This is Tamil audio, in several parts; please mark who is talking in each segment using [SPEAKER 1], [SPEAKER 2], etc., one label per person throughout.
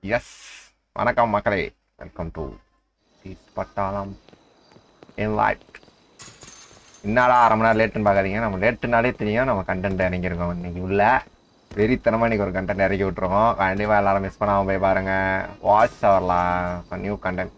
[SPEAKER 1] எஸ் வணக்கம் மக்களே வெல்கம் டு டீஸ் பட்டாளம் இன் லைஃப் என்னடா அரை மணி நேரம் லேட்டுன்னு பார்க்காதீங்க நம்ம லேட்டுனாலே தெரியும் நம்ம கண்டென்ட் இறங்கியிருக்கோம் இன்னைக்கு உள்ள வெறித்தனமாக இன்னைக்கு ஒரு கண்டென்ட் இறக்கி விட்ருக்கோம் கண்டிப்பாக எல்லாரும் மிஸ் பண்ணாமல் போய் பாருங்க வாட்ச் வரலாம் நியூ கண்டென்ட்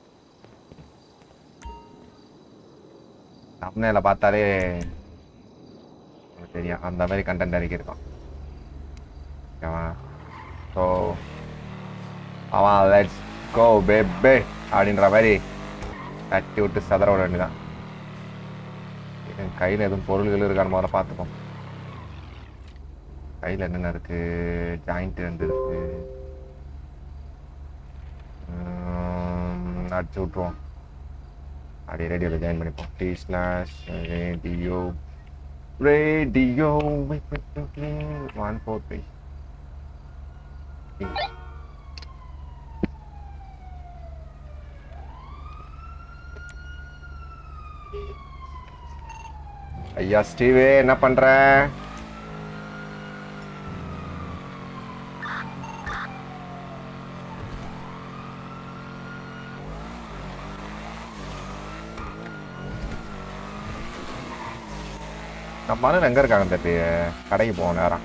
[SPEAKER 1] தமிழில் பார்த்தாலே உங்களுக்கு தெரியும் அந்த மாதிரி கண்டென்ட் இறக்கியிருக்கோம் ஓகேவா ஸோ அவன் லெட்ஸ் கோ பேபே அப்படின்ற மாதிரி தட்டி விட்டு சதற விட வேண்டியதான் என் கையில் எதுவும் பொருள்கள் இருக்கான்னு முதல்ல பார்த்துப்போம் கையில் என்னென்ன இருக்கு ஜாயிண்ட் ரெண்டு இருக்கு உம், அடிச்சு விட்ருவோம் அப்படியே ரேடியோவில் ஜாயின் பண்ணிப்போம் T slash radio radio one four three ஐயா ஸ்டீவே என்ன பண்ற நம்ம அண்ணன் எங்க இருக்காங்க தம்பி கடைக்கு போவோம் நேரம்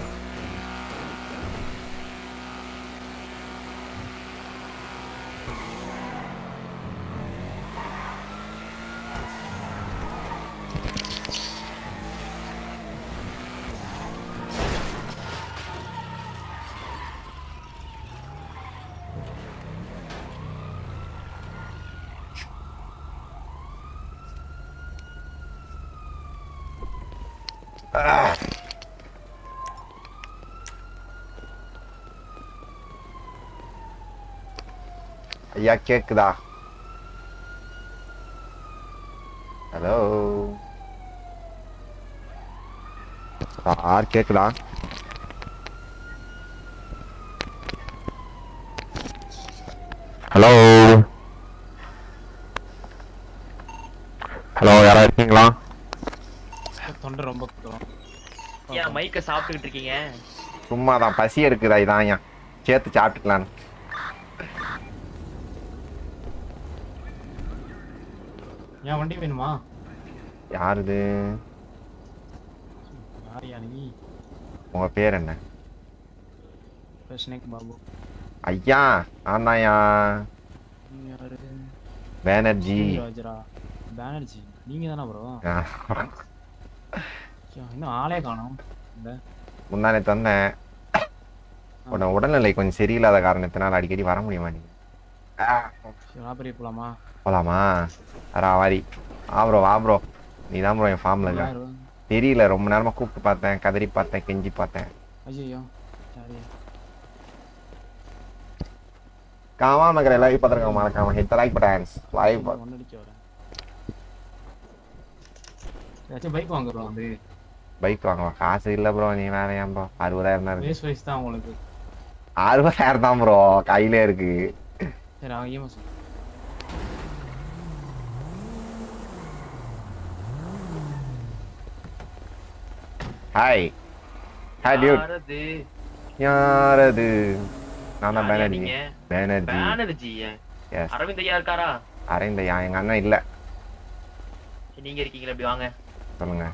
[SPEAKER 1] ஐயா கேக்குதா ஹலோ சார் கேக்குதா ஹலோ ஹலோ யாரா இருக்கீங்களா
[SPEAKER 2] தொண்டை ரொம்ப குத்துறோம்
[SPEAKER 3] ஏன் மைக்க சாப்பிட்டுக்கிட்டு இருக்கீங்க
[SPEAKER 1] சும்மா தான் பசி எடுக்குதா இதான் ஐயா சேர்த்து சாப்பிட்டுக்கலான்னு
[SPEAKER 2] ஏன் வண்டி வேணுமா
[SPEAKER 1] யாருது
[SPEAKER 2] யாரியா நீ
[SPEAKER 1] உங்க பேர் என்ன
[SPEAKER 2] ஸ்னேக் பாபு
[SPEAKER 1] ஐயா நான் தான்யா
[SPEAKER 2] நீ யாரு
[SPEAKER 1] பேனர்ஜி
[SPEAKER 2] ராஜரா பேனர்ஜி நீங்க தானே ப்ரோ
[SPEAKER 1] ஆ,
[SPEAKER 2] இன்னும் ஆளே காணோம் இந்த
[SPEAKER 1] முந்தானே தந்தேன் உன உடல்நிலை கொஞ்சம் சரியில்லாத காரணத்தினால அடிக்கடி வர முடிய மாட்டேங்குது
[SPEAKER 2] ராபரி போலாமா
[SPEAKER 1] போலாமா அரா வாரி ஆ ப்ரோ வா ப்ரோ நீ தான் ப்ரோ என் ஃபார்ம்ல இருக்க
[SPEAKER 2] யாரு
[SPEAKER 1] தெரியல ரொம்ப நேரமா கூப்பிட்டு பார்த்தேன் கதறி பார்த்தேன் கெஞ்சி பார்த்தேன்
[SPEAKER 2] ஐயோ யாரு
[SPEAKER 1] காமா மகர லைவ் பார்த்துருக்காங்க மறக்காம ஹிட் லைக் பட்டன்ஸ் லைவ்
[SPEAKER 2] ஒன்னு அடிக்க வரேன் ஏதாச்சும் பைக் வாங்குறோம் அது
[SPEAKER 1] பைக் வாங்குவா காசு இல்ல ப்ரோ நீ வேற ஏன் ப்ரோ அறுபதாயிரம் தான் இருக்கு
[SPEAKER 2] ரேஸ் வைஸ் தான் உங்களுக்கு
[SPEAKER 1] அறுபதாயிரம் தான் ப்ரோ கையில இருக்கு
[SPEAKER 2] சரி அவன் இஎம்எஸ்
[SPEAKER 1] ஹாய் ஹாய் டியூட்
[SPEAKER 3] யாரது?
[SPEAKER 1] யாரது நான் தான்
[SPEAKER 3] யாரையா
[SPEAKER 1] பேனர்ஜி
[SPEAKER 3] நீங்க?
[SPEAKER 1] பேனர்ஜி
[SPEAKER 3] பேனர்ஜி
[SPEAKER 1] எஸ்
[SPEAKER 3] அரவிந்த் ஐயா இருக்காரா
[SPEAKER 1] அரேந்த யா எங்க அண்ணன் இல்ல
[SPEAKER 3] சரி, நீங்க இருக்கீங்களா இப்படி வாங்க
[SPEAKER 1] சொல்லுங்க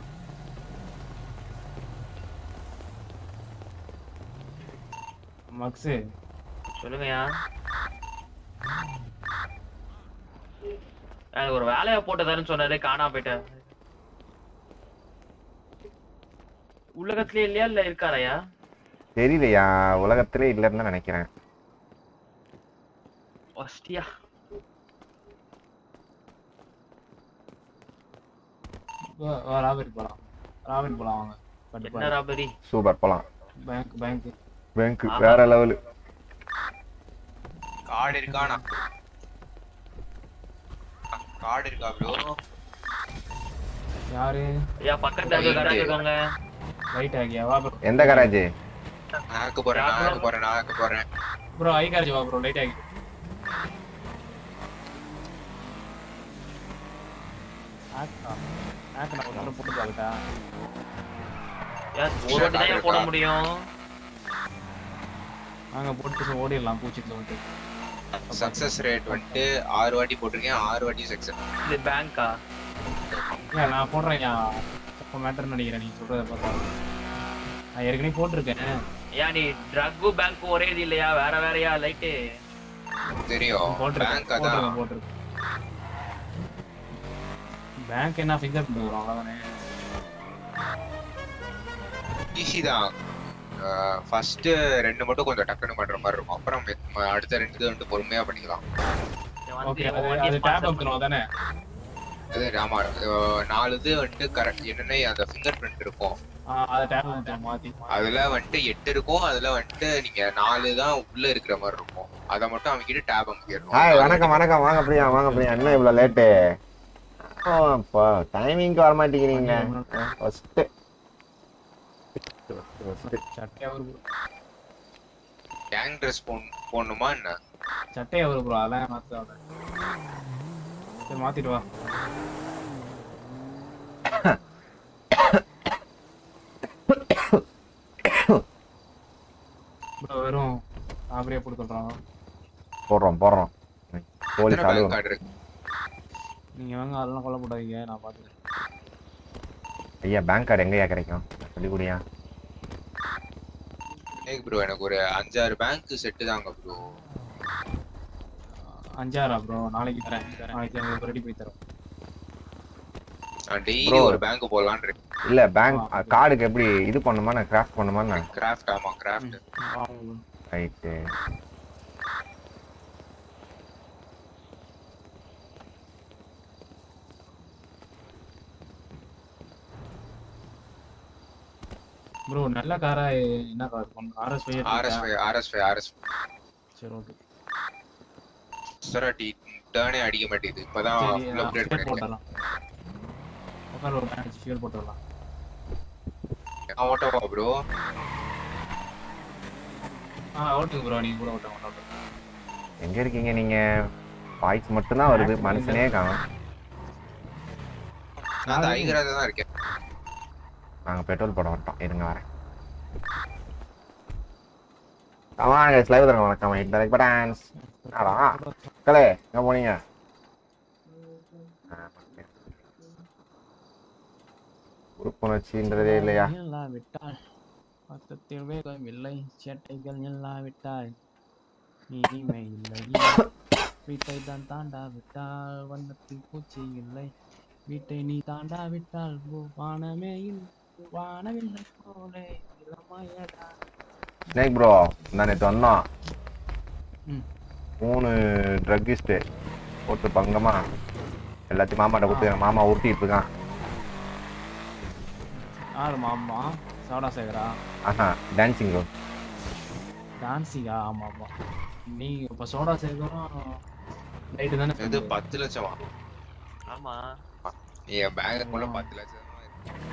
[SPEAKER 2] மக்ஸு
[SPEAKER 3] சொல்லுங்கய்யா எனக்கு ஒரு வேலையை போட்டதாருன்னு சொன்னாரு காணாம போயிட்டேன் உலகத்திலே இல்லையா இல்ல இருக்காரையா
[SPEAKER 1] தெரியலையா உலகத்திலே இல்லைன்னு தான் நினைக்கிறேன்
[SPEAKER 3] ஒஸ்டியா
[SPEAKER 2] ராபரி போலாம் ராபரி போலாம் வாங்க
[SPEAKER 3] என்ன ராபரி
[SPEAKER 1] சூப்பர் போலாம்
[SPEAKER 2] பேங்க் பேங்க்
[SPEAKER 1] பேங்க்
[SPEAKER 3] ஆமா.
[SPEAKER 1] வேற லெவலு
[SPEAKER 4] கார்டு இருக்கானா கார்டு இருக்கா ப்ரோ
[SPEAKER 2] யாரு
[SPEAKER 3] ஐயா பக்கத்துல இருக்க கடை இருக்கவங்க
[SPEAKER 2] ரைட் ஆகியா வா ப்ரோ
[SPEAKER 1] எந்த கராஜ்
[SPEAKER 4] நாக்கு போறேன் நாக்கு போறேன் நாக்கு போறேன்
[SPEAKER 2] ப்ரோ ஐ கார்ஜ் வா ப்ரோ லைட் ஆகி ஆக்டா ஆக்ட் நான் ஒரு தடவை போட்டு பாக்கட்டா
[SPEAKER 3] ஏன் ஒரு வாட்டி தான் ஏன் போட முடியும்
[SPEAKER 2] வாங்க போட்டு ஓடிடலாம் பூச்சிட்டு வந்துட்டு
[SPEAKER 4] சக்சஸ் ரேட் வந்துட்டு ஆறு வாட்டி போட்டிருக்கேன் ஆறு வாட்டி சக்சஸ்
[SPEAKER 3] இது பேங்கா
[SPEAKER 2] ஏன் நான் போடுறேன் அப்போ மேட்டர் நினைக்கிறேன் நீ சொல்றத பார்த்தா நான் ஏற்கனவே போட்டிருக்கேன்
[SPEAKER 3] ஏன் நீ ட்ரக்கு பேங்க் ஒரே இது இல்லையா வேற வேறயா லைட்டு
[SPEAKER 4] தெரியும்
[SPEAKER 2] போட்டிருக்கேன்
[SPEAKER 4] பேங்க் அதான்
[SPEAKER 2] போட்டிருக்கேன் போட்டிருக்கேன் பேங்க் என்ன ஃபிங்கர் பிரிண்ட் வரும் அவ்வளோதானே
[SPEAKER 4] ஈஸி தான் ஃபர்ஸ்ட் ரெண்டு மட்டும் கொஞ்சம் டக்குன்னு பண்ற மாதிரி இருக்கும் அப்புறம் மெத்- அடுத்த ரெண்டு இது வந்துட்டு பொறுமையா பண்ணிக்கலாம்
[SPEAKER 2] ஓகே அது அது டேப் வந்துடும் தானே
[SPEAKER 4] அது ஆமா அஹ் நாலு இது வந்துட்டு கரெக்ட் என்னென்ன அந்த ஃபிங்கர் பிரிண்ட் இருக்கும்
[SPEAKER 2] அதை டேப் வந்துட்டேன் மாத்தி
[SPEAKER 4] அதுல வந்துட்டு எட்டு இருக்கும் அதுல வந்துட்டு நீங்க நாலு தான் உள்ள இருக்கிற மாதிரி இருக்கும் அதை மட்டும் அமைக்கிட்டு டேப்
[SPEAKER 1] ஹாய்
[SPEAKER 4] அமைக்கிடணும்
[SPEAKER 1] வணக்கம் வணக்கம் வாங்க பிரியா வாங்க பிரியா என்ன இவ்வளோ லேட்டு ஓ இப்போ டைமிங்க்கு வர மாட்டேங்கிறீங்க ஃபஸ்ட்டு
[SPEAKER 2] சட்டையா வரும் bro.
[SPEAKER 4] கேங் ட்ரெஸ் போடணுமா என்ன
[SPEAKER 2] சட்டையா வரும் ப்ரோ அதெல்லாம் மாத்த சரி மாத்திட்டு வா ப்ரோ வெறும் அப்படியே போட்டு சொல்றாங்க
[SPEAKER 1] போடுறோம் போடுறோம் கோழி
[SPEAKER 4] எத்தனை
[SPEAKER 1] சாலு
[SPEAKER 4] பேங்க் கார்டு இருக்கு
[SPEAKER 2] நீங்க வாங்க அதெல்லாம் கொல்ல போடாதீங்க நான் பாத்துக்கிறேன்
[SPEAKER 1] ஐயா பேங்க் கார்டு எங்கேயா கிடைக்கும் சொல்லி கொடுயா
[SPEAKER 4] ப்ரோ எனக்கு ஒரு அஞ்சாறு பேங்க் செட்டு தாங்க ப்ரோ
[SPEAKER 2] அஞ்சாறா ப்ரோ நாளைக்கு தரேன் நாளைக்கு உங்களுக்கு ரெடி போய் தரோம்
[SPEAKER 4] நான் டெய்லி
[SPEAKER 1] Bro.
[SPEAKER 4] ஒரு பேங்க் போடலான்னு இருக்கேன்
[SPEAKER 1] இல்ல பேங்க் கார்டுக்கு எப்படி இது பண்ணுமா நான் கிராஃப்ட் பண்ணுமா நான்
[SPEAKER 4] கிராஃப்ட் ஆமா கிராஃப்ட்
[SPEAKER 1] ரைட்டு
[SPEAKER 2] ப்ரோ நல்ல காரா என்ன car RS five
[SPEAKER 4] RS five RS five RS
[SPEAKER 2] சரி ஓகே
[SPEAKER 4] சராட்டி டேர்னே அடிக்க மாட்டேங்குது இப்பதான்
[SPEAKER 2] சரி
[SPEAKER 4] ஃபுல் அப்டேட்
[SPEAKER 2] ஃபியூல்
[SPEAKER 4] பண்ணிருக்கேன்
[SPEAKER 2] போட்டுடலாம் உட்கார ஒரு மேட்ச் ஃபியூல் போட்டுடலாம்
[SPEAKER 4] நான் ஓட்டவா ப்ரோ
[SPEAKER 2] ஆ ஓட்டுங்க ப்ரோ நீங்க கூட ஓட்டுங்க ஓட்டுங்க
[SPEAKER 1] எங்க இருக்கீங்க நீங்க வாய்ஸ் மட்டும்தான் வருது மனுஷனே காணும்
[SPEAKER 4] நான் அந்த ஐகராஜா தான் இருக்கேன்
[SPEAKER 1] நாங்க பெட்ரோல் போட மாட்டோம் இருங்க வரேன் வாங்க ஸ்லைவ் தரங்க வணக்கம் ஹிட் லைக் டான்ஸ் ஆடா கலே எங்க போனீங்க உறுப்புணர்ச்சின்றதே இல்லையா
[SPEAKER 2] எல்லாம் விட்டால் பக்கத்தில் வேகம் இல்லை சேட்டைகள் எல்லாம் விட்டால் இனிமை இல்லை வீட்டை தான் தாண்டா விட்டால் வண்ணத்தில் பூச்சி இல்லை வீட்டை நீ தாண்டா விட்டால் ஓ- வானமே இல்லை வானவில்லை போலே இளமையடா
[SPEAKER 1] ஸ்னேக் ப்ரோ நான் நேற்று வந்தோம்
[SPEAKER 2] ம்.
[SPEAKER 1] மூணு ட்ரக்கிஸ்ட்டு போட்டு பங்கமா எல்லாத்தையும் மாமாட்ட கொடுத்து எங்க மாமா உருட்டிட்டு இருக்கான்
[SPEAKER 2] யாரு மாமா சோடா சேகரா
[SPEAKER 1] ஆஹா டான்சிங் ப்ரோ
[SPEAKER 2] டான்சிங்கா ஆமா ஆமா நீங்க இப்ப சோடா சேகரும் லைட்டு தானே
[SPEAKER 4] இது பத்து லட்சமா
[SPEAKER 3] ஆமா
[SPEAKER 4] என் பேங்குக்குள்ள பத்து லட்சம் தான் இருக்கு.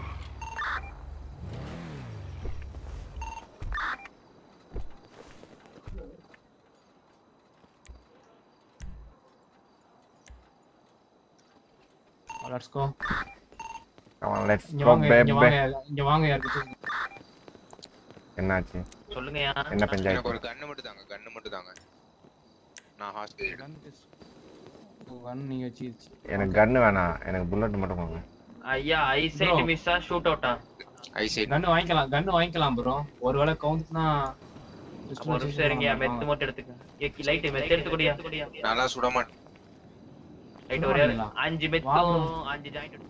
[SPEAKER 2] லெட்ஸ் கோ
[SPEAKER 1] லெட்ஸ்
[SPEAKER 2] இங்க
[SPEAKER 1] கோ
[SPEAKER 2] வாங்க இங்க
[SPEAKER 1] பேபே
[SPEAKER 2] வாங்க இங்க வாங்க யாருக்கு
[SPEAKER 1] என்னாச்சு
[SPEAKER 3] சொல்லுங்கயா
[SPEAKER 1] என்ன
[SPEAKER 4] எனக்கு
[SPEAKER 1] பஞ்சாயத்து
[SPEAKER 4] ஒரு கண்ணு மட்டும் தாங்க கண்ணு மட்டும் தாங்க நான் ஹாஸ்பிட்டல்
[SPEAKER 2] கன் நீங்க வச்சிருச்சு
[SPEAKER 1] எனக்கு கன்னு வேணாம் எனக்கு புல்லட் மட்டும் கொடுங்க
[SPEAKER 3] ஐயா ஐசைட்
[SPEAKER 2] Bro.
[SPEAKER 3] மிஸ்ஸா ஷூட் அவுட்டா
[SPEAKER 4] ஐசைட்
[SPEAKER 2] கன்னு வாங்கிக்கலாம் கன்னு வாங்கிக்கலாம் ப்ரோ ஒருவேளை கவுந்துச்சுனா
[SPEAKER 3] ஒரு நிமிஷம் இருங்கயா மெத்து மட்டும் எடுத்துக்க லைட் மெத்து எடுத்துக்கூடியா
[SPEAKER 4] நல்லா சுட மாட்டேன்
[SPEAKER 3] லைட் ஒரே ஒரு அஞ்சு
[SPEAKER 2] வா
[SPEAKER 3] மெத்தும்
[SPEAKER 2] bro.
[SPEAKER 3] அஞ்சு ஜாயிண்ட்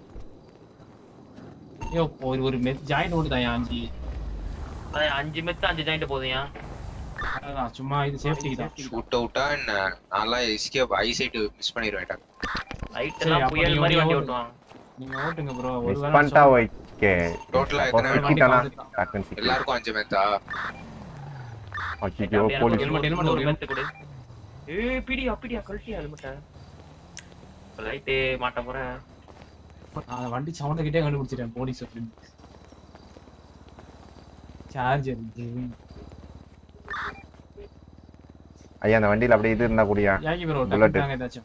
[SPEAKER 2] ஐயோ ஒரு ஒரு மெத் ஜாயிண்ட் ஓடுதான் அஞ்சு
[SPEAKER 3] அஞ்சு மெத்து அஞ்சு ஜாயிண்ட் போதுயா
[SPEAKER 2] அதான் சும்மா இது சேஃப்டிக்கு தான்
[SPEAKER 4] ஷூட் அவுட்டா என்ன நான்லாம் எஸ்கேப் ஐசைட் மிஸ் பண்ணிடுவேன்
[SPEAKER 3] லைட்
[SPEAKER 2] சரி,
[SPEAKER 3] எல்லாம்
[SPEAKER 2] அப்ப
[SPEAKER 3] புயல்
[SPEAKER 2] நீங்க
[SPEAKER 3] மாதிரி
[SPEAKER 2] நீங்க
[SPEAKER 3] வண்டி
[SPEAKER 2] ஓட்டுங்க.
[SPEAKER 3] ஓட்டுவான்
[SPEAKER 2] நீங்க ஓட்டுங்க ப்ரோ
[SPEAKER 1] மிஸ்
[SPEAKER 2] ஒருவேளை
[SPEAKER 1] பண்ணிட்டா ஓகே
[SPEAKER 4] டோட்டலா
[SPEAKER 1] அப்போ
[SPEAKER 4] எத்தனை
[SPEAKER 1] சிக்கிட்டானா
[SPEAKER 2] வண்டி
[SPEAKER 1] டக்குன்னு சிக்கி
[SPEAKER 4] எல்லாருக்கும் அஞ்சு மேத்தா
[SPEAKER 1] அச்சோ போலீஸ்
[SPEAKER 2] helmet, helmet
[SPEAKER 3] ஒரு
[SPEAKER 2] ஒரு
[SPEAKER 3] மெத்து கொடு ஏய் பிடியா பிடியா கழட்டியா ஹெல்மெட்ட லைட்டு மாட்ட போறேன்
[SPEAKER 2] நான் அந்த வண்டி சவுண்ட கிட்டே கண்டுபிடிச்சிட்டேன் போலீஸ் அப்படின்னு சார்ஜர்
[SPEAKER 1] ஐயா அந்த வண்டியில அப்படியே இது இருந்தா கூடியா
[SPEAKER 2] யாகி ப்ரோ
[SPEAKER 1] Bullet.
[SPEAKER 2] டக்குறாங்க ஏதாச்சும்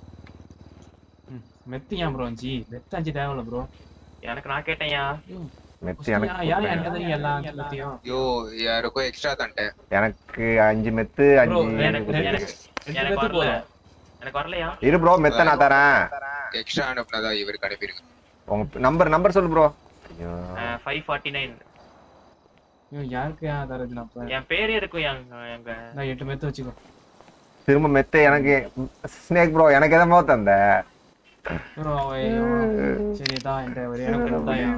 [SPEAKER 2] ம், மெத்து ஏன் ப்ரோ அஞ்சு மெத்து அஞ்சு தேவையில்ல ப்ரோ
[SPEAKER 3] எனக்கு நான் கேட்டேன்யா
[SPEAKER 1] மெத்து
[SPEAKER 2] ஏன்
[SPEAKER 1] எனக்கு
[SPEAKER 2] ஏன்
[SPEAKER 1] கொடுங்க.
[SPEAKER 2] என்கிட்ட தான் எல்லா எல்லாத்தையும்
[SPEAKER 4] ஐயோ யாருக்கும் எக்ஸ்ட்ரா தண்டேன்
[SPEAKER 1] எனக்கு அஞ்சு மெத்து
[SPEAKER 2] Bro,
[SPEAKER 1] அஞ்சு
[SPEAKER 3] எனக்கு
[SPEAKER 2] ரெண்டு-
[SPEAKER 3] எனக்கு
[SPEAKER 2] ரெண்டு
[SPEAKER 3] எனக்கு
[SPEAKER 2] பேத்துக்கு
[SPEAKER 3] வரல
[SPEAKER 2] போதும்.
[SPEAKER 3] எனக்கு வரலையா
[SPEAKER 1] இரு ப்ரோ மெத்த நான் தரேன்
[SPEAKER 4] எக்ஸ்ட்ரா அனுப்புனதா இவருக்கு அனுப்பிடுங்க
[SPEAKER 1] உங்க நம்பர் நம்பர் சொல்லு ப்ரோ ஐயோ
[SPEAKER 3] ஃபைவ் ஃபார்ட்டி நைன்
[SPEAKER 2] ஐயோ, யாருக்கு ஏன் தரது நான் இப்ப?
[SPEAKER 3] என் பேரே இருக்கும் எங்க எங்க
[SPEAKER 2] நான் எட்டு மெத்து வச்சுக்கோ
[SPEAKER 1] திரும்ப மெத்த எனக்கு ஸ்னேக் ப்ரோ எனக்கு எதமோ தந்த
[SPEAKER 2] bro, ஐயோ. சரி தான் என்கிட்ட ஒரே எனக்கு ரெண்டு தான்யா.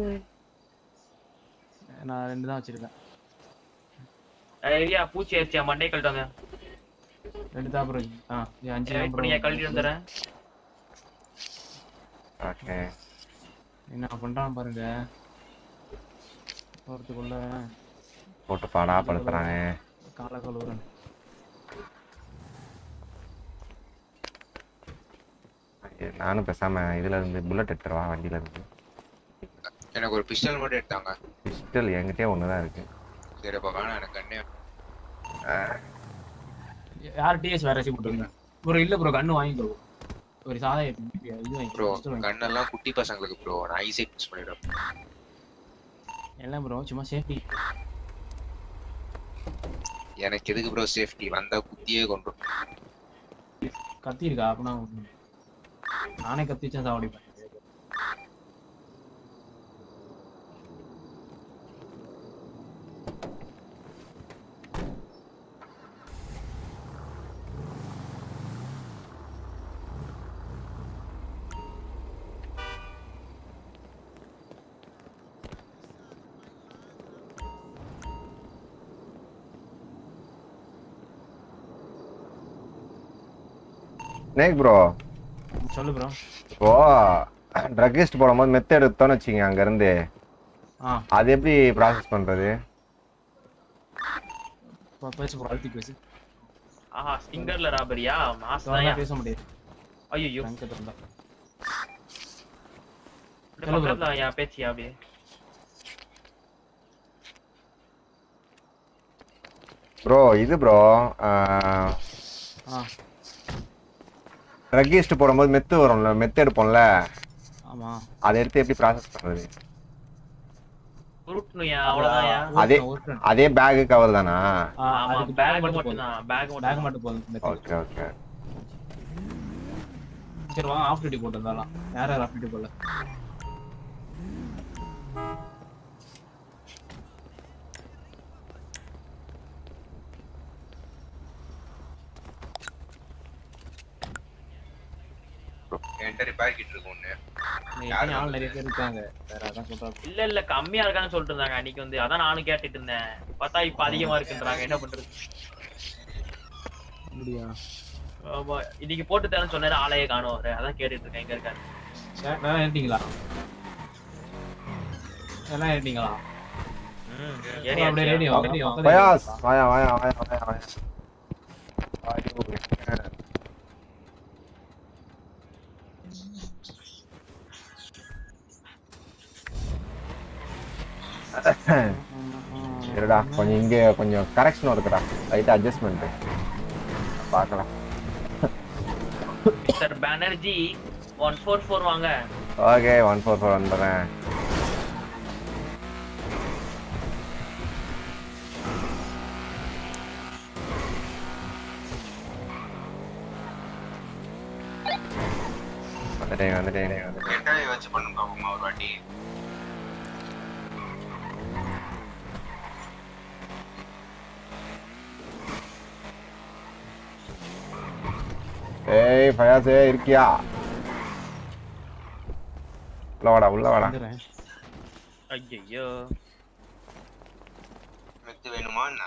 [SPEAKER 2] நான் ரெண்டு தான் வச்சிருக்கேன்
[SPEAKER 3] ஐயா பூச்சி ஆயிடுச்சு மண்டே கழட்டாங்க
[SPEAKER 2] ரெண்டு தான் ப்ரோ ஆ இது அஞ்சு தான்
[SPEAKER 3] இப்போ
[SPEAKER 2] bro.
[SPEAKER 3] நீங்க கழட்டி வந்துடுறேன்
[SPEAKER 1] ஓகே
[SPEAKER 2] என்ன பண்றான் பாருங்க போறதுக்குள்ள
[SPEAKER 1] போட்டு பாடா படுத்துறாங்க
[SPEAKER 2] கால கழுவுறேன்
[SPEAKER 1] நானும் பேசாம இதுல இருந்து புல்லட் எடுத்துருவா வண்டியில இருந்து
[SPEAKER 4] எனக்கு ஒரு பிஸ்டல் மட்டும் எடுத்தாங்க
[SPEAKER 1] பிஸ்டல் என்கிட்டயே ஒண்ணுதான் இருக்கு
[SPEAKER 4] சரி அப்ப வேணாம் எனக்கு கண்ணே
[SPEAKER 2] யார் டிஎஸ் வேற வச்சு போட்டுருங்க ப்ரோ இல்ல ப்ரோ கண்ணு வாங்கிக்கோ ஒரு சாதா இது
[SPEAKER 4] ப்ரோ
[SPEAKER 2] வாங்கி
[SPEAKER 4] கண்ணெல்லாம் குட்டி பசங்களுக்கு ப்ரோ நான் ஐசைட் யூஸ் பண்ணிடுறேன்
[SPEAKER 2] எல்லாம் ப்ரோ சும்மா சேஃப்டி
[SPEAKER 4] எனக்கு எதுக்கு ப்ரோ சேஃப்டி வந்தா குத்தியே கொண்டு
[SPEAKER 2] கத்தி இருக்கா அப்படின்னா ஒண்ணு. நானே கத்தி வச்சா சாவடிப்பேன்
[SPEAKER 1] ஸ்னேக் ப்ரோ
[SPEAKER 2] சொல்லு ப்ரோ
[SPEAKER 1] இப்போ ட்ரக்கிஸ்ட் போடும்போது மெத்த எடுத்தோன்னு வச்சுங்க அங்க இருந்து
[SPEAKER 2] ஆ
[SPEAKER 1] அது எப்படி ப்ராசஸ் பண்றது
[SPEAKER 2] இப்போ பேசு ப்ரோ அழுத்தி பேசு
[SPEAKER 3] ஆஹா ஸ்டிங்கர்ல ராபரியா மாஸ்
[SPEAKER 2] அதெல்லாம்
[SPEAKER 3] தான்
[SPEAKER 2] பேச முடியாது
[SPEAKER 3] ஐயோ
[SPEAKER 2] ரங்கத்துல இருந்தா
[SPEAKER 3] பக்கத்துல என் பேச்சியா அப்படியே
[SPEAKER 1] ப்ரோ இது ப்ரோ
[SPEAKER 2] ஆ
[SPEAKER 1] ட்ரக்கிஸ்ட் போடும்போது மெத்து வரும்ல மெத்து எடுப்போம்ல
[SPEAKER 2] ஆமா
[SPEAKER 1] அதை எடுத்து எப்படி ப்ராசஸ் பண்றது
[SPEAKER 3] உருட்டணுயா அவ்வளவுதான்யா
[SPEAKER 1] அதே
[SPEAKER 2] ஒரு
[SPEAKER 1] அதே பேக்கு கவர் தானா
[SPEAKER 2] ஆ
[SPEAKER 3] ஆமா
[SPEAKER 2] அதுக்கு
[SPEAKER 3] பேக்
[SPEAKER 2] பேக் மட்டும்
[SPEAKER 3] மட்டும்
[SPEAKER 2] போதும்
[SPEAKER 3] தான் பேக் மட்டும்
[SPEAKER 2] பேக் மட்டும் போதும் மெத்து.
[SPEAKER 1] ஓகே ஓகே
[SPEAKER 2] சரி வாங்க ஆஃப் டியூட்டி போட்டு வந்தாலாம் யார் யார் ஆஃப் டியூட்டி போடல
[SPEAKER 4] என்கிட்ட ரிப்பேர் கிட் இருக்கு ஒண்ணு
[SPEAKER 2] இன்னைக்கு ஆள் நிறைய பேர் இருக்காங்க வேற அதான் சொல்றாங்க
[SPEAKER 3] இல்ல இல்ல கம்மியா இருக்கான்னு சொல்லிட்டு இருந்தாங்க அன்னைக்கு வந்து அதான் நானும் கேட்டுட்டு இருந்தேன் பார்த்தா இப்ப அதிகமா இருக்குன்றாங்க என்ன பண்றது
[SPEAKER 2] அப்படியா
[SPEAKER 3] ஆமா இன்னைக்கு போட்டு தரேன்னு சொன்னாரு ஆளையே காணும் அவரு அதான் கேட்டுட்டு இருக்கேன் எங்க இருக்காரு
[SPEAKER 2] சரி, வேணா ஏறிட்டீங்களா வேணா ஏறிட்டீங்களா
[SPEAKER 3] ம்,
[SPEAKER 2] அப்படியே
[SPEAKER 3] ஏறியாச்சு.
[SPEAKER 2] ரெடி ரெடி
[SPEAKER 1] பயாஸ் வாயா வாயா வாயா வாயா வாயா ஐயோ, என்ன? இருடா கொஞ்சம் இங்க கொஞ்சம் கரெக்ஷன் இருக்குடா லைட் அட்ஜஸ்ட்மெண்ட் பார்க்கலாம்
[SPEAKER 3] mister Banerjee one four four வாங்க
[SPEAKER 1] ஓகே ஒன் ஃபோர் ஃபோர் வந்துடுறேன் வந்துட்டேன் வந்துட்டேன் வந்துட்டேன்
[SPEAKER 4] எட்டாவே வச்சு பண்ணுங்க பாப்போமா ஒரு வாட்டி
[SPEAKER 1] ஏய் ஃபயாஸே இருக்கியா உள்ள வாடா உள்ள வாடா
[SPEAKER 2] வந்துடுறேன்
[SPEAKER 3] ஐயோ
[SPEAKER 4] மெத்து வேணுமா என்ன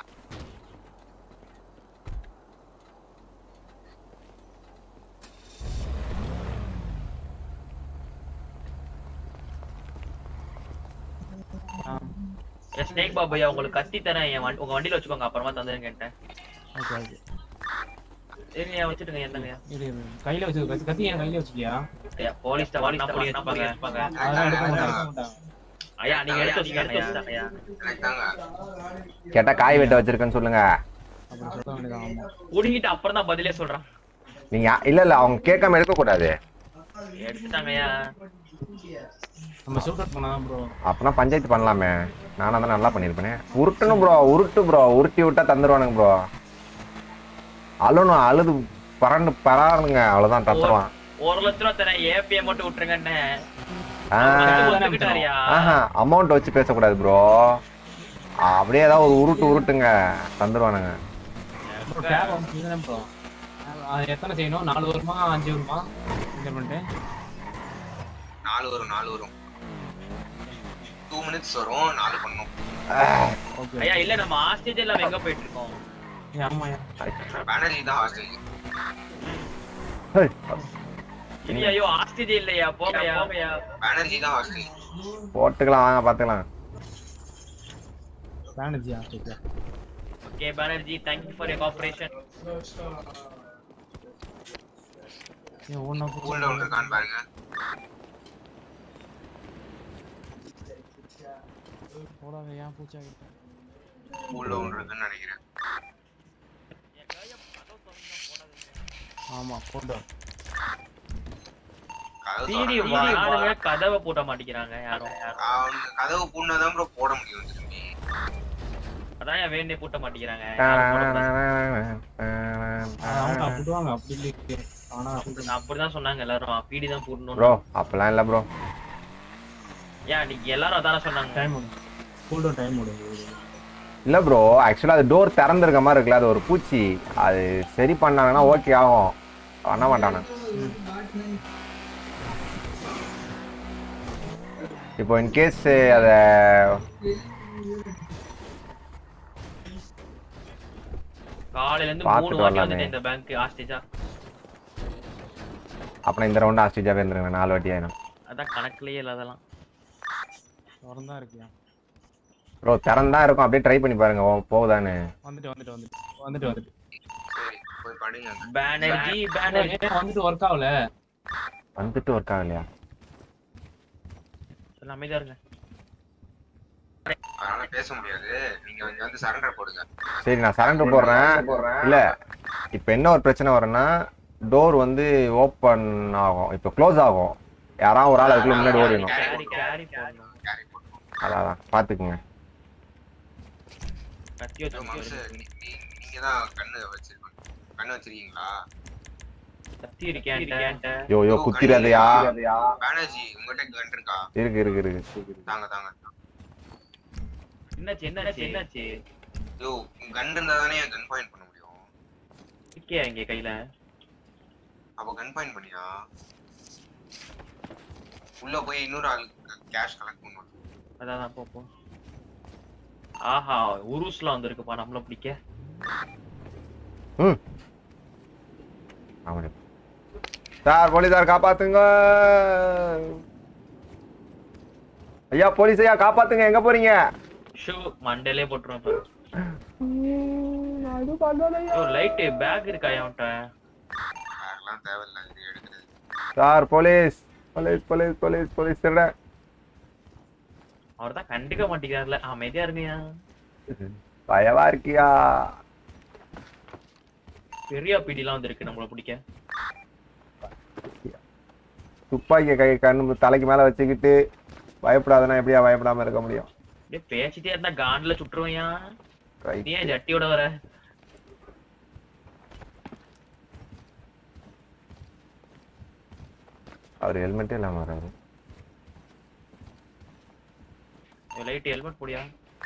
[SPEAKER 3] ஸ்னேக் பாபையா உங்களுக்கு கத்தி தரேன் என் வண்டி உங்க வண்டியில வச்சுக்கோங்க அப்புறமா தந்துருங்க என்கிட்ட
[SPEAKER 2] ஓகே ஓகே
[SPEAKER 3] சரிங்க வச்சுட்டுங்க என்னங்க
[SPEAKER 2] இரு இரு. கையில வச்சு கத்தி- கத்தி என் கையில வச்சுக்கியா
[SPEAKER 3] ஐயா போலீஸ் வாலிஸ் புடி வச்சுப்பாங்க
[SPEAKER 2] அதெல்லாம் எடுக்க மாட்டாங்க எடுக்க மாட்டாங்க.
[SPEAKER 3] ஐயா நீங்க எடுத்து வச்சுக்கோங்க ஐயா
[SPEAKER 4] எனக்கு தாங்க
[SPEAKER 1] கேட்டா காய் வெட்ட வச்சிருக்கேன்னு சொல்லுங்க
[SPEAKER 2] அப்படி சொல்ல வேண்டியதான் ஆமா
[SPEAKER 3] புடிங்கிட்டு அப்புறம் தான் பதிலே சொல்றான்
[SPEAKER 1] நீங்க இல்ல இல்ல அவங்க கேட்காம எடுக்க கூடாது
[SPEAKER 3] எடுத்துட்டாங்கய்யா
[SPEAKER 2] நம்ம ஷூட் அவுட் பண்ணலாம் ப்ரோ
[SPEAKER 1] அப்பனா பஞ்சாயத்து பண்ணலாமே நானா தான் நல்லா பண்ணியிருப்பேனே உருட்டணும் ப்ரோ உருட்டு ப்ரோ உருட்டி விட்டா தந்துருவானுங்க ப்ரோ அழுணும் அழுது பறந்து பரானுங்க அவ்வளவுதான் தத்துருவான்
[SPEAKER 3] ஒரு லட்ச ரூபா தரேன் ஏபிஎம் மட்டும் விட்டுருங்கன்னு
[SPEAKER 1] ஆ,
[SPEAKER 3] ஒத்துக்கிட்டாருயா
[SPEAKER 1] ஆஹா அமௌண்ட் வச்சு பேசக்கூடாது ப்ரோ அப்படியே ஏதாவது ஒரு உருட்டு உருட்டுங்க தந்துருவானுங்க
[SPEAKER 2] ப்ரோ டேப் வந்து ப்ரோ அது எத்தனை செய்யணும் நாலு வருமா அஞ்சு வருமா இன்டர்மெண்ட்டு
[SPEAKER 4] நாலு வரும் நாலு வரும் டூ மினிட்ஸ் வரும் நாலு பண்ணும்
[SPEAKER 2] ஓகே
[SPEAKER 3] ஐயா இல்ல நம்ம ஆஸ்டேஜ் எல்லாம் எங்க போயிட்டு இருக்கோம்
[SPEAKER 2] ஆமாயா
[SPEAKER 4] பேனர்ஜி தான் ஹாஸ்டல்
[SPEAKER 1] ஹேய்,
[SPEAKER 3] இல்லையா ஐயோ ஆஸ்டேஜ் இல்லையா போங்கயா போங்கயா
[SPEAKER 4] பேனர்ஜி தான் ஹாஸ்டல்
[SPEAKER 1] போட்டுக்கலாம் வாங்க பாத்துக்கலாம்
[SPEAKER 2] பேனர்ஜியா okay
[SPEAKER 3] okay Banerjee thank you for your cooperation
[SPEAKER 2] ஏன் ஒன்றா
[SPEAKER 4] ஸ்கூல்ல ஒன்று இருக்கான்னு பாருங்க
[SPEAKER 2] போடாத ஏன் பூச்சா கிட்ட
[SPEAKER 4] ஸ்கூல்ல ஒன்று இருக்குன்னு நினைக்கிறேன்
[SPEAKER 2] ஆமா போட்டோ
[SPEAKER 4] கதவு
[SPEAKER 3] சீரி
[SPEAKER 4] திறந்து-
[SPEAKER 3] வாங்க கதவை பூட்ட மாட்டேங்கிறாங்க யாரும்
[SPEAKER 4] அவங்க கதவு பூர்ணதான் ப்ரோ போட முடியும் திரும்பி
[SPEAKER 3] அதான் என் வேண்டே பூட்ட மாட்டேங்கிறாங்க
[SPEAKER 2] அவங்க அப்படிடுவாங்க அப்படி இல்லை ஆனா
[SPEAKER 3] அப்படிதான் சொன்னாங்க எல்லாரும் பீடி தான் பூட்டணும்
[SPEAKER 1] ப்ரோ அப்பெல்லாம் இல்ல ப்ரோ
[SPEAKER 3] ஏன் நீங்க எல்லாரும் அதான சொன்னாங்க
[SPEAKER 2] டைம் விடும் ஃபுல் டைம் விடும்
[SPEAKER 1] இல்ல ப்ரோ ஆக்சுவலா அது டோர் திறந்திருக்க மாதிரி இருக்குல்ல அது ஒரு பூச்சி அது சரி பண்ணாங்கன்னா ஓகே ஆகும் பண்ண மாட்டானு இப்போ இன்கேஸ் அத
[SPEAKER 3] காலையில இருந்து
[SPEAKER 1] பார்த்துட்டு
[SPEAKER 3] மூணு வாட்டி
[SPEAKER 1] வரலாமே.
[SPEAKER 3] வந்துட்டேன் இந்த பேங்க் ஆஸ்டேஜா
[SPEAKER 1] அப்புறம் இந்த ரவுண்ட் ஆஸ்ட்ரேலியாவே இருந்துருங்க நாலு வாட்டி ஆயிடும்
[SPEAKER 3] அதான் கணக்குலயே இல்ல அதெல்லாம்
[SPEAKER 2] திறந்தா இருக்கியா
[SPEAKER 1] ப்ரோ திறந்தா இருக்கும் அப்படியே ட்ரை பண்ணி பாருங்க ஓ, போகுதான்னு
[SPEAKER 2] வந்துட்டு வந்துட்டு வந்துட்டு வந்துட்டு வந்துட்டு
[SPEAKER 4] சரி போய் படிங்க
[SPEAKER 3] பேனர்ஜி பேனர்ஜி
[SPEAKER 2] ஏன் வந்துட்டு ஒர்க் ஆகல
[SPEAKER 1] வந்துட்டு ஒர்க் ஆகலையா
[SPEAKER 3] எல்லாம் அமைதியா இருங்க
[SPEAKER 4] அதனால பேச முடியாது நீங்க இங்க வந்து சரண்டர் போடுங்க
[SPEAKER 1] சரி நான் சரண்டர் போடுறேன் இல்ல இப்போ என்ன ஒரு பிரச்சனை வரும்னா டோர் வந்து ஓப்பன் ஆகும் இப்போ க்ளோஸ் ஆகும் யாராவது ஒரு ஆள் அதுக்குள்ள முன்னாடி ஓடிடணும்
[SPEAKER 3] கேரி கேரி போடணும்
[SPEAKER 4] கேரி போட்டுருவோம்
[SPEAKER 1] அதான் அதான் பாத்துக்குங்க
[SPEAKER 3] கத்தி
[SPEAKER 4] இதோ
[SPEAKER 3] வச்சு
[SPEAKER 4] மவுஸ் நீங்க தான் கண்ணு வச்சிருக்கீங்க கண்ணு வச்சிருக்கீங்களா
[SPEAKER 3] கத்தி இருக்கேன் இருக்கேன்ட்ட
[SPEAKER 1] யோ யோ குத்திராதையா
[SPEAKER 4] பேனர்ஜி உங்ககிட்ட கன் இருக்கா
[SPEAKER 1] இருக்கு இருக்கு இருக்கு
[SPEAKER 4] தாங்க தாங்க
[SPEAKER 3] என்னாச்சு என்னாச்சு என்னாச்சு
[SPEAKER 4] யோ கன் இருந்தா தானே கன் பாயிண்ட் பண்ண முடியும்
[SPEAKER 3] இருக்கே இங்க கையில
[SPEAKER 4] அப்ப கன் பாயிண்ட் பண்ணியா உள்ள போய் இன்னொரு ஆள் கேஷ் கலெக்ட் பண்ணுவாங்க
[SPEAKER 3] அதான் அதான், போ போ ஆஹா உருஸ்லாம் வந்திருக்குப்பா நம்மள பிடிக்க
[SPEAKER 1] ம் ஆமாடி சார் போலீஸார் காப்பாத்துங்க ஐயா போலீஸ் ஐயா காப்பாத்துங்க எங்க போறீங்க
[SPEAKER 3] ஷூ மண்டேலே போட்டுருவேன் லைட் பேக் இருக்கா அவன்கிட்ட
[SPEAKER 4] யாரெல்லாம் தேவையில்ல இது எடுக்கிறது
[SPEAKER 1] sir police police police police police திருட
[SPEAKER 3] அவர் தான் கண்டுக்க மாட்டேங்கிறாருல அமைதியா இருங்கயா
[SPEAKER 1] பயமா இருக்கியா
[SPEAKER 3] பெரிய பிடிலாம் வந்திருக்கு நம்மள பிடிக்க
[SPEAKER 1] துப்பாக்கிய கை கண்ணு தலைக்கு மேல வச்சுக்கிட்டு பயப்படாதனா எப்படியா பயப்படாம இருக்க முடியும்
[SPEAKER 3] அப்படியே பேசிட்டே இருந்தா கான்ல சுட்டுருவையா
[SPEAKER 1] Right.
[SPEAKER 3] நீ ஏன் ஜட்டியோட வர
[SPEAKER 1] அவர் ஹெல்மெட்டே இல்லாம வராரு
[SPEAKER 3] லைட் ஹெல்மெட் போடியா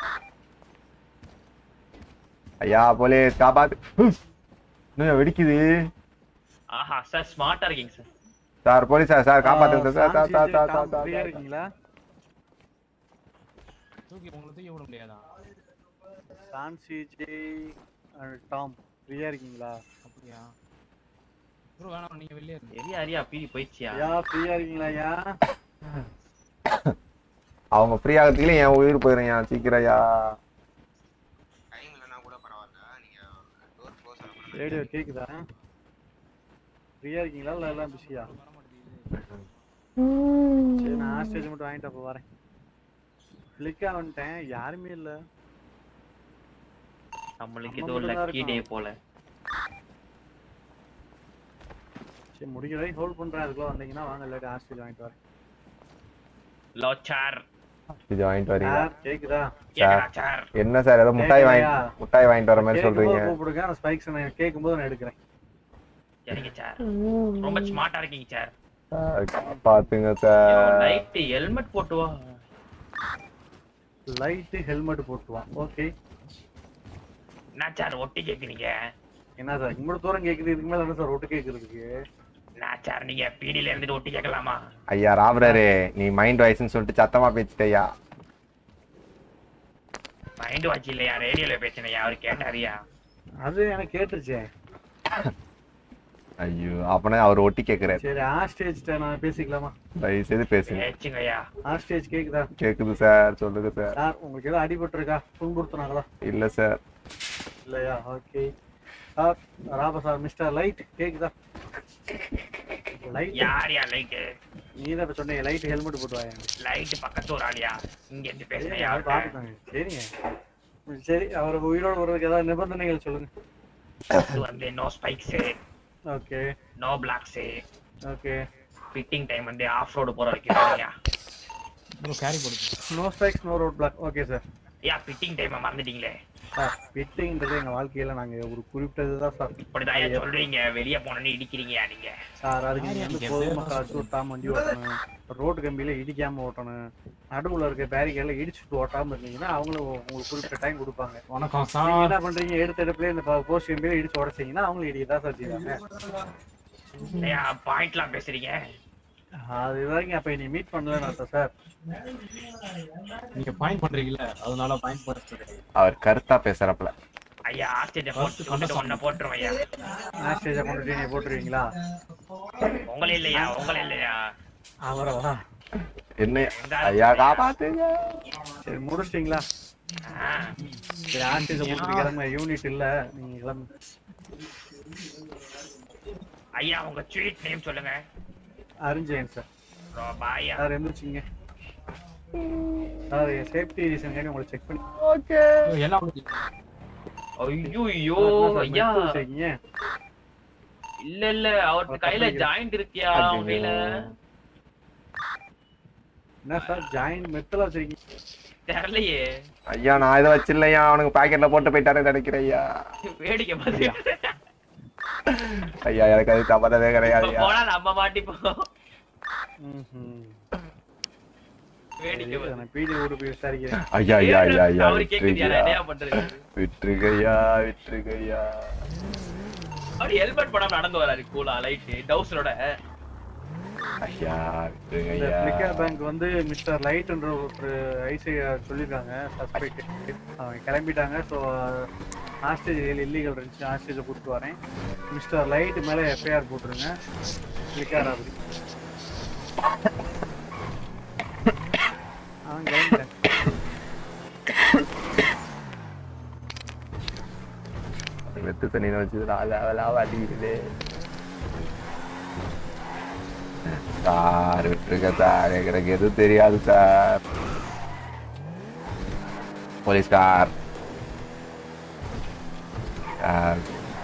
[SPEAKER 1] ஐயா போலீஸ் காப்பாத்து ஹம். இன்னும் வெடிக்குது
[SPEAKER 3] ஆஹா சார் ஸ்மார்ட்டா இருக்கீங்க sir
[SPEAKER 1] sir police sir sir காப்பாத்துங்க sir sir sir sir sir sir
[SPEAKER 5] ஃப்ரீயா
[SPEAKER 1] சார்
[SPEAKER 5] இருக்கீங்களா
[SPEAKER 2] தூக்கி உங்களை தூக்கி விட முடியாதா
[SPEAKER 5] சான் சிஜே டாம் ஃப்ரீயா இருக்கீங்களா
[SPEAKER 2] அப்படியா ப்ரோ வேணாம் நீங்க வெளியே இருங்க
[SPEAKER 3] எரியா அரியா பீடி போயிடுச்சியா
[SPEAKER 5] ஐயா ஃப்ரீயா இருக்கீங்களா ஐயா
[SPEAKER 1] அவங்க ஃப்ரீ ஆகிறதுக்குள்ள என் உயிர் போயிருங்க சீக்கிரம் ஐயா
[SPEAKER 4] டைம் இல்லைன்னா கூட பரவாயில்ல நீங்க டோர் க்ளோஸ் ஆன
[SPEAKER 5] ரேடியோ கேக்குதா ஃப்ரீயா இருக்கீங்களா இல்ல எல்லாம் பிஸியா சரி நான் ஆஸ்டேஜ் மட்டும் வாங்கிட்டு அப்போ வரேன் கிளிக்கா வந்துட்டேன் யாருமே இல்ல
[SPEAKER 3] நம்மளுக்கு
[SPEAKER 5] நம்ம
[SPEAKER 3] ஏதோ
[SPEAKER 5] மட்டும் தான்
[SPEAKER 3] லக்கி டே
[SPEAKER 5] இருக்கோம்.
[SPEAKER 3] போல
[SPEAKER 5] சரி முடிக்கிற வரைக்கும் ஹோல்ட் பண்றேன் அதுக்குள்ள வந்தீங்கன்னா வாங்க இல்லாட்டி ஹாஸ்டல் வாங்கிட்டு வரேன்
[SPEAKER 3] லோச்சார்
[SPEAKER 1] இது வாங்கிட்டு வரீங்க
[SPEAKER 5] சார் கேக்குதா
[SPEAKER 3] கேக்குதா சார்
[SPEAKER 1] என்ன சார் ஏதோ முட்டாய் வாங்கி
[SPEAKER 5] கேக்கலையா?
[SPEAKER 1] முட்டாய் வாங்கிட்டு வர மாதிரி சொல்றீங்க
[SPEAKER 5] கேட்கும்போது கூப்பிடுங்க அந்த ஸ்பைக்ஸ் நான் கேட்கும்போது நான் எடுக்கிறேன்
[SPEAKER 3] சரிங்க சார் ரொம்ப ஸ்மார்ட்டா இருக்கீங்க சார்
[SPEAKER 1] சார், பாத்துங்க சார்
[SPEAKER 3] லைட் ஹெல்மெட் போட்டு வா
[SPEAKER 5] லைட்டு ஹெல்மெட் போட்டுவான் ஓகே
[SPEAKER 3] என்ன சார் ஒட்டி கேக்குறீங்க
[SPEAKER 5] என்ன சார் இவ்வளவு தூரம் கேக்குது இதுக்கு மேல என்ன சார் ஒட்டு கேக்குறதுக்கு
[SPEAKER 3] என்ன சார் நீங்க பீடியில இருந்துட்டு ஒட்டி கேட்கலாமா
[SPEAKER 1] ஐயா ராபரரு நீ மைண்ட் வாய்ஸ்னு சொல்லிட்டு சத்தமா பேசிட்டய்யா
[SPEAKER 3] மைண்ட் வாட்ச் இல்லையா ரேடியோல பேசினையா அவர் கேட்டாரியா
[SPEAKER 5] அது எனக்கு கேட்டுருச்சே
[SPEAKER 1] ஐயோ அப்பனா அவர் ஒட்டி கேக்குறாரு
[SPEAKER 5] சரி ஹாஸ்டேஜ் நான் பேசிக்கலாமா
[SPEAKER 1] தயவு செய்து பேசுங்க
[SPEAKER 3] பேச்சுங்கய்யா
[SPEAKER 5] ஹாஸ்டேஜ் கேக்குதா
[SPEAKER 1] கேக்குது சார் சொல்லுங்க சார்
[SPEAKER 5] சார் உங்களுக்கு ஏதோ அடிபட்டிருக்கா துன்புறுத்துனாங்களா
[SPEAKER 1] இல்ல சார்
[SPEAKER 5] இல்லையா ஓகே சார் ராபா சார் மிஸ்டர் லைட் கேக்குதா லைட்
[SPEAKER 3] யார் யா லைட்
[SPEAKER 5] நீ தான் இப்ப சொன்னீங்க லைட் ஹெல்மெட் போட்டு வாங்க
[SPEAKER 3] லைட் பக்கத்து ஒரு ஆளியா இங்க இருந்து
[SPEAKER 5] சரிங்க,
[SPEAKER 3] பேசுனையா
[SPEAKER 5] அவர் பாத்துட்டாங்க சரிங்க ம், சரி அவர் உயிரோட வர்றதுக்கு ஏதாவது நிபந்தனைகள் சொல்லுங்க
[SPEAKER 3] இது வந்து no spikes
[SPEAKER 5] okay
[SPEAKER 3] no blocks
[SPEAKER 5] okay
[SPEAKER 3] fitting time வந்து ஆஃப் ரோடு போற வரைக்கும் வருங்கய்யா.
[SPEAKER 2] ப்ரோ கேரி போடுங்க
[SPEAKER 5] no spikes no road block okay sir
[SPEAKER 3] ஐயா ஃபிட்டிங் டைம் மறந்துட்டீங்களே
[SPEAKER 5] சார் ஃபிட்டிங்கிறது எங்க வாழ்க்கையில நாங்க ஒரு குறிப்பிட்டது தான் சார்
[SPEAKER 3] இப்படிதான் ஐயா சொல்றீங்க வெளிய போனோன்னு இடிக்கிறீங்கயா நீங்க
[SPEAKER 5] சார் அதுக்கு நீங்க வந்து
[SPEAKER 2] யார்
[SPEAKER 5] பொதுமக்கள் அடிச்சு விட்டாம வண்டி ஓட்டணும் ரோட்டு கம்பியில இடிக்காம ஓட்டணும் நடுவுல இருக்க பேரிகேட்ல இடிச்சுட்டு ஓட்டாம இருந்தீங்கன்னா அவங்களும் உங்களுக்கு குறிப்பிட்ட டைம் கொடுப்பாங்க
[SPEAKER 2] வணக்கம்
[SPEAKER 5] நீங்க
[SPEAKER 2] சார்
[SPEAKER 5] என்ன பண்றீங்க எடுத்த எடுப்புல இந்த போஸ்ட் கம்பியில இடிச்சு உடச்சீங்கன்னா அவங்களும் இடிக்க தான் சார் செய்வாங்க
[SPEAKER 3] ஐயா பாயிண்ட்லாம் பேசுறீங்க
[SPEAKER 5] அது வரைக்கும் அப்ப நீ மீட் பண்ணலன்னு அர்த்தம் சார்
[SPEAKER 2] நீங்க பாயிண்ட் பண்றீங்கல்ல அதனால பாயிண்ட் பண்ணுறது
[SPEAKER 1] அவர் கருத்தா பேசுறப்பல
[SPEAKER 3] ஐயா ஆஸ்டேஜ போட்டு கொண்டுட்டு ஒன்ன போட்டுருவோம் ஐயா
[SPEAKER 5] ஆஸ்டேஜை கொண்டுட்டு நீ போட்டுருவீங்களா
[SPEAKER 3] உங்களே இல்லையா உங்களே இல்லையா
[SPEAKER 5] அவரவா
[SPEAKER 1] என்ன
[SPEAKER 3] எங்க
[SPEAKER 1] ஐயா காப்பாத்துங்க
[SPEAKER 5] சரி முடிச்சிட்டீங்களா
[SPEAKER 3] ஆ,
[SPEAKER 5] சரி ஆஸ்டேஜை போட்டு கிளம்ப யூனிட் இல்ல நீங்க கிளம்பு
[SPEAKER 3] ஐயா உங்க ஸ்வீட் நேம் சொல்லுங்க
[SPEAKER 5] அறிஞ்சேன் சார்
[SPEAKER 3] பாயா
[SPEAKER 5] சார் எந்திரிச்சிங்க சார் சேஃப்டி ரீசன் உங்களை செக் பண்ணி
[SPEAKER 2] எல்லாம் முடிஞ்சு.
[SPEAKER 3] ஐயோ
[SPEAKER 5] என்ன சார்
[SPEAKER 3] ஐயா
[SPEAKER 5] மெட்ரோ வச்சிருக்கீங்க?
[SPEAKER 3] இல்ல இல்ல அவருக்கு கையில ஜாயிண்ட் இருக்கியா
[SPEAKER 1] ஐயோ.
[SPEAKER 3] கையில
[SPEAKER 5] என்ன சார் ஜாயின் மெத்தல வச்சிருக்கீங்க
[SPEAKER 3] தெரியலையே
[SPEAKER 1] ஐயா நான் இதை வச்சிடலையா அவனுக்கு பாக்கெட்ல போட்டு போயிட்டாரு நினைக்கிறேன் ஐயா
[SPEAKER 3] வேடிக்கை பார்த்து
[SPEAKER 1] ஐயா எனக்கு அது சம்மந்தமே கிடையாது ஐயா
[SPEAKER 3] போனா நம்ம மாட்டிப்போம்
[SPEAKER 5] ம்ஹும்.
[SPEAKER 3] வேடிக்கை
[SPEAKER 5] சரி,
[SPEAKER 3] பார்த்து.
[SPEAKER 5] நான் பீடி ஓடு போய் விசாரிக்கிறேன்
[SPEAKER 1] ஐயா ஐயா ஐயா ஐயா
[SPEAKER 3] அவரு கேக்குது
[SPEAKER 1] விட்டுருங்கய்யா
[SPEAKER 3] என்னையா பண்றது
[SPEAKER 1] விட்டுருங்கய்யா விட்டுருங்கய்யா
[SPEAKER 3] அப்படி ஹெல்மெட் போடாம நடந்து வராரு கூலா லைட் டவுசரோட
[SPEAKER 1] ஐயா
[SPEAKER 5] இந்த
[SPEAKER 1] விட்டுருங்கய்யா
[SPEAKER 5] பிளிக்கர் பேங்க் வந்து மிஸ்டர் லைட்ன்ற ஒரு ஐசி சொல்லியிருக்காங்க சஸ்பெக்ட் அவங்க கிளம்பிட்டாங்க ஸோ ஹாஸ்டேஜ் இல்லீகல் இருந்துச்சு ஹாஸ்டேஜை கூப்பிட்டு வரேன் மிஸ்டர் லைட் மேலே எஃப்ஐஆர் போட்டுருங்க பிளிக்கர் அப்படி அவன் கிளம்பிட்டேன்
[SPEAKER 1] வெத்து தண்ணியில வச்சு ராஜாவெல்லாம் அடிக்குது சார் விட்டுருங்க சார் எனக்கு எதுவும் தெரியாது சார் போலீஸ்கார் சார்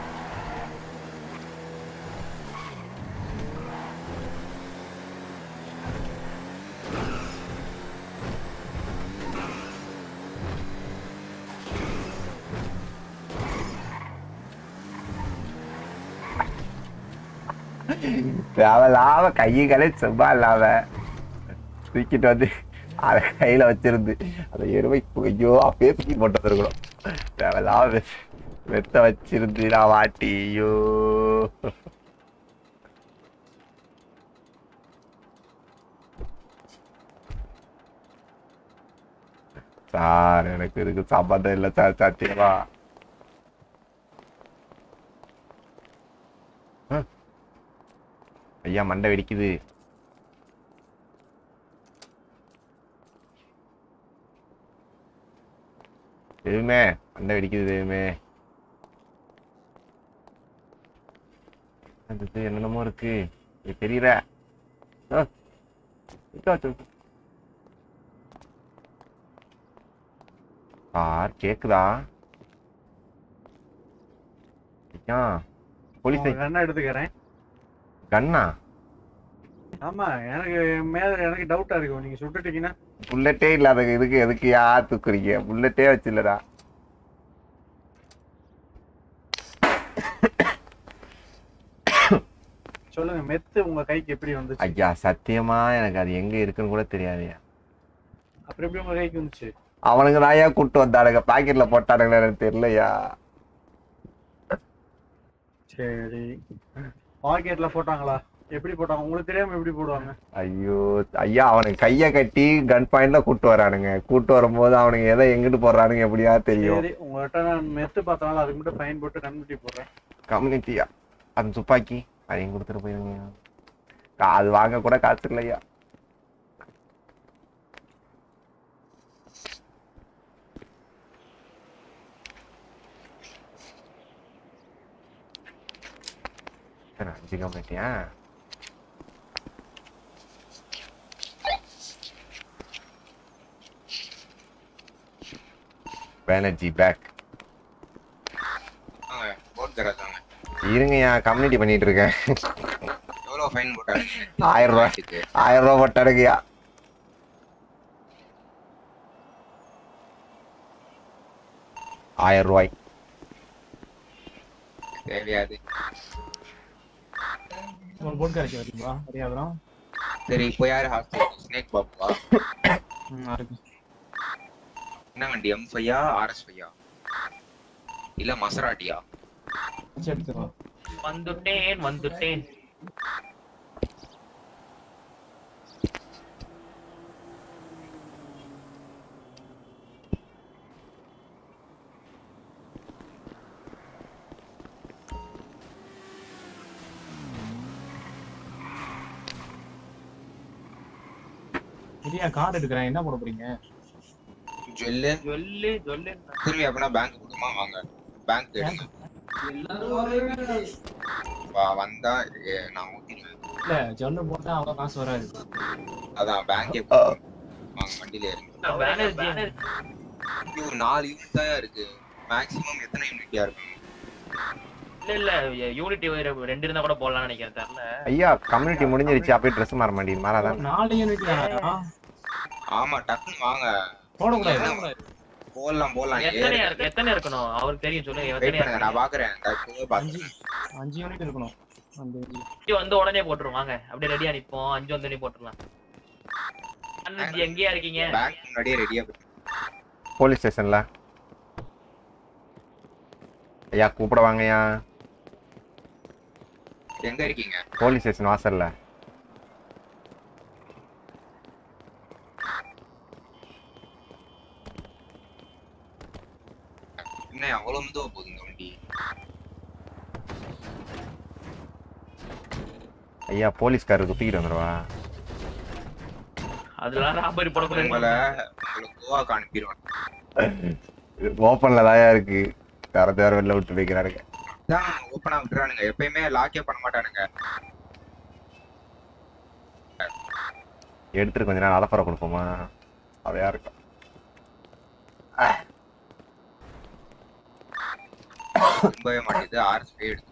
[SPEAKER 1] தேவையில்லாம கைகளை செவ்வா இல்லாம தூக்கிட்டு வந்து அதை கையில வச்சிருந்து அந்த எருமை ஐயோ அப்பயே தூக்கி போட்டு வந்துருக்கணும் தேவையில்லாம வெ- வெத்த வச்சிருந்து நான் வாட்டி ஐயோ சார் எனக்கு இதுக்கு சம்மந்தம் இல்லை சார் சத்தியமா ஐயா மண்டை வெடிக்குது எதுவுமே மண்டை வெடிக்குது எதுவுமே அது இது என்னென்னமோ இருக்கு இது தெரியல ஆ. இதோ அது. சார் கேக்குதா ஐயா போலீஸ்
[SPEAKER 5] என்ன எடுத்துக்கிறேன்
[SPEAKER 1] கண்ணா
[SPEAKER 5] ஆமா எனக்கு என் மேல எனக்கு டவுட்டா இருக்கு நீங்க சுட்டுட்டீங்கன்னா
[SPEAKER 1] புல்லட்டே இல்லாத இதுக்கு எதுக்கு யா தூக்குறீங்க புல்லட்டே வச்சில்லடா
[SPEAKER 5] சொல்லுங்க மெத்து உங்க கைக்கு எப்படி வந்துச்சு
[SPEAKER 1] ஐயா சத்தியமா எனக்கு அது எங்க இருக்குன்னு கூட தெரியாதுயா
[SPEAKER 5] அப்புறம் எப்படி உங்க கைக்கு வந்துச்சு
[SPEAKER 1] அவனுங்க தாயா கூட்டு வந்தானுங்க பாக்கெட்ல போட்டானுங்களே எனக்கு தெரியலையா
[SPEAKER 5] சரி பாக்கெட்ல போட்டாங்களா எப்படி போட்டாங்க உங்களுக்கு தெரியாம எப்படி போடுவாங்க
[SPEAKER 1] ஐயோ ஐயா அவனுக்கு கைய கட்டி கன் பாயிண்ட்ல கூட்டு வரானுங்க கூட்டு வரும்போது அவனுங்க எதை எங்கிட்டு போடுறானுங்க எப்படியா தெரியும்
[SPEAKER 5] சரி உங்கள்கிட்ட நான் மெத்து பார்த்தனால அதுக்கு மட்டும் ஃபைன் போட்டு கண்ணுட்டி போடுறேன்
[SPEAKER 1] கம்யூனிட்டியா அந்த துப்பாக்கி அதையும் கொடுத்துட்டு போயிருங்க அது வாங்க கூட காசு இல்லையா சரி, அஞ்சு கம்யூனிட்டியா பேனர்ஜி பேக்
[SPEAKER 4] வாங்க போட் தராதாங்க
[SPEAKER 1] இருங்கய்யா கம்யூனிட்டி பண்ணிட்டு இருக்கேன்
[SPEAKER 4] எவ்வளவு ஃபைன் போட்டாங்க
[SPEAKER 1] ஆயிரம் ரூபாய்
[SPEAKER 4] இதுக்கு?
[SPEAKER 1] ஆயிரம் ரூபாய் போட்டானுங்கய்யா ஆயிரம் ரூபாய்
[SPEAKER 4] தேவையாது
[SPEAKER 2] ஒரு போட் கரைக்க வரீங்களா சரியா வரும்
[SPEAKER 4] சரி இப்போ யாரு ஹாஸ்டல் ஸ்னேக் பாப்புவா
[SPEAKER 2] ம் இருக்கு
[SPEAKER 4] என்ன வண்டி எம் ஃபையா ஆர்எஸ் ஃபையா இல்ல மசராட்டியா
[SPEAKER 2] வச்சு எடுத்துக்கலாம்
[SPEAKER 3] வந்துட்டேன் வந்துட்டேன்
[SPEAKER 2] சரியா கார்டு எடுக்கிறேன் என்ன போட போறீங்க
[SPEAKER 4] ஜுவல்லு
[SPEAKER 3] சொல்லு சொல்லு
[SPEAKER 4] திரும்பி அப்படின்னா பேங்க் கொடுமா வாங்க பேங்க் எடுங்க வா வந்தா ஏ, நான் ஊத்திடுவேன்
[SPEAKER 2] இல்ல ஜொல்லு போட்டா அவ்வளவு காசு வராது
[SPEAKER 4] அதான் பேங்கே வாங்க வண்டியில இருங்க
[SPEAKER 3] பேனர்ஜி
[SPEAKER 4] ஐயோ நாலு யூனிட் தான் இருக்கு மேக்ஸிமம் எத்தனை யூனிட்டியா இருக்கும்
[SPEAKER 3] இல்ல இல்ல யூனிட்டி ரெண்டு இருந்தா கூட போடலாம்னு நினைக்கிறேன் தெரியல
[SPEAKER 1] ஐயா கம்யூனிட்டி முடிஞ்சிருச்சு அப்படியே ட்ரெஸ் மாற மாட்டேங்குது மாறாதான்
[SPEAKER 2] நாலு யூனிட் தானா
[SPEAKER 4] ஆமா டக்குன்னு வாங்க
[SPEAKER 2] போடக்கூடாது
[SPEAKER 4] போடலாம் போடலாம்
[SPEAKER 3] எத்தனை
[SPEAKER 4] ஏறுங்க.
[SPEAKER 3] இருக்கு- எத்தனை இருக்கணும் அவருக்கு தெரியும் சொல்லுங்க
[SPEAKER 4] வெயிட்
[SPEAKER 3] எத்தனை
[SPEAKER 4] பண்ணுங்க நான் பாக்குறேன் இந்த இப்பவே
[SPEAKER 2] அஞ்சு
[SPEAKER 4] பாக்குறேன்
[SPEAKER 2] அஞ்சு யூனிட் இருக்கணும் அந்த அஞ்சு.
[SPEAKER 3] அஞ்சு வந்து உடனே போட்டுரும் வாங்க அப்படியே ரெடியா நிப்போம் அஞ்சு வந்து போட்டுடலாம் பேனர்ஜி எங்கேயா இருக்கீங்க
[SPEAKER 4] பேங்க் முன்னாடியே ரெடியா
[SPEAKER 1] போலீஸ் ஸ்டேஷன்ல ஐயா கூப்பிட வாங்கய்யா
[SPEAKER 4] எங்க இருக்கீங்க
[SPEAKER 1] போலீஸ் ஸ்டேஷன் வாசல்ல
[SPEAKER 4] என்ன அவ்வளவு மெதுவா போகுது இந்த வண்டி
[SPEAKER 1] ஐயா போலீஸ்காரர் குத்திக்கிட்டு வந்துருவா
[SPEAKER 3] அதெல்லாம் ராபரி
[SPEAKER 4] உங்களை
[SPEAKER 3] போடக்கூடாது
[SPEAKER 4] உங்களை கோவாக்கு அனுப்பிடுவேன்
[SPEAKER 1] ஓப்பன்ல தாயா இருக்கு தர தர வெளில விட்டு வைக்கிறாருங்க
[SPEAKER 4] தான் ஓப்பனா விட்டுறானுங்க எப்பயுமே லாக்கே பண்ண மாட்டானுங்க
[SPEAKER 1] எடுத்துட்டு கொஞ்ச நேரம் அலப்பறை கொடுப்போமா அதையா இருக்கும்
[SPEAKER 4] ரொம்பவே மாட்டேது ஆர்எஸ் போய் எடுத்து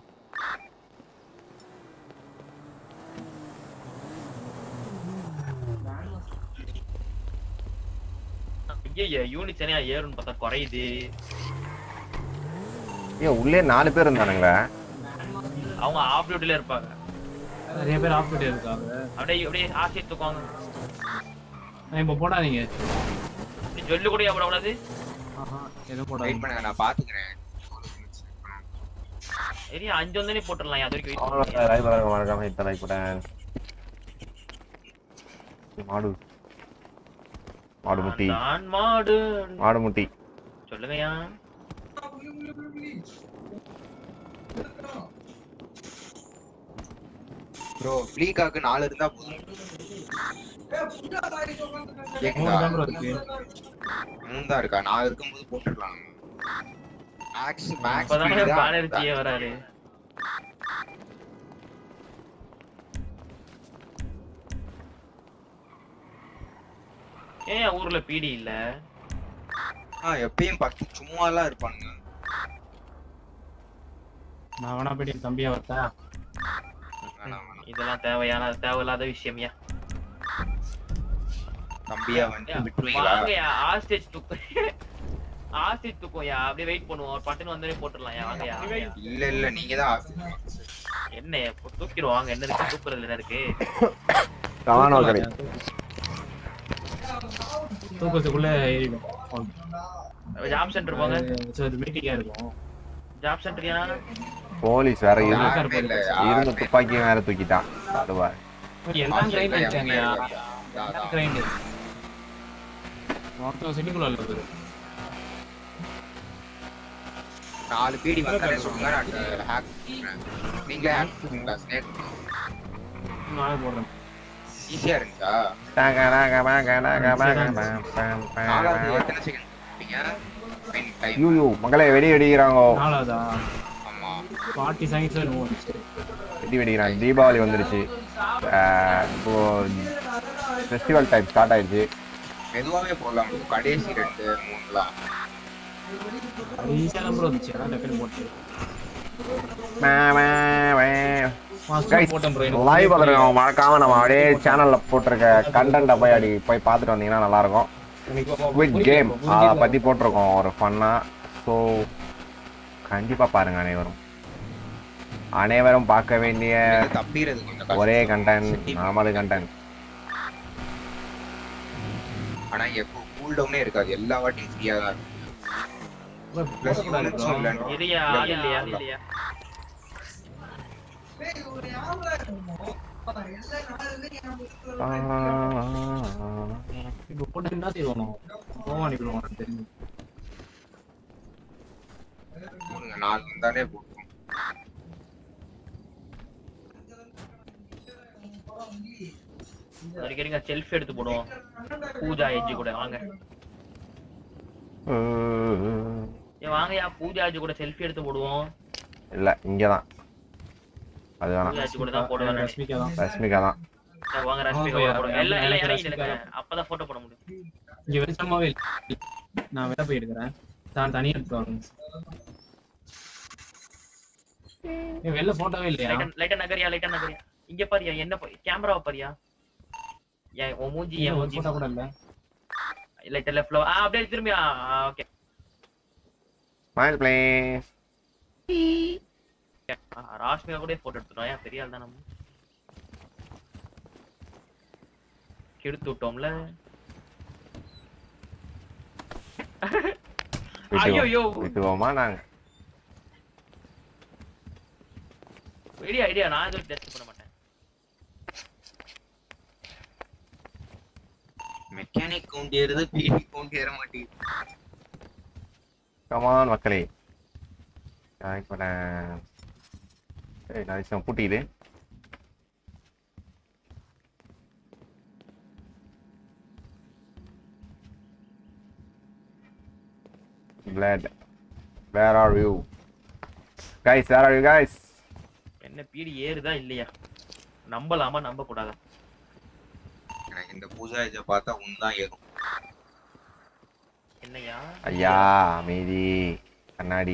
[SPEAKER 3] ஐயா யூனிட் தனியா ஏறும்னு பார்த்தா குறையுது
[SPEAKER 1] ஏன் உள்ளே நாலு பேர் இருந்தானுங்களே
[SPEAKER 3] அவங்க ஆஃப் டியூட்டில இருப்பாங்க
[SPEAKER 2] நிறைய பேர் ஆப்ரேட் இருக்காங்க
[SPEAKER 3] அப்படியே அப்படியே ஆசை தூக்குவாங்க
[SPEAKER 2] நான் இப்ப போடாதீங்க
[SPEAKER 3] நீ சொல்லு கூட போடக்கூடாது
[SPEAKER 2] ஆஹா எதுவும்
[SPEAKER 4] வெயிட்
[SPEAKER 2] போடாதீங்க
[SPEAKER 4] பண்ணுங்க நான் பாத்துக்கிறேன்
[SPEAKER 3] சரி அஞ்சு வந்து போட்டுடலாம் அது வரைக்கும் wait பண்ணுங்க.
[SPEAKER 1] லைவ் வர மறக்காம இந்த லைக் கூட மாடு மாடு முட்டி
[SPEAKER 3] நான் மாடு
[SPEAKER 1] மாடு முட்டி
[SPEAKER 3] சொல்லுங்கயா
[SPEAKER 4] ப்ரோ ஃப்ளீகாக்கு நாலு இருந்தா போதும்
[SPEAKER 2] மூணு
[SPEAKER 4] கேக்குதா
[SPEAKER 2] தான் bro இருக்கு
[SPEAKER 4] மூணு தான் இருக்கா நான் இருக்கும்போது போட்டுடலாம் மேக்ஸ் மேக்ஸ்
[SPEAKER 3] இப்பதானே பானர்ஜியே வராரு ஏன் ஊர்ல பீடி இல்ல
[SPEAKER 4] எப்பயும் பத்து சும்மா எல்லாம் இருப்பானுங்க
[SPEAKER 2] நான் வேணா போயிட்டு என் தம்பியா வரட்டா
[SPEAKER 4] வேணாம் வேணாம்
[SPEAKER 3] இதெல்லாம் தேவையான தேவையில்லாத விஷயம்யா
[SPEAKER 4] தம்பியா வந்து விட்டுருவீங்களா
[SPEAKER 3] வாங்கயா ஆஸ்டேஜ் தூக்கு ஆஸ்டேஜ் தூக்கும்யா அப்படியே வெயிட் பண்ணுவோம் ஒரு பட்டன் வந்தே போட்டுடலாம் வாங்கயா வாங்கயா.
[SPEAKER 4] இல்ல இல்ல நீங்க தான் ஆசை
[SPEAKER 3] என்ன இப்போ தூக்கிடுவோம் வாங்க என்ன இருக்கு தூக்குறதுல என்ன இருக்கு
[SPEAKER 1] கமான் மக்களே
[SPEAKER 2] தூக்கத்துக்குள்ள ஏறிடும்
[SPEAKER 3] ஜாப் சென்டர் போங்க
[SPEAKER 2] மீட்டிங்கா இருக்கும்
[SPEAKER 3] ஜாப் சென்டர்யா
[SPEAKER 1] போலீஸ் வேற இருந்து
[SPEAKER 4] யாருமே இல்ல
[SPEAKER 1] இருந்து துப்பாக்கியும் வேற தூக்கிட்டான் அதுவா
[SPEAKER 2] எல்லாம் கிரைண்ட்
[SPEAKER 4] ஆஸ்திரேலியா
[SPEAKER 2] அடிச்சாங்கயா
[SPEAKER 4] அதான், அதான்.
[SPEAKER 2] கிரைண்ட் மொத்தம் சிட்டிக்குள்ள இருக்குது
[SPEAKER 4] நாலு பீடி வந்தாலே சொல்லுங்க நான் ஹேக் நீங்களே ஹேக் பண்ணுங்களா ஸ்னேக்
[SPEAKER 2] நாளை போடுறேன்
[SPEAKER 4] ஈஸியா இருந்துச்சா நாலாவது எத்தனை செகண்ட் டைம்
[SPEAKER 1] ஐயோ மகளே வெடி வெடிக்கிறாங்கோ
[SPEAKER 2] நாலாவதா
[SPEAKER 4] ஆமா
[SPEAKER 2] ஃபார்ட்டி செகண்ட்ஸ் என்னமோ வந்துச்சு
[SPEAKER 1] வெடி வெடிக்கிறாங்க தீபாவளி வந்துருச்சு ஆஹ் இப்போ ஃபெஸ்டிவல் டைம் ஸ்டார்ட் ஆயிடுச்சு
[SPEAKER 4] மெதுவாவே போடலாம் bro. கடைசி ரெண்டு மூணுலாம்
[SPEAKER 2] அது ஈஸியாக நம்பர் வந்துச்சு அதான் டக்குனு போட்டு
[SPEAKER 1] Guys,
[SPEAKER 2] போட்டேன் ப்ரோ
[SPEAKER 1] லைவ் பார்த்துருக்கோம் மறக்காம நம்ம அப்படியே சேனல்ல போட்டிருக்க கண்டென்ட்டை போய் அப்படி போய் பார்த்துட்டு வந்தீங்கன்னா நல்லா இருக்கும் குவிட் கேம் அதை பத்தி போட்டிருக்கோம் ஒரு ஃபன்னா ஸோ கண்டிப்பா பாருங்க அனைவரும் அனைவரும் பார்க்க வேண்டிய
[SPEAKER 4] இது தப்பிக்கிறது கொஞ்சம் கஷ்டம்.
[SPEAKER 1] ஒரே கண்டென்ட் நார்மல் கண்டென்ட்
[SPEAKER 4] ஆனா எப்போ கூல் டவுனே இருக்காது எல்லா வாட்டியும் ஃப்ரீயா தான் இருக்கும் பிளஸ் யூனிட்ஸும் இல்லைன்னு
[SPEAKER 3] இல்லையா ஆள் இல்லையா ஆள் இல்லையா
[SPEAKER 2] இப்போ போட்டு என்ன செய்வோம் போவா அனுப்பிடுவோம் தெரிஞ்சு
[SPEAKER 4] மூணுங்க, நாலு வந்தாலே போதும்
[SPEAKER 3] அடிக்கடிங்க செல்ஃபி எடுத்து போடுவோம் பூஜா எஜ்ஜு கூட வாங்க ஏன் வாங்கயா பூஜா எஜ்ஜு கூட செல்ஃபி எடுத்து போடுவோம்
[SPEAKER 1] இல்ல இங்கதான் அது வேணாம்
[SPEAKER 3] பூஜா எஜ்ஜு கூட தான் போடுவேன் நானு.
[SPEAKER 2] ரஷ்மிகா தான்
[SPEAKER 1] ரஷ்மிகா தான்
[SPEAKER 3] சரி, வாங்க ரஷ்மிகா
[SPEAKER 2] ஆமா,
[SPEAKER 3] கூட போடுவோம் எல்லாம் எல்லாம்
[SPEAKER 2] எனக்கு
[SPEAKER 3] இறங்கி
[SPEAKER 2] ரஷ்மிகா.
[SPEAKER 3] நில்லுங்க. அப்பதான் போட்டோ போட முடியும்
[SPEAKER 2] இங்க வெளிச்சமாவே இல்லை நான் வெளில போய் எடுக்கிறேன் தான் தனியா எடுத்து வாங்க ஏய், வெளில போட்டோவே இல்லையா
[SPEAKER 3] லைட்டா லைட்டா நகரியா லைட்டா நகரியா இங்க பாரியா என்ன கேமராவை பாரியா ஏன் உன் மூஞ்சி என்
[SPEAKER 2] ஒரு
[SPEAKER 3] மூஞ்சி
[SPEAKER 2] போட்டோ கூட இல்ல
[SPEAKER 3] லைட்டா லெஃப்ட்ல ஆ அப்படியே திரும்பி ஓகே
[SPEAKER 1] ஸ்மைல் ப்ளீஸ்
[SPEAKER 3] ராஷ்மிகா கூட போட்டோ எடுத்துட்டோம் ஏன் பெரிய ஆள் தான் நம்ம கெடுத்து விட்டோம்ல ஐயோ
[SPEAKER 1] விட்டுவோமா நாங்க
[SPEAKER 3] ஐடியா ஐடியா நான் எதுவும் டெஸ்ட் பண்ண மாட்டேன்
[SPEAKER 4] மெக்கானிக் கவுண்ட் ஏறுது பிடி கவுண்ட் ஏற மாட்டேங்குது
[SPEAKER 1] கமான் மக்களே நான் இப்போ நான் சரி நான் விஷயம் பூட்டிது Blood. Where are you? Guys, where are you guys?
[SPEAKER 3] என்ன பீடி ஏறுதா இல்லையா நம்பலாமா நம்ப கூடாதா
[SPEAKER 4] எனக்கு இந்த பூஜா இதை பார்த்தா உன்தான் ஏறும்
[SPEAKER 3] என்னையா
[SPEAKER 1] ஐயா அமைதி கண்ணாடி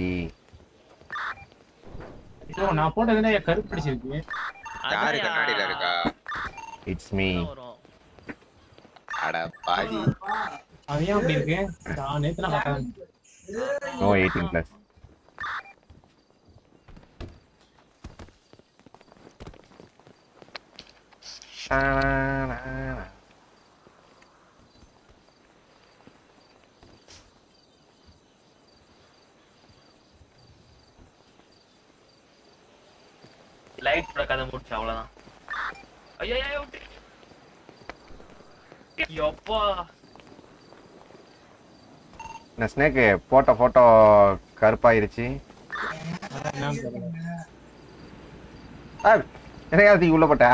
[SPEAKER 2] ஐயோ நான் போட்டதுல என் கருப்பு பிடிச்சிருக்கு
[SPEAKER 4] யாரு
[SPEAKER 3] அதான்யா.
[SPEAKER 4] கண்ணாடியில இருக்கா
[SPEAKER 1] இட்ஸ் மீ
[SPEAKER 3] அதான் வரும்
[SPEAKER 4] அட பாதி
[SPEAKER 2] அது ஏன் அப்படி இருக்கு நான் நேத்து நான் பார்த்தேன்
[SPEAKER 1] நோ எயிட்டீன் ப்ளஸ்
[SPEAKER 3] லைட் கூட கதை முடிச்சு அவ்வளவுதான் ஐயோ ஐயோ விட்டு எப்பா
[SPEAKER 1] இந்த ஸ்னேக்கு போட்ட ஃபோட்டோ கருப்பாயிருச்சு
[SPEAKER 2] என்னன்னு தெரியல.
[SPEAKER 1] என்னையா தூக்கி உள்ள போட்ட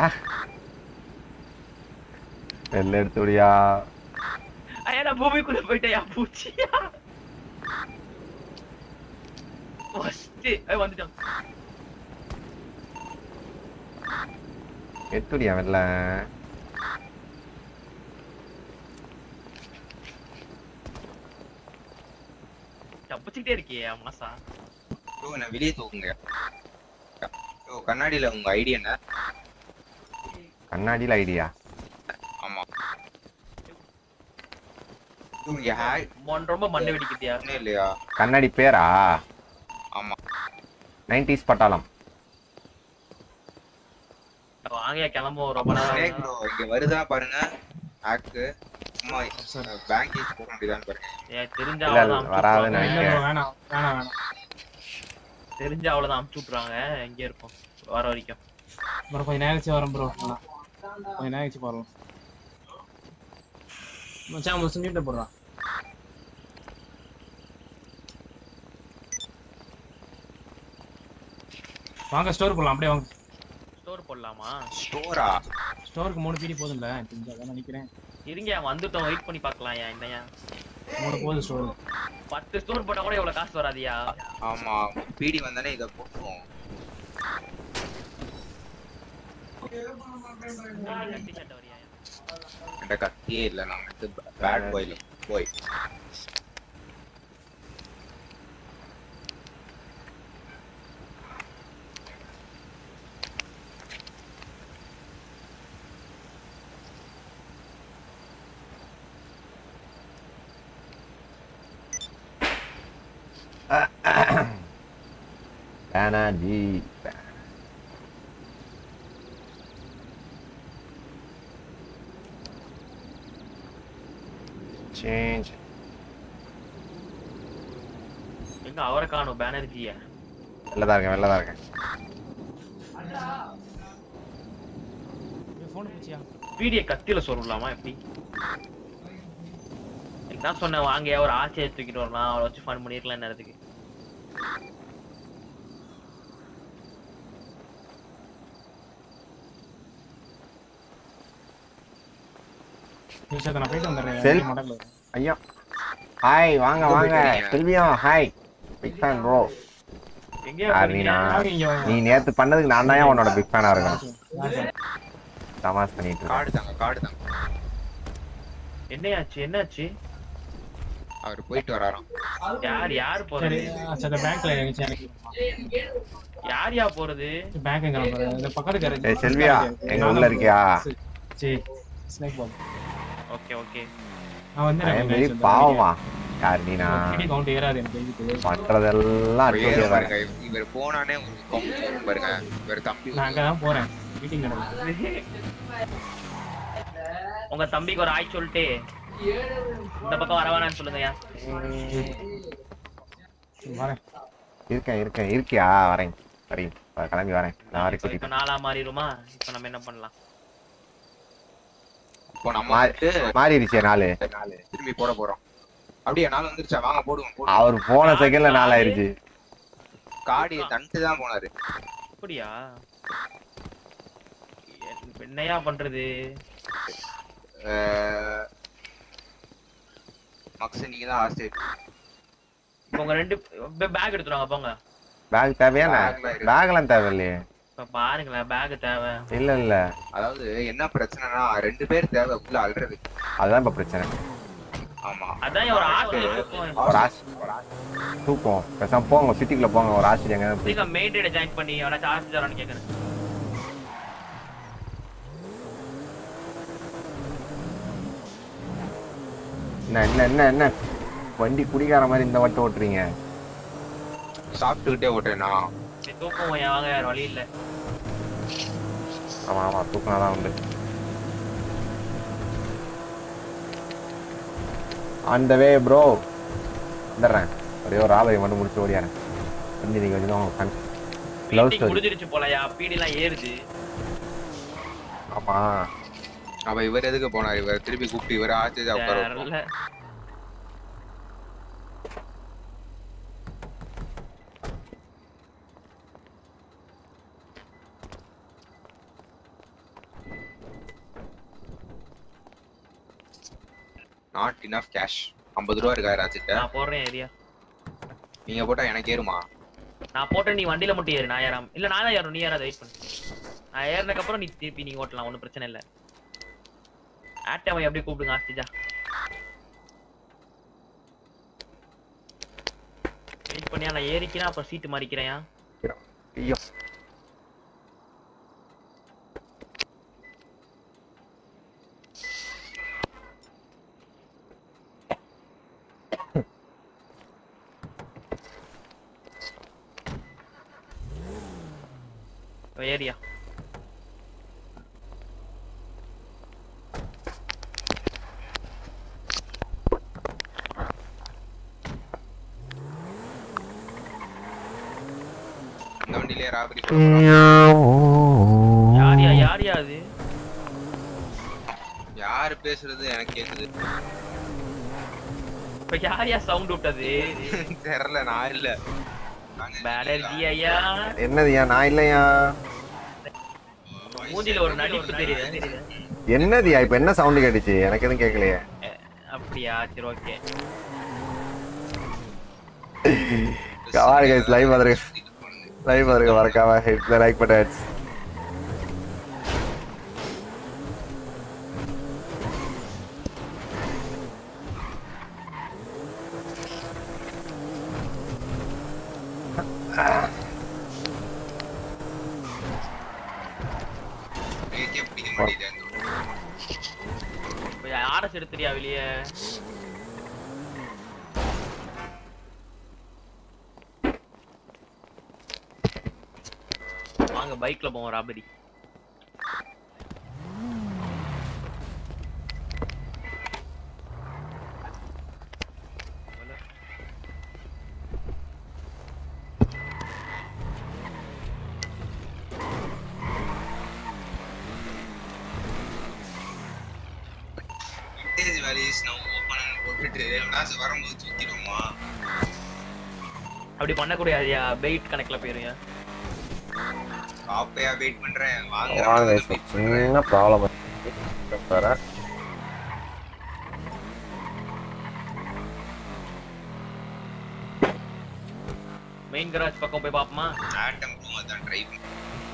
[SPEAKER 1] வெளில எடுத்து விடியா
[SPEAKER 3] ஐயா நான் பூமிக்குள்ள போயிட்டேயா பூச்சியா ஃபர்ஸ்ட் ஐ வந்துட்டான்
[SPEAKER 1] எடுத்துடியா வெளில
[SPEAKER 3] தப்பிச்சுக்கிட்டே இருக்கியே மாசா
[SPEAKER 4] ஓ நான் வெளியே தூக்குங்க ஓ கண்ணாடியில உங்க ஐடி என்ன
[SPEAKER 1] கண்ணாடியில் ஐடியா
[SPEAKER 4] ஆமா இவங்க ஹேக்
[SPEAKER 3] மொன் ரொம்ப மண்ணை வெடிக்குதியா
[SPEAKER 4] ஒண்ணும் இல்லையா
[SPEAKER 1] கண்ணாடி பேரா
[SPEAKER 4] ஆமா
[SPEAKER 1] நைன்டிஸ் பட்டாளம்
[SPEAKER 3] வாங்கயா கிளம்புவோம் ரொம்ப நேரம்
[SPEAKER 4] ஸ்னேக் ப்ரோ இங்க வருதா பாருங்க ஹேக்கு சும்மா பேங்க் போக வேண்டியதான்னு பாருங்க
[SPEAKER 3] ஏன் தெரிஞ்சா
[SPEAKER 1] இல்ல
[SPEAKER 3] அவ்வளவுதான்
[SPEAKER 1] இல்ல, வராதுன்னு
[SPEAKER 2] இல்ல
[SPEAKER 1] நினைக்கிறேன்
[SPEAKER 2] bro, வேணாம் வேணாம் வேணாம்
[SPEAKER 3] தெரிஞ்சா அவ்வளவுதான் அமுச்சு விட்டுருவாங்க எங்க இருக்கும் வர வரைக்கும்
[SPEAKER 2] ப்ரோ கொஞ்சம் நேரம் கழிச்சு வரேன் ப்ரோ கொஞ்சம் நேரம் கழிச்சு போறோம் மச்சான் முஸ்லிம் கிட்ட போடுறான் வாங்க ஸ்டோர் போலாம் அப்படியே வாங்க
[SPEAKER 3] ஸ்டோர் போடலாமா
[SPEAKER 4] ஸ்டோரா
[SPEAKER 2] ஸ்டோருக்கு மூணு பீடி போதும்ல தெரிஞ்சா நினைக்கிறேன்
[SPEAKER 3] இருங்க வந்துட்டோம் வெயிட் பண்ணி பார்க்கலாம் ஏன் என்னையா
[SPEAKER 2] மூணு போதும் ஸ்டோர்
[SPEAKER 3] பத்து ஸ்டோர் போட்டா கூட இவ்வளவு காசு வராதியா
[SPEAKER 4] ஆமா பீடி வந்தானே இத போட்டுருவோம்
[SPEAKER 3] கட்டி சட்டை வரியா
[SPEAKER 4] என்கிட்ட கத்தியே இல்ல நான் வந்து பேட் பாய்ல போய்
[SPEAKER 1] பேனாஜி சேஞ்ச்
[SPEAKER 3] எங்க அவரை காணும் பேனர்ஜிய
[SPEAKER 1] வெளில தான் இருக்கேன் வெளில தான் இருக்கேன்
[SPEAKER 2] ஃபோன் போச்சியா
[SPEAKER 3] வீடியோ கத்தியில சொல்லலாமா எப்படி என்ன சொன்னேன் வாங்க ஒரு ஆசையை தூக்கிட்டு வரலாம் அவளை வச்சு ஃபன் பண்ணிருக்கலாம் நேரத்துக்கு
[SPEAKER 2] விஷயத்தை நான் போயிட்டு வந்துடுறேன்
[SPEAKER 1] சரி.
[SPEAKER 2] வெளிய மடக்குல இருக்கேன்.
[SPEAKER 1] ஐயா ஹாய் வாங்க
[SPEAKER 4] எங்க
[SPEAKER 1] வாங்க
[SPEAKER 4] போயிட்டீங்க?
[SPEAKER 1] செல்வியம் ஹாய் பிக் ஃபேன் ப்ரோ
[SPEAKER 3] எங்கேயா
[SPEAKER 1] யார்
[SPEAKER 3] போறீங்க?
[SPEAKER 1] நீனா?
[SPEAKER 2] வாங்க இங்க வாங்க.
[SPEAKER 1] நீ நேத்து பண்ணதுக்கு நான் தான் உன்னோட பிக் ஃபேனா இருக்கேன்
[SPEAKER 2] வாங்க.
[SPEAKER 1] தமாஸ் பண்ணிட்டு இருக்கேன்
[SPEAKER 4] கார்டு தாங்க கார்டு தாங்க
[SPEAKER 3] என்னையாச்சு என்னாச்சு
[SPEAKER 4] அவர் போயிட்டு வராராம்
[SPEAKER 3] யார் யார்
[SPEAKER 2] சரி
[SPEAKER 3] போறது
[SPEAKER 2] சரி அந்த பேங்க்ல எனக்கு எனக்கு
[SPEAKER 3] யார் யா போறது
[SPEAKER 2] பேங்க் கிளம்புற இந்த பக்கத்து garage.
[SPEAKER 1] ஏய் செல்வியா எங்க உள்ள இருக்கியா
[SPEAKER 2] சரி ஸ்னேக் பால்
[SPEAKER 3] ஓகே ஓகே
[SPEAKER 2] நான் வந்து
[SPEAKER 1] ஐ வெரி பாவமா யார் நீனா
[SPEAKER 2] பிடி கவுண்ட் ஏறாது எனக்கு தெரியுது
[SPEAKER 1] பண்றதெல்லாம்
[SPEAKER 4] வேற
[SPEAKER 1] அடிச்சு
[SPEAKER 4] பாருங்க இவர் போனானே உங்களுக்கு கவுண்ட் வரும் பாருங்க இவர் தம்பி
[SPEAKER 2] நான் அங்கதான் போறேன் மீட்டிங் நடக்குது
[SPEAKER 3] உங்க தம்பிக்கு ஒரு ஆய் சொல்லிட்டு இந்த பக்கம் வர வேணாம்னு சொல்லுங்கய்யா
[SPEAKER 2] வரேன்
[SPEAKER 1] இருக்கேன் இருக்கேன் இருக்கியா வரேன் வரேன் வா, கிளம்பி வரேன் நான்
[SPEAKER 3] இப்ப
[SPEAKER 1] கூட்டிட்டு
[SPEAKER 3] நாளா மாறிடுமா இப்ப நம்ம என்ன பண்ணலாம்
[SPEAKER 4] இப்போ நம்ம
[SPEAKER 1] மா-
[SPEAKER 4] வந்துட்டு
[SPEAKER 1] மாறிடுச்சே நாலு
[SPEAKER 4] நாலு திரும்பி போட போறோம் அப்படியே நாள் வந்துருச்சா வாங்க போடுவோம் போடுவோம்
[SPEAKER 1] அவர் போன செகண்ட்ல நாலு ஆயிருச்சு
[SPEAKER 4] காடி தண்டு தான் போனாரு
[SPEAKER 3] அப்படியா இப்ப என்னையா பண்றது
[SPEAKER 4] மக்ஸ் நீங்க தான் ஆஸ்திரேட்
[SPEAKER 3] இப்ப உங்க ரெண்டு பேக் எடுத்துருவாங்க போங்க
[SPEAKER 1] பேக் தேவையா
[SPEAKER 4] Bag லாம் இருக்கு.
[SPEAKER 1] பேக்லாம் தேவையில்லையே
[SPEAKER 3] இப்ப பாருங்களேன் பேக் தேவை
[SPEAKER 1] இல்ல இல்ல
[SPEAKER 4] அதாவது என்ன பிரச்சனைனா ரெண்டு பேர் தேவை உள்ள அல்றது
[SPEAKER 1] அதுதான் இப்ப பிரச்சனை
[SPEAKER 4] ஆமா
[SPEAKER 3] அதான் ஒரு ஆசிரியர்
[SPEAKER 1] ஒரு ஆசி தூக்கம் பேசாம போங்க சிட்டிக்குள்ள போங்க ஒரு ஆசிரியர் எங்க போய்
[SPEAKER 3] நீங்க மெயின் ரேட ஜாயின் பண்ணி எவனாச்சும் ஆசிரியர் தரான்னு கேக்குறேன்
[SPEAKER 1] என்ன என்ன என்ன என்ன வண்டி குடிக்கார மாதிரி இந்த வட்டம் ஓட்டுறீங்க
[SPEAKER 4] சாப்பிட்டுக்கிட்டே ஓட்டுறேனா
[SPEAKER 3] சரி, தூக்கம் என் வாங்க வேற வழி இல்ல
[SPEAKER 1] ஆமா ஆமா தூக்கம் தான் உண்டு அந்த வே ப்ரோ வந்துடுறேன் ஒரே ஒரு ராபரி மட்டும் முடிச்சு ஓடியாரேன் வந்து நீங்க கொஞ்சம் லவ்
[SPEAKER 3] மீட்டிங்
[SPEAKER 1] ஸ்டோரி
[SPEAKER 3] முடிஞ்சிருச்சு போலயா பீடி எல்லாம் ஏறுது
[SPEAKER 1] ஆமா
[SPEAKER 4] அப்ப இவர் எதுக்கு போனார் இவர் திருப்பி கூப்பிட்டு இவரை ஆச்சு உட்கார வைப்போம்.
[SPEAKER 3] தெரியல.
[SPEAKER 4] நாட் இனஃப் கேஷ் ஐம்பது ரூபா இருக்கா ராஜிட்ட
[SPEAKER 3] நான் போடுறேன் ஏரியா
[SPEAKER 4] நீங்க போட்டா எனக்கு ஏறுமா
[SPEAKER 3] நான் போட்டேன் நீ வண்டியில மட்டும் ஏறு நான் ஏறாம இல்ல நான் தான் ஏறணும் நீ ஏறாத வெயிட் பண்ணு நான் ஏறினதுக்கு அப்புறம் நீ திருப்பி நீங்க ஓட்டலாம் ஒண்ணும் பிரச்சனை இல்ல ஆட்டவை அப்படியே கூப்பிடுங்க ஆஸ்திஜா வெயிட் பண்ணியா நான் ஏறிக்கிறேன் அப்புறம் சீட்டு மாறிக்கிறேன்
[SPEAKER 1] ஐயோ
[SPEAKER 3] ஏரியா
[SPEAKER 4] இந்த வண்டியிலே ராபரி
[SPEAKER 3] யாரியா யாரியா அது
[SPEAKER 4] யாரு பேசுறது எனக்கு கேக்குது
[SPEAKER 3] இப்ப யாரியா சவுண்ட் விட்டது
[SPEAKER 4] தெரியல நான் இல்ல நாங்க
[SPEAKER 3] பேனர்ஜி ஐயா
[SPEAKER 1] என்னதுயா நான் இல்லையா
[SPEAKER 3] மூஞ்சில ஒரு நடிப்பு தெரியுது
[SPEAKER 1] என்னதுயா இப்ப என்ன சவுண்ட் கேட்டுச்சு எனக்கு எதுவும் கேட்கலையே
[SPEAKER 3] அப்படியா சரி ஓகே
[SPEAKER 1] கவாடி கைஸ் லைவ் பாருங்க லைவ் பாருங்க மறக்காம ஹிட் த லைக் பட்டன்
[SPEAKER 4] பிரேக்கே பிடிக்க மாட்டேங்குது
[SPEAKER 3] இப்ப ஆர்எஸ் எடுத்துறியா வெளியே வாங்க பைக்ல போவோம் ராபரி
[SPEAKER 4] விண்டேஜ் வேல்யூஸ் நம்ம ஓப்பன் போட்டுட்டு விடாசு வரும்போது சுத்திடுவோமா
[SPEAKER 3] அப்படி பண்ணக்கூடாதுயா வெயிட் கணக்குல போயிருங்க
[SPEAKER 4] காப்பையா வெயிட் பண்றேன்
[SPEAKER 1] வாங்க
[SPEAKER 4] வாங்க
[SPEAKER 1] guys, ஒரு சின்ன ப்ராப்ளம் வேற
[SPEAKER 3] மெயின் கராஜ் பக்கம் போய் பாப்போமா
[SPEAKER 4] ஆட்டம் ரூம் அதான் ட்ரை பண்ண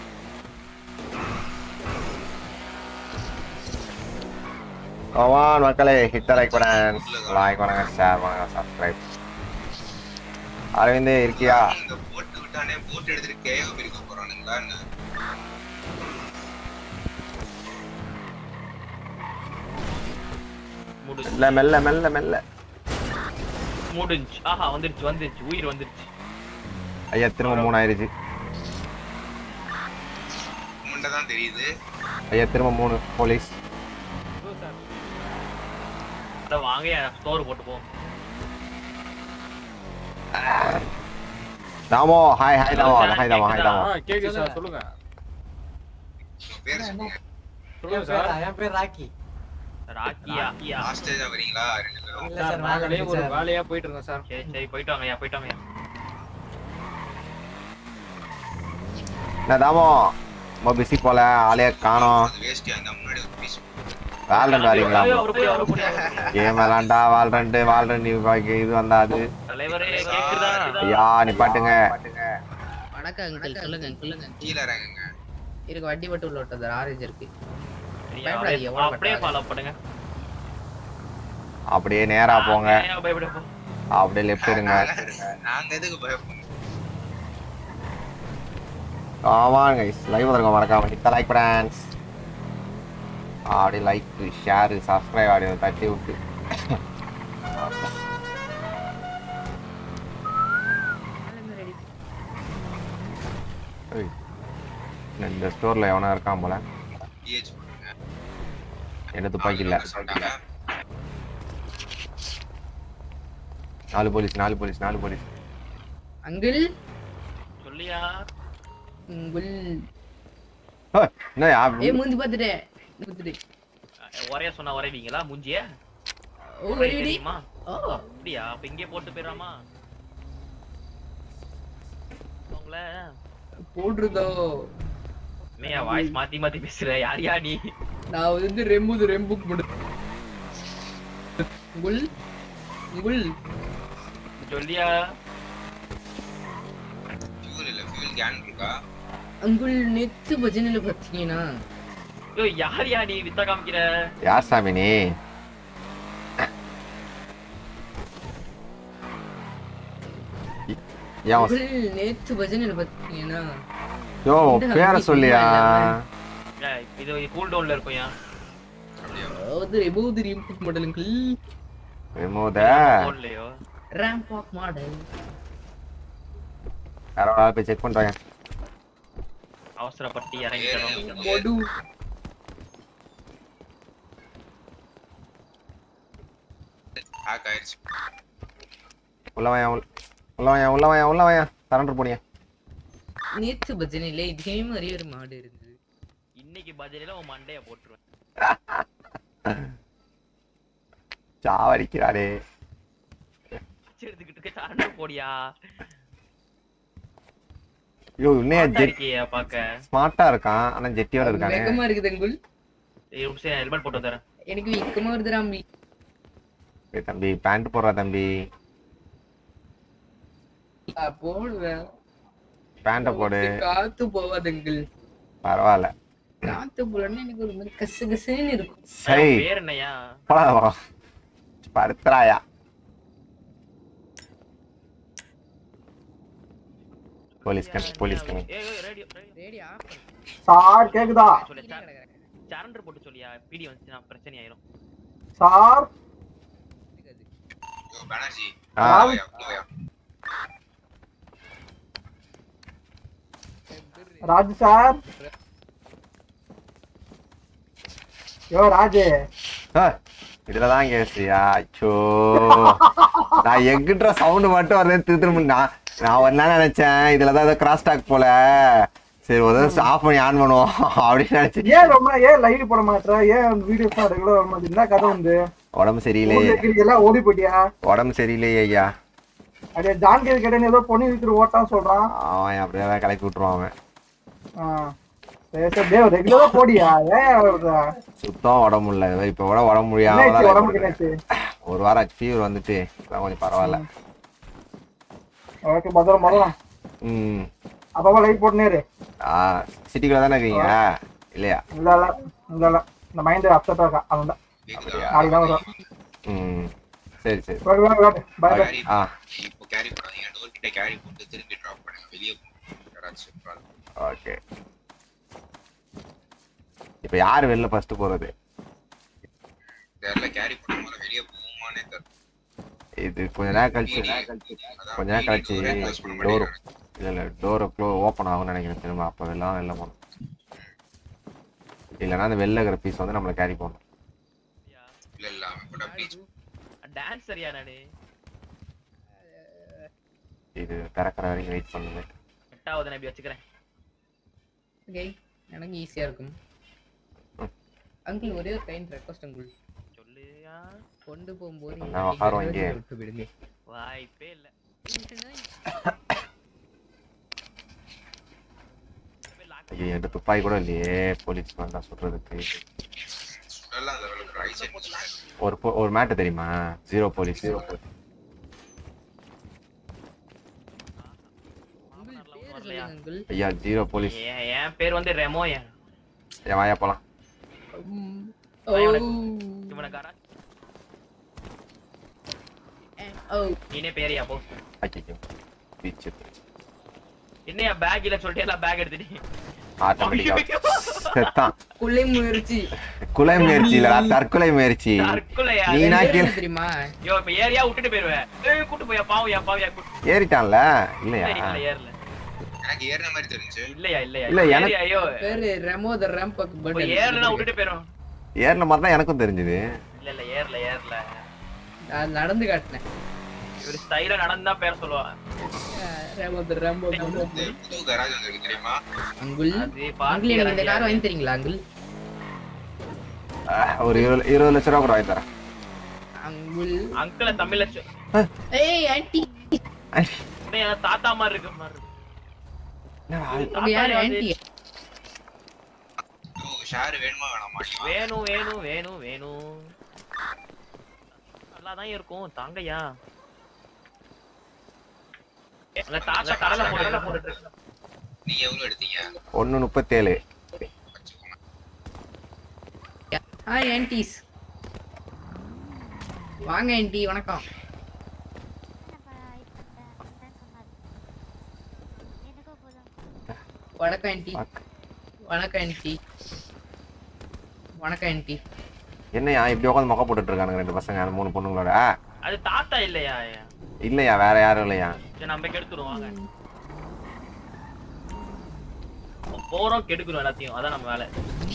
[SPEAKER 1] கமான் மக்களே ஹிட் லைக் பட்டன் லைக் பண்ணுங்க ஷேர் பண்ணுங்க சப்ஸ்கிரைப் அரவிந்த் இருக்கியா
[SPEAKER 4] இந்த போட்டு விட்டானே போட்டு எடுத்துட்டு கேவ பிரிக்க போறானுங்களா என்ன
[SPEAKER 3] முடிஞ்சு
[SPEAKER 1] இல்ல மெல்ல மெல்ல மெல்ல
[SPEAKER 3] முடிஞ்சு ஆஹா வந்துருச்சு வந்துருச்சு உயிர் வந்துருச்சு
[SPEAKER 1] ஐயா திரும்ப மூணு ஆயிருச்சு
[SPEAKER 4] முண்டை தான் தெரியுது
[SPEAKER 1] ஐயா திரும்ப மூணு போலீஸ்
[SPEAKER 3] அட வாங்க ஸ்டோர் போட்டு போ
[SPEAKER 1] தாமோ ஹாய் ஹாய் தாமோ ஹாய் தாமோ ஹாய் தாமோ
[SPEAKER 5] கேக்குது சார் சொல்லுங்க
[SPEAKER 4] உங்க பேர் சொல்லுங்க
[SPEAKER 5] சொல்லுங்க சார்
[SPEAKER 6] என் பேர் ராக்கி
[SPEAKER 3] ராக்கியா கியா
[SPEAKER 4] ஹாஸ்டேஜா வரீங்களா ரெண்டு பேரும்
[SPEAKER 6] இல்ல
[SPEAKER 5] சார்
[SPEAKER 6] சார்
[SPEAKER 5] நாங்களே ஒரு
[SPEAKER 6] சார்
[SPEAKER 5] வேலையா போயிட்டு இருக்கோம் சார்
[SPEAKER 3] சரி சரி போயிட்டு வாங்கய்யா போயிட்டு வாங்கய்யா
[SPEAKER 1] என்ன தாமோ ரொம்ப பிஸி போல ஆளே காணோம்
[SPEAKER 4] அது வேஸ்ட் அந்த முன்னாடி ஒரு பீஸ்
[SPEAKER 1] வேல்ரண்ட் வரீங்களா
[SPEAKER 3] ஐயோ, அவரு போய், அவரு போய், அவரு போய்.
[SPEAKER 1] கேம் விளாண்டா வால்ரண்ட் வால்ரண்ட் இது வந்தா அது
[SPEAKER 3] தலைவரே கேக்குதா
[SPEAKER 1] ஐயா நிப்பாட்டுங்க
[SPEAKER 7] வணக்கம் அங்கிள் சொல்லுங்க சொல்லுங்க
[SPEAKER 4] கீழே இறங்குங்க
[SPEAKER 7] இருக்கு வண்டி மட்டும் உள்ள விட்டது ஆரேஞ்ச் இருக்கு
[SPEAKER 3] ஐயா,
[SPEAKER 7] பயப்படாதீங்க, ஓட
[SPEAKER 3] அப்படியே
[SPEAKER 7] மாட்டாரு.
[SPEAKER 3] ஃபாலோ பண்ணுங்க
[SPEAKER 1] அப்படியே நேரா போங்க
[SPEAKER 3] ஏன் பயப்பட போ
[SPEAKER 1] அப்படியே லெஃப்ட் எடுங்க
[SPEAKER 4] நாங்க எதுக்கு பயப்படணும்
[SPEAKER 1] ஆமாம் கைஸ் லைவ் வந்துருங்க மறக்காம ஹிட் லைக் பிரான்ஸ் அப்படியே லைக் ஷேர் சப்ஸ்கிரைப் அப்படியே தட்டி விட்டு ஏய், என்ன இந்த ஸ்டோர்ல எவனா இருக்கான் போல
[SPEAKER 4] பிஹெச் பண்ணுங்க
[SPEAKER 1] என்ன துப்பாக்கி இல்ல
[SPEAKER 4] சொல்லிட்டாங்க
[SPEAKER 1] நாலு போலீஸ் நாலு போலீஸ் நாலு போலீஸ்
[SPEAKER 7] அங்கிள்
[SPEAKER 3] சொல்லியா
[SPEAKER 7] அங்கிள்
[SPEAKER 1] ஏய், என்ன யா-
[SPEAKER 7] ஏய் மூஞ்சி பார்த்துட்டேன் பார்த்துட்டேன்
[SPEAKER 3] ஒரே சொன்னா வரைவீங்களா மூஞ்சிய
[SPEAKER 7] ஓ வெரி வெரி
[SPEAKER 3] தெரியுமா
[SPEAKER 7] ஓ
[SPEAKER 3] அப்படியா அப்ப இங்கே போட்டு போயிடாமா உங்கள
[SPEAKER 7] போடுறதோ
[SPEAKER 3] என்னையா வாய்ஸ் மாத்தி மாத்தி பேசுற யார் யா நீ
[SPEAKER 7] நான் வந்து ரெம்புது ரெம்புக்கு மட்டும் உங்கள் உங்கள்
[SPEAKER 3] சொல்லியா
[SPEAKER 4] ஃபியூல் இல்ல ஃபியூல் கேன் இருக்கா
[SPEAKER 7] அங்குள் நெத்து பஜனையில பார்த்தீங்கன்னா
[SPEAKER 3] ஐயோ யார் யா நீ வித்த காமிக்கிற
[SPEAKER 1] யார் சாமி நீ ஏன் உன்
[SPEAKER 7] அங்குள் நேத்து பஜனையில பார்த்தீங்கன்னா
[SPEAKER 1] யோ பேரை சொல்லியா
[SPEAKER 3] ஏய், இது கூல் டவுன்ல இருக்கும் யா
[SPEAKER 7] அதாவது ரெபோது ரீம்புக் மாடல் அங்கிள்
[SPEAKER 1] விமோத
[SPEAKER 3] போன்லயோ
[SPEAKER 7] ரேம்ப் வாக் மாடல்
[SPEAKER 1] யாரோ ஒரு ஆள் போய் செக் பண்றாங்க
[SPEAKER 3] அவசரப்பட்டு இறங்கிக்கணும்
[SPEAKER 7] மொடு
[SPEAKER 4] ஹேக் ஆயிடுச்சு
[SPEAKER 1] உள்ளவன் உள்ளவன் உள்ளவன் உள்ளவன் சரண்டர் போனியா
[SPEAKER 7] நேற்று பஜனையில இதே மாதிரி ஒரு மாடு இருந்தது
[SPEAKER 3] இன்னைக்கு பஜனையில உன் மண்டைய போட்டுருவேன்
[SPEAKER 1] சாவடிக்கிறாரே
[SPEAKER 3] பிச்சை எடுத்துக்கிட்டு இருக்க சரண்டர் போடியா
[SPEAKER 1] ஐயோ இன்னும்
[SPEAKER 3] ஸ்மார்ட்டா
[SPEAKER 1] ஜெட்
[SPEAKER 3] இருக்கியா பாக்க
[SPEAKER 1] ஸ்மார்ட்டா இருக்கான் ஆனா ஜெட்டியோட இருக்கானே
[SPEAKER 7] வேகமா இருக்குது அங்குள்
[SPEAKER 3] ஹெல்மெட் போட்டு வந்துறேன்
[SPEAKER 7] எனக்கு வெக்கமா வருது ராம்பி
[SPEAKER 1] ஏய் தம்பி பேண்ட் போடுறா தம்பி
[SPEAKER 7] போடுவேன்
[SPEAKER 1] பேண்ட போடு
[SPEAKER 7] காத்து போவாது அங்குள்
[SPEAKER 1] பரவாயில்ல
[SPEAKER 7] காத்து போலன்னா எனக்கு ஒரு மாதிரி கசு கசுன்னு இருக்கும்
[SPEAKER 1] சரி
[SPEAKER 3] உன் பேர் என்னையா
[SPEAKER 1] போடா படுத்துறாயா போலீஸ் கண் போலீஸ் கண்
[SPEAKER 3] ஏய், ஏய், radio radio.
[SPEAKER 7] Radio off
[SPEAKER 5] sir கேக்குதா
[SPEAKER 3] சொல்லு சரண்டர் போட்டு சொல்லியா பிடி வந்துச்சுன்னா பிரச்சனை ஆயிரும்
[SPEAKER 5] சார்
[SPEAKER 4] யோ, பானர்ஜி
[SPEAKER 1] ஆ.
[SPEAKER 4] உள்ளவையா, உள்ளவையா.
[SPEAKER 5] ராஜு சார் யோ ராஜு
[SPEAKER 1] இதுலதான் கேசியா அச்சோ நான் எங்கிட்ட சவுண்ட் மட்டும் வரல திரு திரும்ப நான் நான் ஒரு நாள் நினைச்சேன் இதுலதான் ஏதோ கிராஸ் டாக் போல சரி ஒரு ஆஃப் பண்ணி ஆன் பண்ணுவோம் அப்படின்னு நினைச்சு
[SPEAKER 5] ஏன் ரொம்ப ஏன் லைவ் போட மாட்டேற ஏன் வீடியோஸ் தான் ரெகுலர் வர மாட்டேங்குது என்ன கதை வந்து
[SPEAKER 1] உடம்பு சரியில்லையே
[SPEAKER 5] எல்லாம் ஓடி போயிட்டியா
[SPEAKER 1] உடம்பு சரியில்லையே ஐயா
[SPEAKER 5] அப்படியே ஜான் கேது கேட்டேன்னு ஏதோ பொண்ணு வித்துட்டு ஓட்டான்னு சொல்றான்
[SPEAKER 1] அவன் அப்படியே தான் கிளப்பி விட்டுருவான் அவன்
[SPEAKER 5] ஆ. சரி சரி டேய் ரெகுலரா போடியா ஏன் விடுற?
[SPEAKER 1] சுத்தம் உடம்பு இல்ல ஏதோ இப்ப கூட உடம்பு முடியாம
[SPEAKER 5] என்னாச்சு
[SPEAKER 1] தான்
[SPEAKER 5] உடம்புக்கு
[SPEAKER 1] live போட்டுருக்கேன்.
[SPEAKER 5] என்னாச்சு
[SPEAKER 1] ஒரு வாரம் ஃபீவர் வந்துட்டு இப்பதான் கொஞ்சம் பரவாயில்ல
[SPEAKER 5] ஓகே பத்திரம் பத்திரம்
[SPEAKER 1] ம்
[SPEAKER 5] அப்பப்போ லைவ் போட்டுனேரு
[SPEAKER 1] ஆ சிட்டிக்குள்ள தானே இருக்கீங்க இல்லையா
[SPEAKER 5] இல்ல இல்ல இல்ல இல்ல இந்த மைண்ட் அப்செட்டா இருக்கா அவன் தான்
[SPEAKER 4] கேக்குதா?
[SPEAKER 5] நாளைக்கு தான் வரும்
[SPEAKER 1] ம் சரி சரி
[SPEAKER 5] okay okay okay bye bye
[SPEAKER 4] carry
[SPEAKER 1] ஆ
[SPEAKER 4] இப்போ கேரி பண்ணாதீங்க டோர் கிட்ட கேரி போட்டு திரும்பி டிராப் பண்ணுங்க வெளியே போங்க யாராச்சும் இருப்பாங்க.
[SPEAKER 1] ஓகே இப்ப யார் வெளில ஃபர்ஸ்ட் போறது
[SPEAKER 4] தெரியல கேரி பண்ணும்போது வெளியே போகுமானே தெரியல
[SPEAKER 1] இது கொஞ்ச நேரம் கழிச்சு
[SPEAKER 4] அதான்
[SPEAKER 1] கொஞ்ச நேரம் கழிச்சு
[SPEAKER 4] door ஏ close பண்ண
[SPEAKER 1] டோர்
[SPEAKER 4] மாட்டேங்கிறாங்க.
[SPEAKER 1] இல்ல இல்ல டோர் க்ளோ ஓப்பன் ஆகும்னு நினைக்கிறேன் திரும்ப அப்ப வெளில வெளில போகணும் இல்லைன்னா அந்த வெளில இருக்கிற பீஸ் வந்து நம்மள கேரி பண்ணணும்
[SPEAKER 4] இல்ல இல்ல அவன் கூட breach
[SPEAKER 3] டான்ஸரியா நானு
[SPEAKER 1] இது திறக்கிற வரைக்கும் வெயிட் பண்ணுங்க
[SPEAKER 3] எட்டாவது நம்பி வச்சுக்கிறேன்
[SPEAKER 7] ஓகே எனக்கு ஈஸியா இருக்கும் அங்கிள் ஒரே ஒரு கைண்ட் ரெக்வஸ்ட் அங்கிள்
[SPEAKER 3] சொல்லுயா
[SPEAKER 7] கொண்டு போகும்போது
[SPEAKER 1] நான் உட்காருவோம் இங்கே.
[SPEAKER 7] விட்டு விடுங்க
[SPEAKER 3] வாய்ப்பே இல்ல
[SPEAKER 1] ஐயோ என்கிட்ட துப்பாக்கி கூட இல்லையே போலீஸ் வந்தா சுடுறதுக்கு
[SPEAKER 4] சுடலாம் அந்த அளவுக்கு ரைட் சைடு
[SPEAKER 1] ஒரு po- ஒரு மேட்டு தெரியுமா ஜீரோ போலீஸ் ஜீரோ
[SPEAKER 7] பேர் சொல்லுங்க அங்கிள்
[SPEAKER 1] ஐயா ஜீரோ போலீஸ்
[SPEAKER 3] என் என் பேர் வந்து ரெமோ என்
[SPEAKER 1] ஏன் வாயா போலாம்
[SPEAKER 7] ஓ
[SPEAKER 3] இவனை கரா
[SPEAKER 7] ஓ
[SPEAKER 3] நீனே பேரியா போ
[SPEAKER 1] ஐயோ பீச்சு
[SPEAKER 3] என்னையா பேக் இல்ல சொல்லிட்டு எல்லாம் பேக் எடுத்துட்டு
[SPEAKER 1] ஆட்டோமேட்டிக்கா செத்தான்
[SPEAKER 7] கொள்ளை முயற்சி
[SPEAKER 1] குலை முயற்சி இல்ல தற்கொலை முயற்சி
[SPEAKER 3] தற்கொலையா
[SPEAKER 1] நீனா
[SPEAKER 7] பேர்
[SPEAKER 1] கீழ
[SPEAKER 7] என்ன தெரியுமா
[SPEAKER 3] ஐயோ இப்ப ஏரியா விட்டுட்டு போயிருவேன் ஏய் கூட்டு போயா பாவியா பாவியா கூட்டு
[SPEAKER 1] ஏறிட்டான்ல இல்லையா
[SPEAKER 3] இல்ல ஏறல
[SPEAKER 4] எனக்கு ஏறின மாதிரி தெரிஞ்சு
[SPEAKER 3] இல்லையா இல்லையா
[SPEAKER 1] இல்ல, எனக்கு-
[SPEAKER 3] ஏரியா, ஐயோ
[SPEAKER 7] பேரு ரெமோ த ரேம்பக்
[SPEAKER 3] இப்ப
[SPEAKER 7] பட்
[SPEAKER 3] ஏறலாம் விட்டுட்டு போயிரும்
[SPEAKER 1] ஏறின மாதிரி தான் எனக்கும் தெரிஞ்சது
[SPEAKER 3] இல்ல இல்ல ஏறல ஏறல
[SPEAKER 7] நான் நடந்து காட்டினேன்
[SPEAKER 3] இவர் ஸ்டைல நடந்தா பேர் சொல்லுவா
[SPEAKER 7] ரெமோ த ரேம்பக்
[SPEAKER 4] இந்த புது கராஜ் வந்திருக்கு தெரியுமா
[SPEAKER 7] அங்குள்
[SPEAKER 3] அது
[SPEAKER 7] அங்கிள் எனக்கு இந்த கார்
[SPEAKER 3] பாத்து
[SPEAKER 7] வாங்கி தரீங்களா அங்குள்
[SPEAKER 1] ஆஹ், ஒரு இருபது இருபது லட்ச ரூபா கூட வாங்கி தரேன்
[SPEAKER 7] அங்குள்
[SPEAKER 3] அங்கிள தமிழ்ல சொ-
[SPEAKER 7] ஏய் ஆன்ட்டி
[SPEAKER 3] இன்னும் எனக்கு தாத்தா மாதிரி இருக்கு மாதிரி இருக்கு.
[SPEAKER 1] என்னடா,
[SPEAKER 7] உங்க யாரு
[SPEAKER 3] தாத்தா
[SPEAKER 7] ஆன்ட்டி
[SPEAKER 4] ஷேர் வேணுமா வேணாமா
[SPEAKER 3] வேணும் வேணும் வேணும் வேணும் நல்லாதான் இருக்கும் தாங்கய்யா அந்த தாத்தா கடலை போட்டு போட்டுட்டு இருக்கு.
[SPEAKER 4] நீங்க எவ்வளவு எடுத்தீங்க
[SPEAKER 1] ஒண்ணு முப்பத்தேழு
[SPEAKER 4] வச்சுக்கோங்க
[SPEAKER 7] ஹாய் ஆன்ட்டிஸ் வாங்க ஆன்ட்டி வணக்கம் வணக்கம் ஆன்ட்டி வணக்கம் ஆன்ட்டி வணக்கம் ஆன்ட்டி
[SPEAKER 1] என்னையா இப்படி உட்காந்து மொக்க போட்டுட்டு இருக்கானுங்க ரெண்டு பசங்க அந்த மூணு பொண்ணுங்களோட
[SPEAKER 3] அது தாத்தா இல்லையா
[SPEAKER 1] இல்லையா வேற யாரும் இல்லையா
[SPEAKER 3] சரி நம்ம கெடுத்துருவோம் வாங்க போறோம் கெடுக்கணும் எல்லாத்தையும் அதான் நம்ம வேலை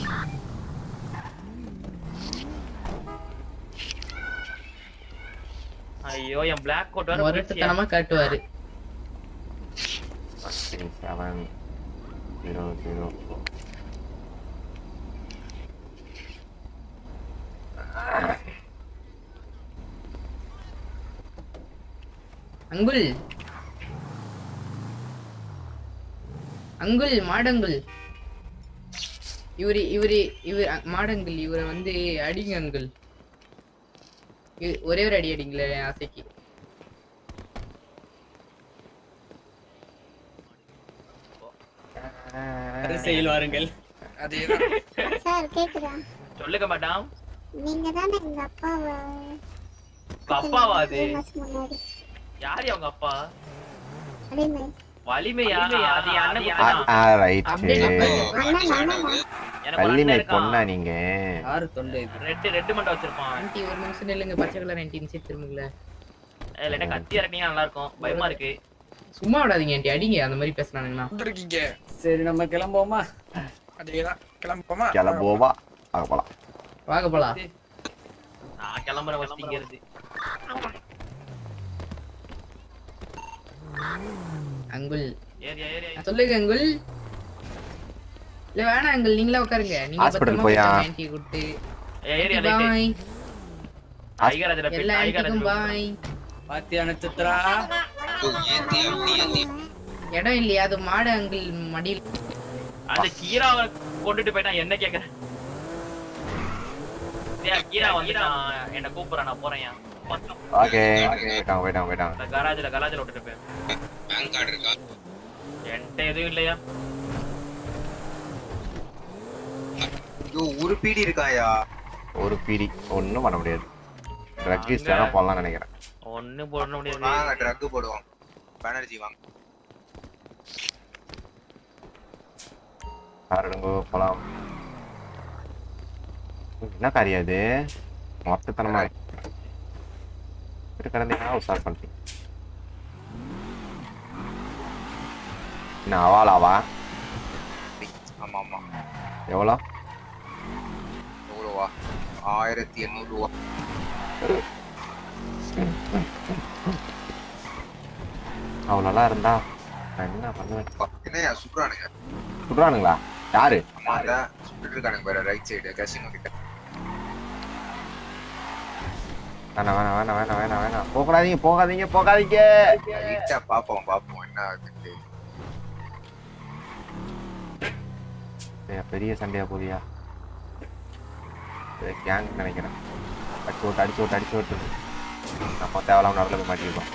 [SPEAKER 3] ஐயோ என் பிளாக் கோட் வேற போயிடுச்சு.
[SPEAKER 7] முரட்டுத்தனமா காட்டுவாரு
[SPEAKER 1] த்ரீ செவன் ஜீரோ ஜீரோ
[SPEAKER 7] அங்குல் அங்குல் மாடங்குல் இவரு இவரு இவர் அ- மாடங்குல் இவரை வந்து அடிங்க அங்குல் இ- ஒரே ஒரு அடி அடிங்களே என் ஆசைக்கு
[SPEAKER 6] வரிசையில் வாருங்கள்
[SPEAKER 8] சார் கேக்குதா
[SPEAKER 3] சொல்லுங்க மேடம்
[SPEAKER 8] நீங்க தானே எங்க அப்பாவை
[SPEAKER 3] உங்க அப்பாவா அது
[SPEAKER 8] ஏழு மாசம் முன்னாடி
[SPEAKER 3] யாரு அவங்க அப்பா
[SPEAKER 8] அதே மாதிரி
[SPEAKER 3] வலிமையா அது என் அண்ணன் குட்டி
[SPEAKER 1] ஆ
[SPEAKER 3] தான்.
[SPEAKER 1] ரைட்டு
[SPEAKER 8] அண்ணன் அண்ணன்
[SPEAKER 3] எனக்கு ஒரு
[SPEAKER 1] வள்ளிமை
[SPEAKER 3] அண்ணன்
[SPEAKER 1] பொண்ணா
[SPEAKER 3] இருக்கான்
[SPEAKER 1] நீங்க
[SPEAKER 6] யாரு தொண்டை இது
[SPEAKER 3] ரெட்டு ரெட்டு மண்டை வச்சிருப்பான்
[SPEAKER 7] ஆண்டி ஒரு நிமிஷம் நில்லுங்க பச்சை கலர் ஆண்டி நிமிஷம் திரும்புங்கள
[SPEAKER 3] இல்ல கத்தி இறக்கினீங்க நல்லா இருக்கும் பயமா இருக்கு
[SPEAKER 7] சும்மா விடாதீங்க ஆண்டி அடிங்க அந்த மாதிரி பேசுனானுங்கன்னா
[SPEAKER 9] இருக்கீங்க
[SPEAKER 6] சரி நம்ம கிளம்புவோமா
[SPEAKER 9] அதேதான் கிளம்புமா
[SPEAKER 1] கிளம்போவா ஆக போலாம்
[SPEAKER 7] வாங்க போலாம்
[SPEAKER 3] நான் கிளம்புற வசதி இங்க இருந்து
[SPEAKER 7] அங்குல்
[SPEAKER 3] ஏரியா ஏரியா
[SPEAKER 7] சொல்லுங்க அங்குல் இல்ல வேணாம் அங்குல் நீங்களே உட்காருங்க நீங்க
[SPEAKER 1] Hospital
[SPEAKER 7] பத்திரமா
[SPEAKER 1] போயா?
[SPEAKER 7] உட்காருங்க ஆண்டி கூப்பிட்டு
[SPEAKER 3] ஏரியா லைட்
[SPEAKER 7] பாய்
[SPEAKER 3] ஐகராஜ்ல போய்
[SPEAKER 7] எல்லா ஆண்டிக்கும்
[SPEAKER 3] ஐகராஜ்ல
[SPEAKER 7] பாய்
[SPEAKER 6] பாத்தியா நட்சத்திரா
[SPEAKER 4] ஏத்தி அப்படி ஏத்தி
[SPEAKER 7] இடம் இல்லையா அது மாடு அங்கிள் மடியில்
[SPEAKER 3] அந்த கீராவை கொண்டுட்டு போயிட்டா என்ன கேக்குற டேய், கீரா வந்துட்டான் என்ன கூப்பிடுறான் நான் போறேன் பக்கம்
[SPEAKER 1] ஓகே போயிட்டாங்க போயிட்டாங்க போயிட்டாங்க
[SPEAKER 3] இந்த கராஜ்ல கராஜ்ல விட்டுட்டு போய்
[SPEAKER 4] பேங்க் கார்டு இருக்கா
[SPEAKER 3] என்கிட்ட எதுவும் இல்லையா
[SPEAKER 4] ஐயோ ஒரு பீடி இருக்காயா
[SPEAKER 1] ஒரு பீடி ஒன்றும் பண்ண முடியாது ட்ரக் வேணா போடலாம்னு நினைக்கிறேன்
[SPEAKER 3] ஒண்ணும் போட முடியாது
[SPEAKER 4] வாங்க ட்ரக் போடுவோம் பேனர்ஜி வாங்க
[SPEAKER 1] பாருங்க போலாம் என்ன காரியம் இது மொத்தத்தனமா இருக்கு கிடந்தீங்கன்னா உஷார் பண்ணிட்டீங்க என்ன அவாலாவா
[SPEAKER 4] ஆமா ஆமா
[SPEAKER 1] எவ்வளோ
[SPEAKER 4] எவ்வளோவா ஆயிரத்தி எண்ணூறு ரூபா
[SPEAKER 1] அவ்வளோலாம் இருந்தா நான் என்ன பண்ணுவேன்
[SPEAKER 4] என்னையா சுடுறானுங்க
[SPEAKER 1] சுடுறானுங்களா யாரு
[SPEAKER 4] ஆமா அதான் சுட்டுட்டு இருக்கானுங்க பாரு ரைட் சைடு கசினோ கிட்ட
[SPEAKER 1] வேணாம் வேணாம் வேணாம் வேணாம் வேணாம் வேணாம் போகாதீங்க போகாதீங்க போகாதீங்க
[SPEAKER 4] லைட்டா பாப்போம் பாப்போம் என்ன ஆகுது
[SPEAKER 1] ஏய், பெரிய சண்டையா போதியா கேங் நினைக்கிறேன் அடிச்சு விட்டு அடிச்சு விட்டு அடிச்சு விட்டு நம்ம தேவையில்லாம நடல போய் மாட்டிருக்கோம்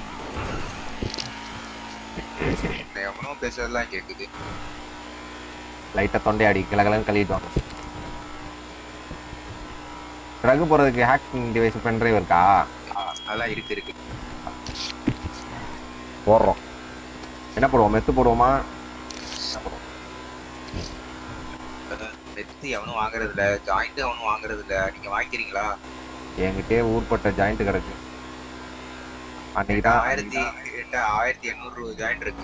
[SPEAKER 4] என்ன எவனோ பேசுறதெல்லாம் கேக்குது
[SPEAKER 1] லைட்டா தொண்டை அடி கிளகலன்னு கழுவிட்டோம் ட்ரக் போறதுக்கு ஹேக்கிங் டிவைஸ் பென் டிரைவ் இருக்கா
[SPEAKER 4] ஆ, அதெல்லாம் இருக்கு இருக்கு
[SPEAKER 1] போடுறோம் என்ன போடுவோம் மெத்து போடுவோமா என்ன போடுவோம்
[SPEAKER 4] வெத்தி எவனும் வாங்குறது இல்ல ஜாயிண்ட் எவனும் வாங்குறது இல்ல நீங்க வாங்கிக்கிறீங்களா
[SPEAKER 1] என்கிட்டயே ஊர்பட்ட ஜாயிண்ட் கிடக்கு அன்னைக்கு தான்
[SPEAKER 4] ஆயிரத்தி எட்ட ஆயிரத்தி எண்ணூறு ஜாயிண்ட் இருக்கு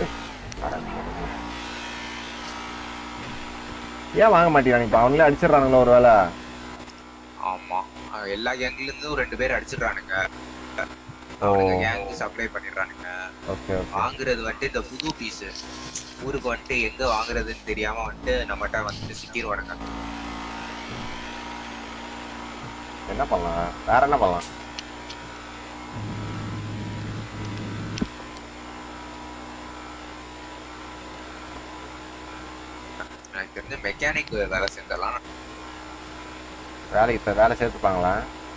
[SPEAKER 1] ஏன் வாங்க மாட்டேங்கிறாங்க இப்போ அவங்களே அடிச்சிடுறானுங்களோ ஒரு வேலை
[SPEAKER 4] ஆமா அஹ் எல்லா கேங்ல இருந்தும் ரெண்டு பேர் அடிச்சிடுறானுங்க
[SPEAKER 1] ஓ
[SPEAKER 4] கேங்கு சப்ளை பண்ணிடுறானுங்க
[SPEAKER 1] ஓகே ஓகே
[SPEAKER 4] வாங்குறது வந்துட்டு இந்த புது பீஸ் ஊருக்கு வந்துட்டு எங்க வாங்குறதுன்னு தெரியாம வந்துட்டு நம்மகிட்ட வந்துட்டு சிக்கிடுவானுங்க
[SPEAKER 1] என்ன பண்ணலாம் வேற என்ன பண்ணலாம்
[SPEAKER 4] எனக்கு தெரிஞ்ச மெக்கானிக் வேலை செஞ்சலாம்
[SPEAKER 1] வேலைக்கு இப்ப வேலை சேர்த்துப்பாங்களா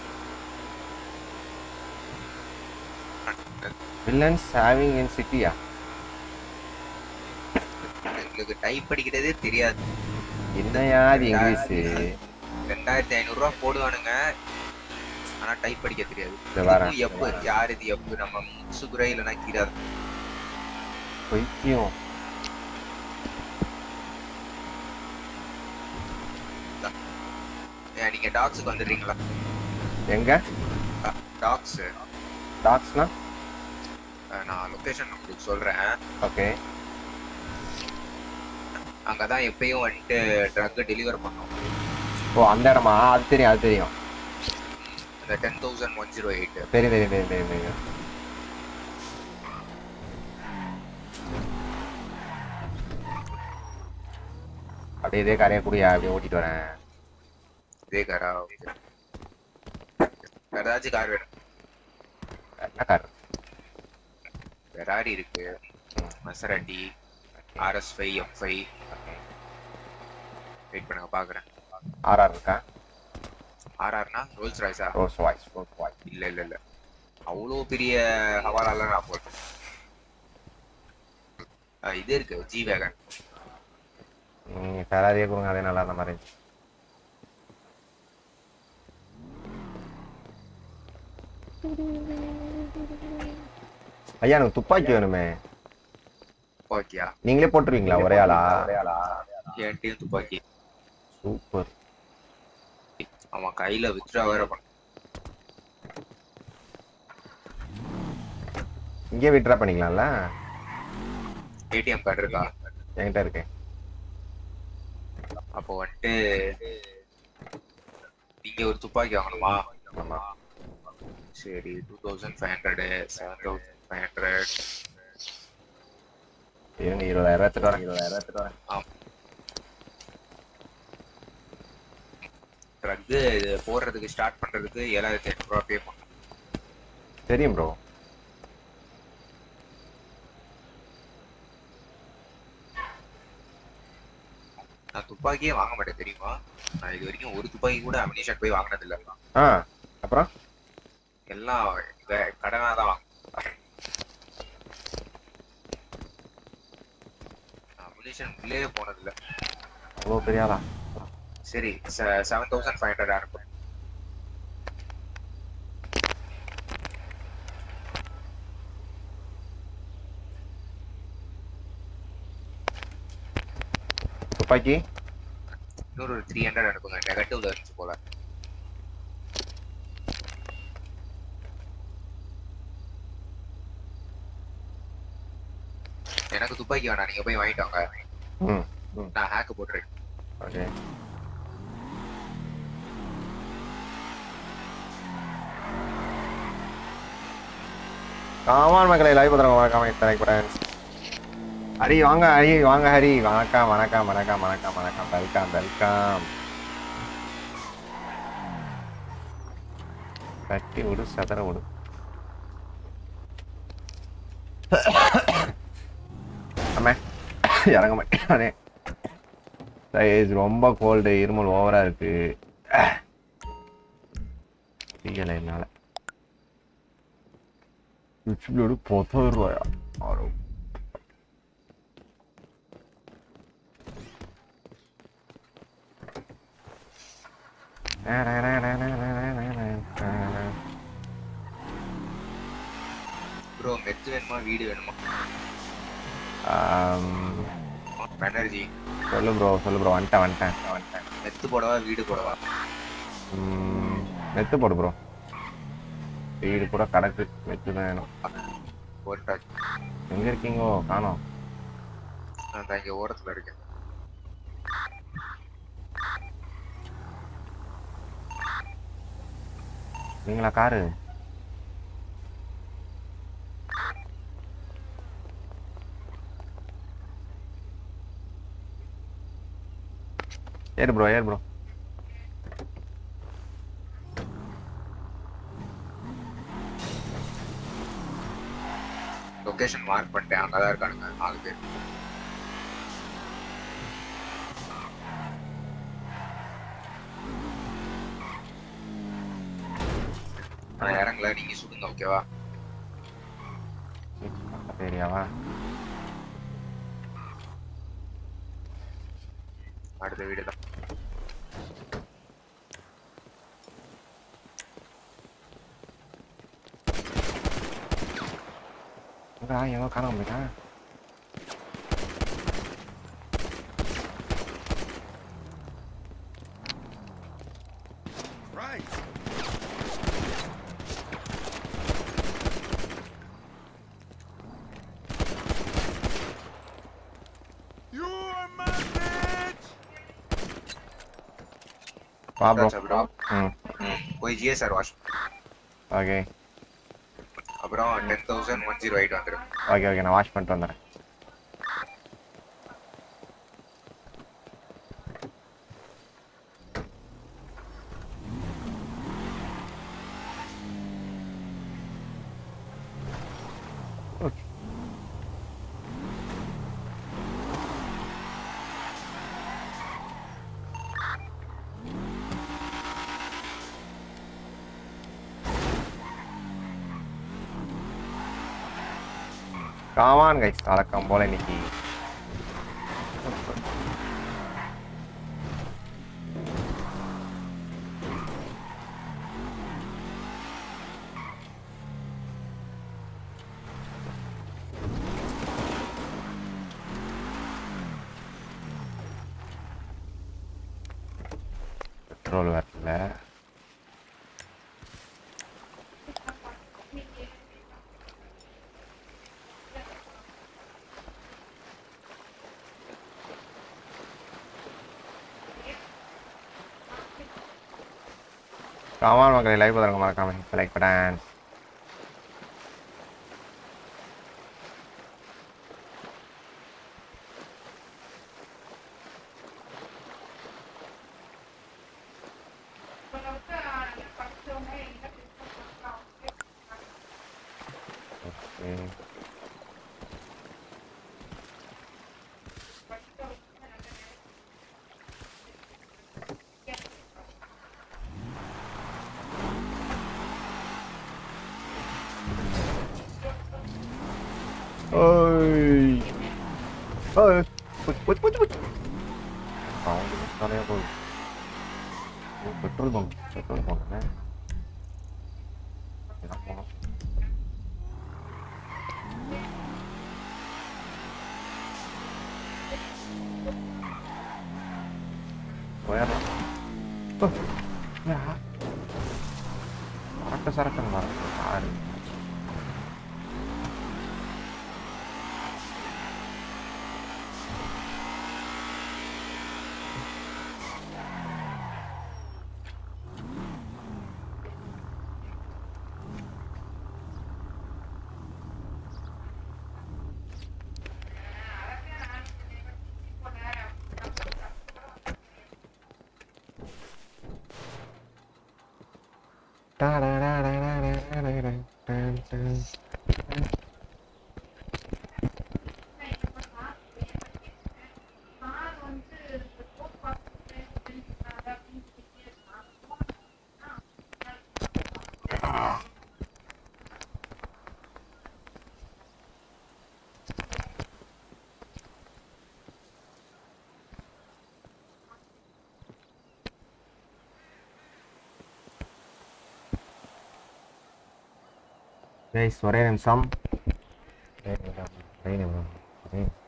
[SPEAKER 1] வில்லன்ஸ் ஹேவிங் இன் சிட்டியா
[SPEAKER 4] எங்களுக்கு டைப் படிக்கிறதே தெரியாது
[SPEAKER 1] என்னையா அது இங்கிலீஷ்
[SPEAKER 4] ரெண்டாயிரத்தி ஐநூறு ரூபா போடுவானுங்க ஆனா டைப் படிக்க தெரியாது
[SPEAKER 1] இது வேற
[SPEAKER 4] இதுவும் எப்பு யார் இது எப்பு நம்ம முசுகுரை இல்லைன்னா கீரா
[SPEAKER 1] பைத்தியம்
[SPEAKER 4] ஏன் நீங்க டாக்ஸுக்கு வந்துடுறீங்களா
[SPEAKER 1] எங்க
[SPEAKER 4] டாக்ஸ்
[SPEAKER 1] டாக்ஸ்னா
[SPEAKER 4] நான் லொகேஷன் உங்களுக்கு சொல்றேன்
[SPEAKER 1] ஓகே
[SPEAKER 4] அங்கதான் எப்பயும் வந்துட்டு ட்ரக் டெலிவர் பண்ணோம்
[SPEAKER 1] ஓ அந்த இடமா அது தெரியும் அது தெரியும்
[SPEAKER 4] அந்த ten thousand one zero eight
[SPEAKER 1] தெரியும் தெரியும் தெரியும் தெரியும் தெரியும் அப்படியே இதே கரையை கூடியா அப்படியே ஓட்டிட்டு வரேன்
[SPEAKER 4] இதே காரா ஓகே வேற ஏதாச்சும் கார் வேணும்
[SPEAKER 1] என்ன கார்
[SPEAKER 4] ஃபெராரி இருக்கு Maserati RS five M five wait பண்ணுங்க பாக்குறேன்
[SPEAKER 1] ஆர்ஆர் இருக்கா
[SPEAKER 4] ஆர்ஆர்னா ரோல்ஸ் ராய்ஸா
[SPEAKER 1] ரோஸ் வாய்ஸ் ரோஸ் வாய்ஸ்
[SPEAKER 4] இல்ல இல்ல இல்ல அவ்வளோ பெரிய ஹவாலாலாம் நான் போட்டேன் ஆ, இது இருக்கு ஜி வேகன்
[SPEAKER 1] நீங்கள் ஃபெராரியே கொடுங்க அதே நல்லா இருந்த மாதிரி இருந்துச்சு. ஐயா எனக்கு துப்பாக்கி வேணுமே
[SPEAKER 4] துப்பாக்கியா
[SPEAKER 1] நீங்களே போட்டுருவீங்களா ஒரே ஆளா
[SPEAKER 4] என்கிட்டயும் துப்பாக்கி
[SPEAKER 1] சூப்பர்
[SPEAKER 4] அவன் கையில வித்ரா வேற பண்ண
[SPEAKER 1] இங்கே விட்ரா பண்ணிக்கலாம்ல
[SPEAKER 4] ஏடிஎம் கார்டு இருக்கா
[SPEAKER 1] என்கிட்ட இருக்கு
[SPEAKER 4] அப்போ வந்துட்டு நீங்க ஒரு துப்பாக்கி வாங்கணுமா
[SPEAKER 1] ஆமா
[SPEAKER 4] சரி two thousand five hundred seven thousand five hundred
[SPEAKER 1] இருங்க இருபதாயிரம் எடுத்துட்டு வரேன் இருபதாயிரம் எடுத்துட்டு வரேன்
[SPEAKER 4] ட்ரக் இது போடுறதுக்கு ஸ்டார்ட் பண்றதுக்கு ஏழாயிரத்தி எட்நூறுவா பே பண்ணணும்
[SPEAKER 1] தெரியும் ப்ரோ
[SPEAKER 4] நான் துப்பாக்கியே வாங்க மாட்டேன் தெரியுமா நான் இது வரைக்கும் ஒரு துப்பாக்கி கூட அமினிஷன் போய் வாங்கினது இல்ல
[SPEAKER 1] ஆ அப்புறம்
[SPEAKER 4] எல்லாம் வே- கடனா தான் வாங்க அமினிஷன் உள்ளே போனது இல்ல
[SPEAKER 1] அவ்வளோ பெரிய ஆளா
[SPEAKER 4] சரி செவன் தௌசண்ட் ஃபைவ் ஹண்ட்ரட் அனுப்பு
[SPEAKER 1] துப்பாக்கி
[SPEAKER 4] இன்னொரு ஒரு த்ரீ ஹண்ட்ரட் அனுப்புங்க நெகட்டிவ்ல இருந்துச்சு போல எனக்கு துப்பாக்கி வேணாம் நீங்க போய் வாங்கிட்டு வாங்க
[SPEAKER 1] ம்
[SPEAKER 4] நான் ஹேக் போட்டுறேன்
[SPEAKER 1] ஓகே காமான் மக்களை லைவ் பத்திரம் வணக்கம் தலைப்புடன் ஹரி வாங்க ஹரி வாங்க ஹரி வணக்கம் வணக்கம் வணக்கம் வணக்கம் வணக்கம் வெல்கம் வெல்கம் தட்டி விடு சதற விடு அம்மே இறங்க மாட்டேன் சைஸ் ரொம்ப கோல்டு இருமல் ஓவரா இருக்கு முடியல என்னால சுவிட்ச்பிளோடு பத்தாயிரம் ரூபாயா ஆரோ
[SPEAKER 4] ப்ரோ மெத்து வேணுமா வீடு வேணுமா
[SPEAKER 1] ஆம்,
[SPEAKER 4] எனர்ஜி
[SPEAKER 1] சொல்லு ப்ரோ சொல்லு ப்ரோ வந்துட்டேன் வந்துட்டேன் வந்துட்டேன்
[SPEAKER 4] மெத்து போடவா வீடு போடவா
[SPEAKER 1] ம், மெத்து போடு ப்ரோ வீடு கூட கிடக்கு மெத்து தான் வேணும்
[SPEAKER 4] போட்டாச்சு
[SPEAKER 1] எங்க இருக்கீங்கோ காணோம்
[SPEAKER 4] நான் தான் இங்க ஓரத்துல இருக்கேன்
[SPEAKER 1] நீங்களா காரு ஏறு ப்ரோ ஏறு ப்ரோ
[SPEAKER 4] லொகேஷன் மார்க் பண்ணிட்டேன் அங்கதான் இருக்கானுங்க நாலு பேர் நான் இறங்கல நீங்க சுடுங்க ஓகேவா
[SPEAKER 1] ஏரியாவா
[SPEAKER 4] அடுத்த வீடு தான்
[SPEAKER 1] எங்கடா எவனோ காணாம போயிட்டான்
[SPEAKER 10] You are my
[SPEAKER 1] வா ப்ரோ
[SPEAKER 4] That's a bro.
[SPEAKER 1] ம்
[SPEAKER 4] போய் ஜிஎஸ்ஆர் வாஷ்
[SPEAKER 1] ஓகே
[SPEAKER 4] அப்புறம் ten thousand one zero eight வந்துடும்
[SPEAKER 1] ஓகே ஓகே நான் வாஷ் பண்ணிட்டு வந்துடுறேன் Okay. காமான் கைஸ் வழக்கம் போல இன்னைக்கு பெட்ரோல் வரல காமான் மக்களை லைக் பண்ணுங்க மறக்காம இப்போ லைக் பண்ணேன் ஓகே ஓய் ஓய் புச் புச் புச் புச் சவுண்ட் நிறைய போகுது ஓ பெட்ரோல் பங்க் பெட்ரோல் பங்க் இதான் போனோம் போயிடலாம் ஓ, என்னடா? சரக்கு சரக்குன்னு வரது காரு கைஸ் ஒரே நிமிஷம் ஒரே நிமிஷம் ஒரே நிமிஷம் ஒரே நிமிஷம்.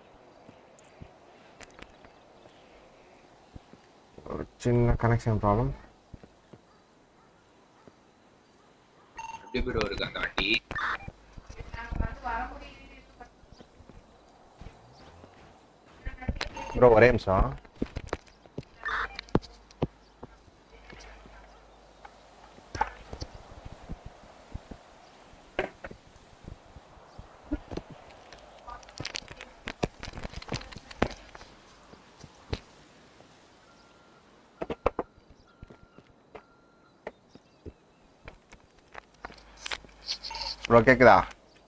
[SPEAKER 1] ஒரு சின்ன கனெக்ஷன் ப்ராப்ளம்
[SPEAKER 4] எப்படி ப்ரோ இருக்கு அந்த வண்டி
[SPEAKER 1] ப்ரோ ஒரே நிமிஷம் ப்ரோ கேக்குதா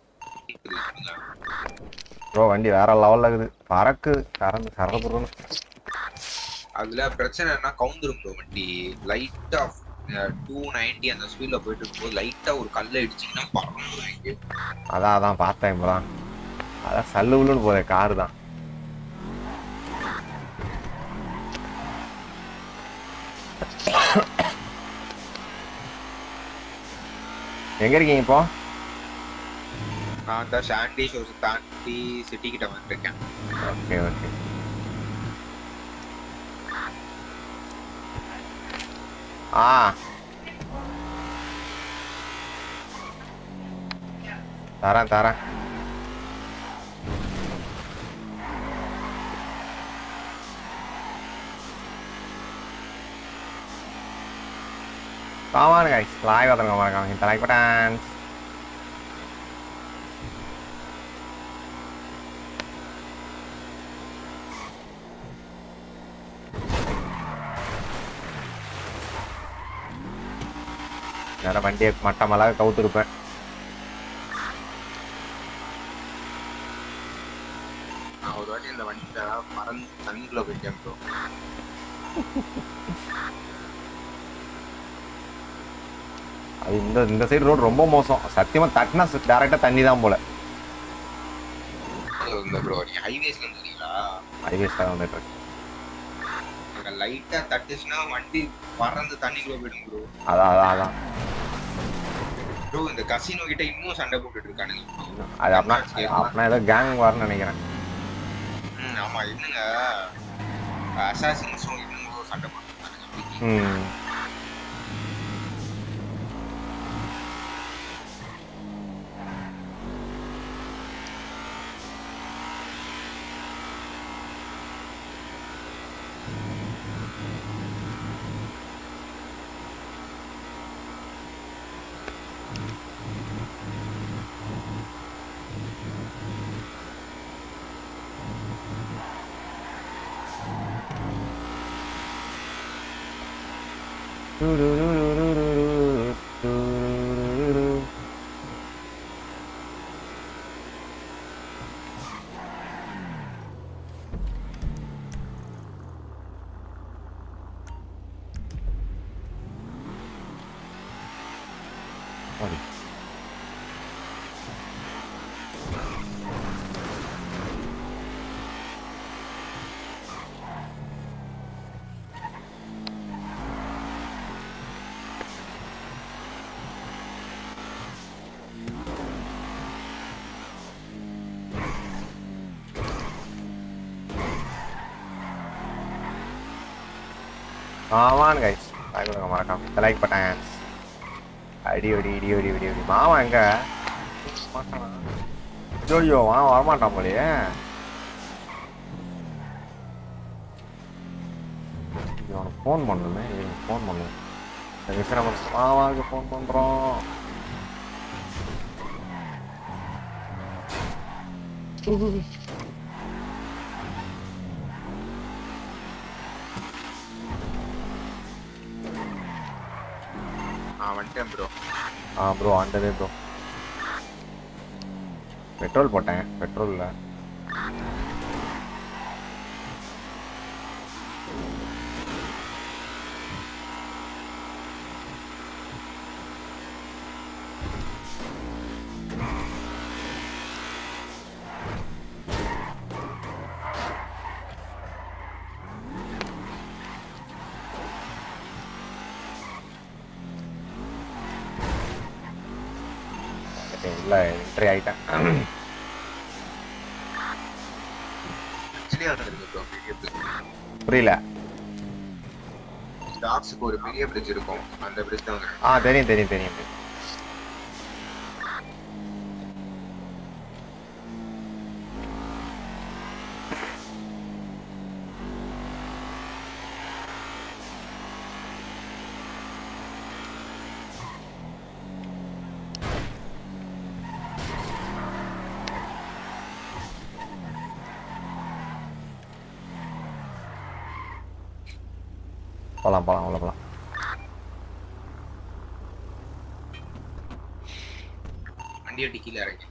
[SPEAKER 1] ப்ரோ வண்டி வேற லெவல்ல இருக்குது பறக்குது கறந்து கறந்துருன்னு
[SPEAKER 4] அதுல பிரச்சனை என்ன கவுந்துரும் ப்ரோ வண்டி லைட்டா டூ நைன்டி அந்த ஸ்பீட்ல போயிட்டு இருக்கும்போது லைட்டா ஒரு கல்ல இடிச்சிங்கன்னா பறந்து
[SPEAKER 1] அதான் அதான் பார்த்தேன் இப்போதான் அதான் சல்லு உள்ளுன்னு போதே காரு தான் எங்க இருக்கீங்க இப்போ
[SPEAKER 4] நான் தான் சாண்டி ஷோஸ் தாண்டி சிட்டி கிட்ட வந்திருக்கேன்
[SPEAKER 1] ஓகே ஓகே ஆ தரேன் தரேன் Come on guys, live வந்துருங்க மறக்காம இந்த லைக் பட்டன் வேற வண்டியை மட்டமெல்லாம் கவுத்துருப்பேன்
[SPEAKER 4] நான் ஒரு வாட்டி இந்த வண்டியில மறந்து தண்ணிக்குள்ள போயிட்டேன் ப்ரோ
[SPEAKER 1] அது இந்த இந்த சைடு ரோடு ரொம்ப மோசம் சத்தியமா தட்டினா டேரக்டா தண்ணி தான் போல
[SPEAKER 4] இந்த ப்ரோ நீங்க ஹைவேஸ்ல இருந்தீங்களா
[SPEAKER 1] ஹைவேஸ் தான் வந்துட்டு இருக்கு
[SPEAKER 4] அங்க லைட்டா தட்டுச்சுன்னா வண்டி பறந்து தண்ணிக்குள்ள போயிடும் ப்ரோ
[SPEAKER 1] அதான் அதான் அதான்
[SPEAKER 4] ப்ரோ இந்த கசினோ கிட்ட இன்னும் சண்டை போட்டுட்டு இருக்கானுங்க bro.
[SPEAKER 1] அது அப்படின்னா அப்படின்னா ஏதோ கேங் வரணும்னு நினைக்கிறேன்
[SPEAKER 4] ம், ஆமா என்னங்க அசாசின்ஸும் இன்னும் சண்டை போட்டுட்டு இருக்கானுங்க
[SPEAKER 1] ம் ஆமான் கைஸ் லைக் கொடுங்க மறக்காம இந்த லைக் பட்டன் அடி அடி இடி அடி அடி அடி மாமா எங்க ஜோயோ மாமா வரமாட்டான் போலயே அவனுக்கு ஃபோன் பண்ணணுமே ஃபோன் பண்ணுவேன் இந்த விஷயம் நம்ம மாமாவுக்கு ஃபோன் பண்ணுறோம்
[SPEAKER 4] ஆ வந்துட்டேன் ப்ரோ
[SPEAKER 1] ஆ ப்ரோ ஆண்டதே ப்ரோ பெட்ரோல் போட்டேன் பெட்ரோலில் இல்லை என்ட்ரி ஆகிட்டேன்
[SPEAKER 4] ஆக்சுவலி அது இருக்கு ப்ரோ பெரிய bridge.
[SPEAKER 1] புரியல
[SPEAKER 4] டாக்ஸுக்கு ஒரு பெரிய பிரிட்ஜ் இருக்கும் அந்த பிரிட்ஜ் தான் வந்து
[SPEAKER 1] ஆ தெரியும் தெரியும் தெரியும் தெரியும். போலாம் போலாம் உள்ள போலாம்
[SPEAKER 4] வண்டியை டிக்கில இறங்கி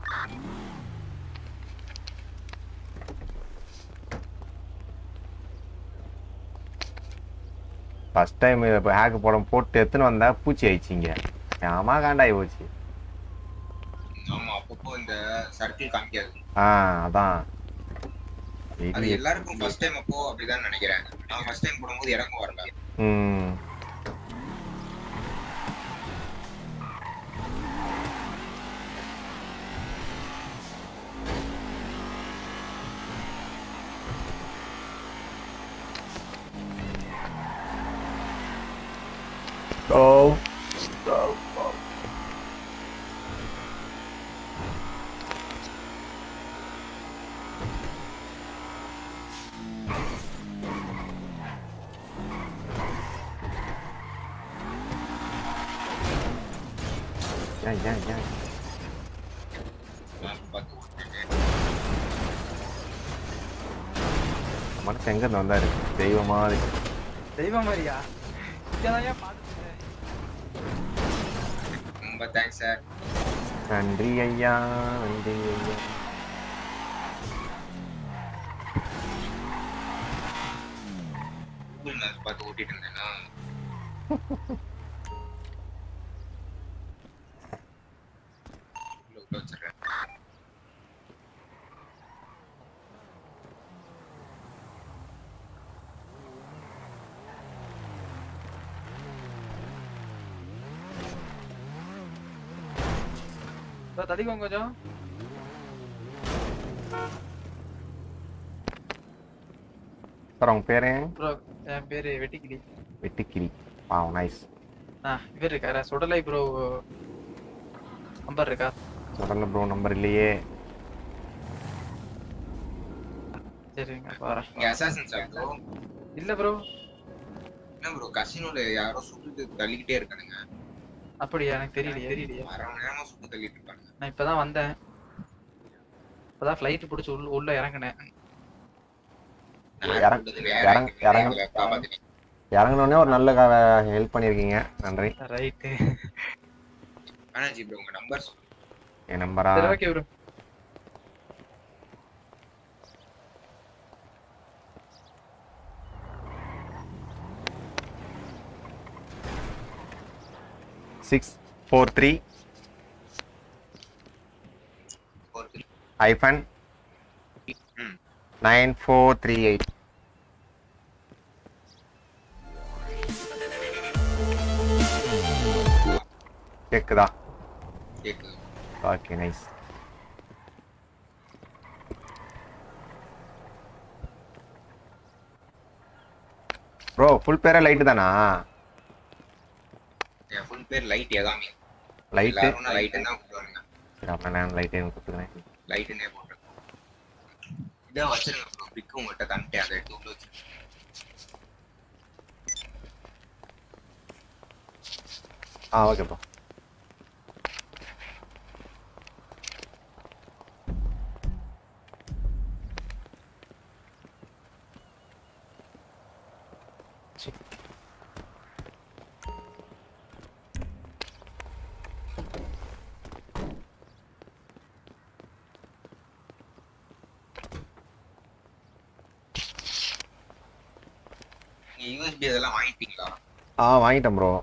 [SPEAKER 1] ஃபர்ஸ்ட் டைம் இப்போ ஹேக் போட போட்டு எடுத்துன்னு வந்தா பூச்சி ஆயிடுச்சிங்க ஆமா காண்டாயி போச்சு
[SPEAKER 4] ஆமா அப்பப்போ இந்த சர்க்கிள் காமிக்காது
[SPEAKER 1] ஆ அதான்
[SPEAKER 4] அது
[SPEAKER 1] வெளியே
[SPEAKER 4] எல்லாருக்கும் ஃபர்ஸ்ட் டைம் அப்போ அப்படிதான் நினைக்கிறேன் நான் ஃபர்ஸ்ட் டைம் போடும்போது எனக்கும் வரல
[SPEAKER 1] ம் Go. Go. Go. ஏன் ஏன் ஏன்
[SPEAKER 4] map பார்த்து ஓட்டுறேன்.
[SPEAKER 1] மனசு எங்க இருந்து வந்தாரு தெய்வம் மாதிரி
[SPEAKER 9] தெய்வம் மாதிரியா இங்கதான் பார்த்துட்டு
[SPEAKER 4] ரொம்ப தேங்க்ஸ் சார்
[SPEAKER 1] நன்றி ஐயா நன்றி ஐயா
[SPEAKER 4] கூகுள் மேப் பார்த்து ஓட்டிட்டு இருந்தேன்னா உள்ள உள்ள வச்சிடுறேன்
[SPEAKER 9] bro, தள்ளிக்கோங்க கொஞ்சம்
[SPEAKER 1] சார் உங்க பேரு
[SPEAKER 9] ப்ரோ என் பேரு வெட்டிக்கிளி
[SPEAKER 1] வெட்டுக்கிளி பாவம் நைஸ்
[SPEAKER 9] ஆ இவர் இருக்காரா சுடலை ப்ரோ நம்பர் இருக்கா
[SPEAKER 1] முதல்ல ப்ரோ நம்பர் இல்லையே
[SPEAKER 9] சரிங்க பாறேன்
[SPEAKER 4] இங்க அசாசன் சார் ப்ரோ
[SPEAKER 9] இல்ல ப்ரோ
[SPEAKER 4] என்ன ப்ரோ கசினோல யாரோ சுட்டு தள்ளிக்கிட்டே இருக்கானுங்க
[SPEAKER 9] அப்படியா எனக்கு தெரியலையே தெரியலையே
[SPEAKER 4] அரை மணி நேரமா சுட்டு தள்ளிட்டு இருக்காங்க
[SPEAKER 9] நான் இப்பதான் வந்தேன் இப்பதான் ஃப்ளைட் பிடிச்சி உள்ள உள்ள இறங்கினேன்
[SPEAKER 1] இறங்க இறங்க இறங்க
[SPEAKER 4] காப்பாத்தினேன்
[SPEAKER 1] இறங்கினோடனே ஒரு நல்ல ஹெல்ப் பண்ணியிருக்கீங்க நன்றி
[SPEAKER 9] ரைட்டு
[SPEAKER 4] பானர்ஜி ப்ரோ உங்க நம்பர்
[SPEAKER 1] என் நம்பரா
[SPEAKER 9] சரி okay bro
[SPEAKER 1] six four three ஐஃபன்
[SPEAKER 4] ம்.
[SPEAKER 1] நைன் ஃபோர் த்ரீ எயிட் கேக்குதா
[SPEAKER 4] கேக்குது
[SPEAKER 1] ஓகே நைஸ் ப்ரோ ஃபுல் பேரே லைட்டு தானா
[SPEAKER 4] என் ஃபுல் பேர் லைட் ஏதாமே
[SPEAKER 1] லைட்டு
[SPEAKER 4] எல்லாரும் லைட் தான் கூப்பிடுவாங்க
[SPEAKER 1] சரி அப்புறம் நான் லைட்டே கொடுத்துக்கிறேன்
[SPEAKER 4] லைட்டுன்னே போட்டேன் இதான் வச்சிருங்க ப்ரோ பிக்கு உங்கள்கிட்ட தந்துட்டேன் அதை எடுத்து உள்ள வச்சிருங்க
[SPEAKER 1] ஆ ஓகே ப்ரோ
[SPEAKER 4] நீங்க யூஎஸ்பி இதெல்லாம் வாங்கிட்டீங்களா
[SPEAKER 1] ஆ வாங்கிட்டேன் ப்ரோ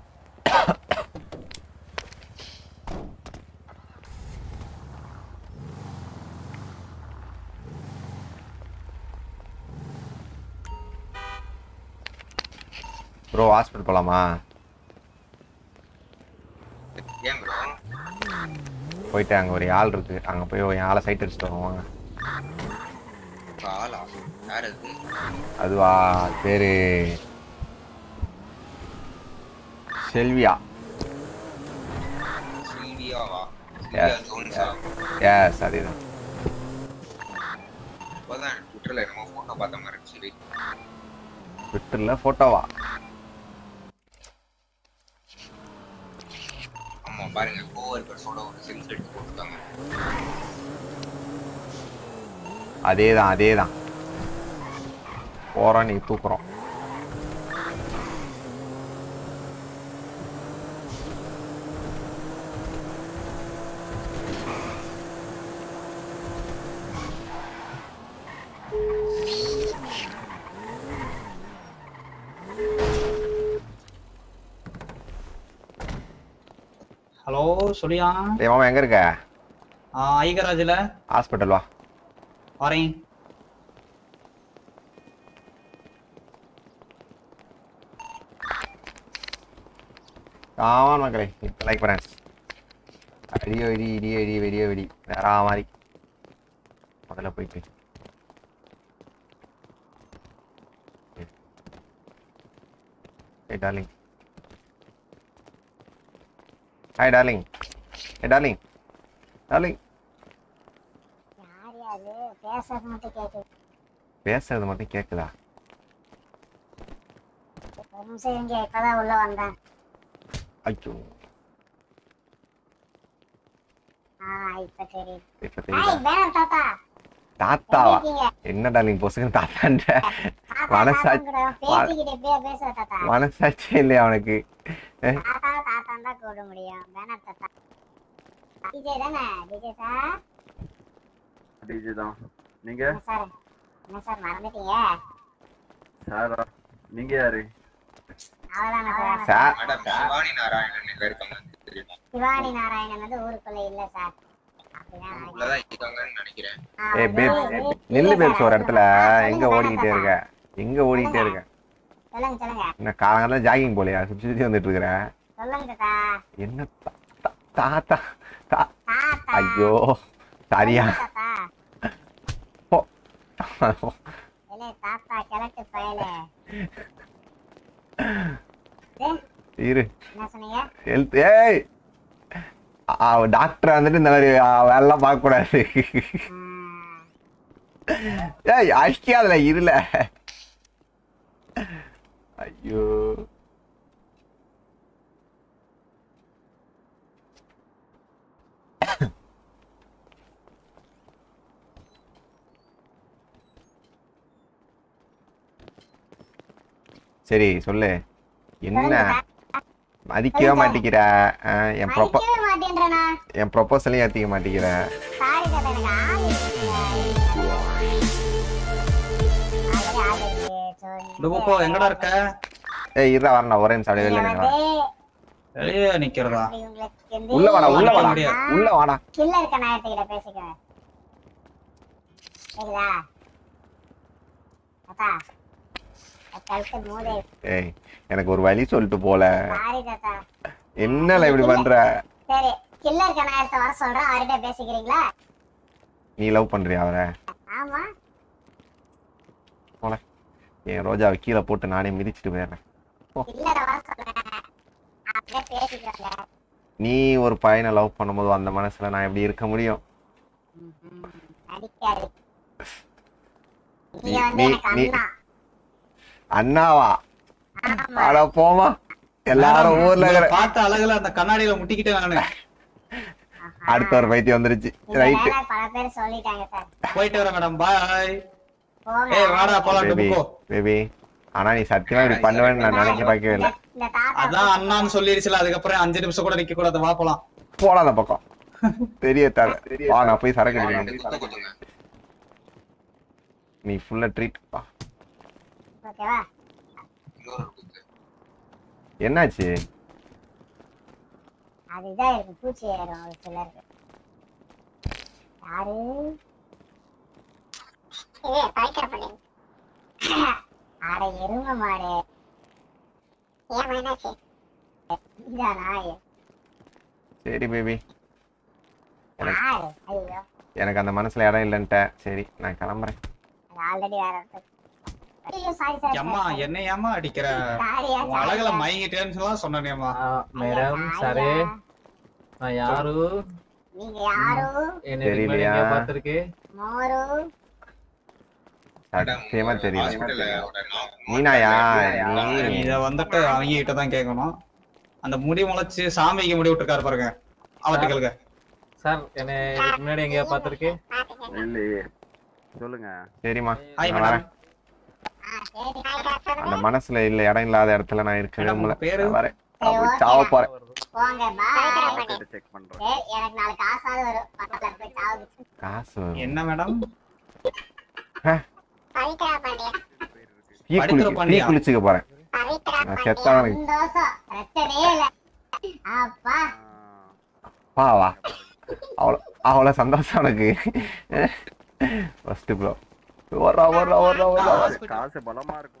[SPEAKER 1] ப்ரோ ஹாஸ்பிட்டல் போகலாமா
[SPEAKER 4] ஏன் ப்ரோ
[SPEAKER 1] போயிட்டு அங்கே ஒரு ஆள் இருக்கு அங்கே போய் ஒரு ஆளை சைட் அடிச்சுட்டு வருவோம் வாங்க
[SPEAKER 4] ஆளா யார் அது
[SPEAKER 1] அதுவா பேரு செல்வியா
[SPEAKER 4] சில்வியாவா சில்வியா
[SPEAKER 1] Yes.
[SPEAKER 4] ஜோன்ஸா
[SPEAKER 1] எஸ் அதேதான்
[SPEAKER 4] இப்போதான் ட்விட்டர்ல என்னமோ போட்டோ பார்த்த மாதிரி இருந்துச்சு
[SPEAKER 1] ட்விட்டரில் ஃபோட்டோவா
[SPEAKER 4] ஆமா பாருங்க கோவர்கர்ஸோட ஒரு செல்ஃப் எடுத்து போட்டுருக்காங்க
[SPEAKER 1] அதே தான் அதே தான் போகிறோம் நீ தூக்குறோம்
[SPEAKER 2] ஹலோ சொல்லியா
[SPEAKER 1] டேய் மாமா எங்கே இருக்க
[SPEAKER 2] ஐகராஜில்
[SPEAKER 1] ஹாஸ்பிட்டல் வா
[SPEAKER 2] வரேன்
[SPEAKER 1] ஆமாம் மக்களே இப்போ லைக் பண்ணேன் அடியோ இடி இடியோ இடி வெடியோ வெடி வேற மாதிரி முதல்ல போயிட்டு Hey darling. Hi darling. Hey darling. Darling.
[SPEAKER 8] யார் யாது பேசுறது மட்டும் கேட்குது
[SPEAKER 1] பேசுறது மட்டும் கேக்குதா
[SPEAKER 8] ஒரு நிமிஷம் இங்கே இப்பதான் உள்ள வந்தேன்
[SPEAKER 1] ஐயோ
[SPEAKER 8] இப்ப தெரியுது
[SPEAKER 1] இப்ப
[SPEAKER 8] ஹாய்
[SPEAKER 1] தெரியுதா
[SPEAKER 8] பேனர் தாத்தா
[SPEAKER 1] தாத்தாவா
[SPEAKER 8] எப்படி இருக்கீங்க?
[SPEAKER 1] என்னடா நீ பொசுக்கு தாத்தான்ற
[SPEAKER 8] தாத்தா
[SPEAKER 1] மனசாட்சி
[SPEAKER 8] தாத்தான்னு கூட பேசிக்கிட்டு இப்படியே பேசுற தாத்தா
[SPEAKER 1] மனசாட்சியே இல்லையா அவனுக்கு
[SPEAKER 8] தாத்தா தாத்தான் தான் கூப்பிட முடியும் பேனர் தாத்தா டிஜே தானே டிஜே சார்
[SPEAKER 10] டிஜி தான் நீங்க
[SPEAKER 8] என்ன சார் என்ன சார் மறந்துட்டீங்க
[SPEAKER 10] சாரா நீங்க யாரு
[SPEAKER 8] அவ்வளவுதானே sir
[SPEAKER 1] sir
[SPEAKER 4] madam Shivani Narayanan எங்க இருக்காங்க தெரியுமா
[SPEAKER 8] சிவானி நாராயணன் வந்து ஊருக்குள்ள இல்ல சார் அப்படிதான் நினைக்கிறேன்.
[SPEAKER 4] உள்ளதான் இருக்காங்கன்னு நினைக்கிறேன்
[SPEAKER 8] ஆ,
[SPEAKER 1] ஏய்
[SPEAKER 8] வந்து-
[SPEAKER 1] பேப்ஸ்
[SPEAKER 8] இல்ல
[SPEAKER 1] நெல்லு
[SPEAKER 8] சார்,
[SPEAKER 1] பேப்ஸ் ஒரு இடத்துல
[SPEAKER 8] ஆ, சொல்லுங்க
[SPEAKER 1] எங்க
[SPEAKER 8] பேனர்
[SPEAKER 1] ஓடிக்கிட்டே
[SPEAKER 8] தாத்தா.
[SPEAKER 1] இருக்க எங்க ஓடிக்கிட்டே இருக்க
[SPEAKER 8] சொல்லுங்க சொல்லுங்க
[SPEAKER 1] என்ன காலங்காலம் ஜாகிங் போலையா சுற்றி சுற்றி வந்துட்டு இருக்கிற
[SPEAKER 8] சொல்லுங்க தாத்தா
[SPEAKER 1] என்ன தா- தா- தாத்தா தா
[SPEAKER 8] தாத்தா
[SPEAKER 1] ஐயோ சாரியா
[SPEAKER 8] தாத்தா
[SPEAKER 1] போ.
[SPEAKER 8] இல்ல தாத்தா கிழட்டு பயலே
[SPEAKER 1] இரு
[SPEAKER 8] என்ன சொன்னீங்க
[SPEAKER 1] ஹெல்த் ஏய் டாக்டர் வந்துட்டு இந்த மாதிரி ஆ, வேலைலாம் பார்க்க கூடாது ஏய் அஷ்டியாதுல இருல ஐயோ சரி சொல்லு என்ன மதிக்கவே மாட்டேங்கிற ஆ, என் ப்ரொப்ப
[SPEAKER 8] மதிக்கவே மாட்டேன்றனா
[SPEAKER 1] என் ப்ரொப்போசலையும் ஏற்றிக்க மாட்டேங்கிற
[SPEAKER 8] சாரி தாத்தா எனக்கு ஆள் இருக்குங்க. ஆல்ரெடி ஆள் இருக்கு. So,
[SPEAKER 6] இந்த பக்கம் எங்கடா இருக்க
[SPEAKER 1] ஏய் இருடா வரேன் ஒரே நிமிஷம் அப்படியே
[SPEAKER 8] நீங்க
[SPEAKER 1] வெளில
[SPEAKER 8] வந்து
[SPEAKER 1] நிக்கிறேன்.
[SPEAKER 6] வெளியே நிக்கிறதா
[SPEAKER 8] அப்படி உங்களுக்கு வந்து
[SPEAKER 1] உள்ள வாடா உள்ள வாடா
[SPEAKER 6] முடியாது.
[SPEAKER 1] உள்ள வாடா
[SPEAKER 8] கில்ல இருக்க நேரத்துக்கிட்ட பேசிக்குவேன் கேக்குதா தாத்தா கழுத்து மூதே
[SPEAKER 1] ஏய் எனக்கு ஒரு வழி சொல்லிட்டு போல
[SPEAKER 8] சாரி தாத்தா
[SPEAKER 1] என்னல இப்படி பண்ற
[SPEAKER 8] சரி கில்ல இருக்க நேரத்தை வர சொல்றேன் அவர்கிட்ட பேசிக்கிறீங்களா
[SPEAKER 1] நீ லவ் பண்றியா அவரை
[SPEAKER 8] ஆமா
[SPEAKER 1] போல என் ரோஜாவை கீழே போட்டு நானே மிதிச்சிட்டு போயிடுறேன்
[SPEAKER 8] இல்ல வர சொல்றேன் அப்படியே பேசிக்கோங்க
[SPEAKER 1] நீ ஒரு பையனை லவ் பண்ணும்போது அந்த மனசுல நான் எப்படி இருக்க முடியும்
[SPEAKER 8] அடிக்காது
[SPEAKER 1] நீ
[SPEAKER 8] நீங்க வந்து
[SPEAKER 1] நீ
[SPEAKER 8] எனக்கு
[SPEAKER 1] நீ
[SPEAKER 8] அண்ணா
[SPEAKER 1] அண்ணாவா அட போமா எல்லாரும் ஊர்ல இருக்கிற
[SPEAKER 6] பார்த்த அழகுல அந்த கண்ணாடியில முட்டிக்கிட்டே நானு
[SPEAKER 1] அடுத்த ஒரு பைத்தியம் வந்துருச்சு
[SPEAKER 8] இந்த
[SPEAKER 1] ரைட்டு
[SPEAKER 8] dialogue பல பேர் சொல்லிட்டாங்க சார்
[SPEAKER 6] போயிட்டு வரேன் மேடம் பாய்
[SPEAKER 8] போங்க
[SPEAKER 6] ஏய் வாடா போலாம்
[SPEAKER 1] பேபி
[SPEAKER 6] போ
[SPEAKER 1] பேபி ஆனா நீ சத்தியமா இப்படி பண்ணுவேன்னு நான் நினைக்க பார்க்கவே இல்லை
[SPEAKER 8] இந்த தாத்தா
[SPEAKER 6] அதான் அண்ணான்னு சொல்லிருச்சுல அதுக்கப்புறம் அஞ்சு நிமிஷம் கூட நிக்க கூடாது வா போலாம்
[SPEAKER 1] போலாம் அந்த பக்கம் தெரிய தர வா நான் போய் சரக்கு அடிக்கணும்
[SPEAKER 4] ரெண்டு குத்த குத்துங்க
[SPEAKER 1] நீ ஃபுல்லா ட்ரீட்
[SPEAKER 8] ஓகேவா
[SPEAKER 4] இன்னொரு குத்து
[SPEAKER 1] என்னாச்சு
[SPEAKER 8] அது இதா இருக்கு பூச்சி ஏறும் ஒரு சிலருக்கு யாரு அட எரும மாடு ஏன் என்னாச்சு இதானா
[SPEAKER 1] சரி பேபி எனக்கு
[SPEAKER 8] யாரு ஐயோ
[SPEAKER 1] எனக்கு அந்த மனசுல இடம் இல்லைன்ட்ட சரி நான் கிளம்புறேன்
[SPEAKER 8] அது ஆல்ரெடி வேற ஒருத்தர் ஐயோ சாரி சாரி
[SPEAKER 6] அம்மா என்ன ஏமா அடிக்கிற
[SPEAKER 8] சாரியா
[SPEAKER 6] உன் அழகுல மயங்கிட்டேன்னு சொல்லலாம் சொன்னேம்மா
[SPEAKER 2] மேடம் சரே நான் யாரு
[SPEAKER 8] நீங்க யாரு
[SPEAKER 2] என்ன இதுக்கு முன்னாடி
[SPEAKER 1] தெரியலையா?
[SPEAKER 2] எங்கேயோ பார்த்திருக்கு
[SPEAKER 8] மோரு
[SPEAKER 1] சத்தியமா தெரியல
[SPEAKER 4] ஹாஸ்பிட்டல்ல
[SPEAKER 1] நீனாயா நீ
[SPEAKER 6] இத வந்துட்டு அவங்க கிட்ட தான் கேட்கணும் அந்த முடி முளைச்சு சாமிக்கு முடி விட்டுருக்காரு பாருங்க அவர்கிட்ட கேளுங்க
[SPEAKER 2] சார் என்ன இதுக்கு முன்னாடி எங்கேயோ பார்த்திருக்கு
[SPEAKER 10] இல்லையே சொல்லுங்க
[SPEAKER 1] சரிம்மா
[SPEAKER 6] ஹாய்
[SPEAKER 1] நான் வரேன் அந்த மனசுல இல்ல இடம் இல்லாத இடத்துல நான் இருக்க
[SPEAKER 6] மேடம்,
[SPEAKER 1] விரும்பல
[SPEAKER 6] உங்க பேரு?
[SPEAKER 1] நான் வரேன் நான் போய் சாவ போறேன்
[SPEAKER 8] போங்க பாய்
[SPEAKER 10] செக் பண்றேன்
[SPEAKER 8] சரி எனக்கு நாளைக்கு காசாவது வரும் பக்கத்துல போய் சாவுக்கு
[SPEAKER 1] காசு வரும்.
[SPEAKER 6] என்ன மேடம்
[SPEAKER 8] பவித்ரா பாண்டியா
[SPEAKER 1] டீ
[SPEAKER 6] படுக்கிற
[SPEAKER 1] குளிக்க டீ
[SPEAKER 6] பாண்டியா?
[SPEAKER 1] குளிச்சுக்க போறேன்
[SPEAKER 8] பவித்ரா
[SPEAKER 1] நான்
[SPEAKER 8] பாண்டியா
[SPEAKER 1] செத்தா எனக்கு
[SPEAKER 8] சந்தோஷம் பிரச்சனையே இல்ல அப்பா
[SPEAKER 1] வா வா அவ்வளோ அவ்வளோ சந்தோஷம் எனக்கு ஃபர்ஸ்ட் ப்ரோ ஓடுறா ஓடுறா ஓடுறா ஓடுறா ஓடுறா.
[SPEAKER 10] காசு பலமா இருக்கும்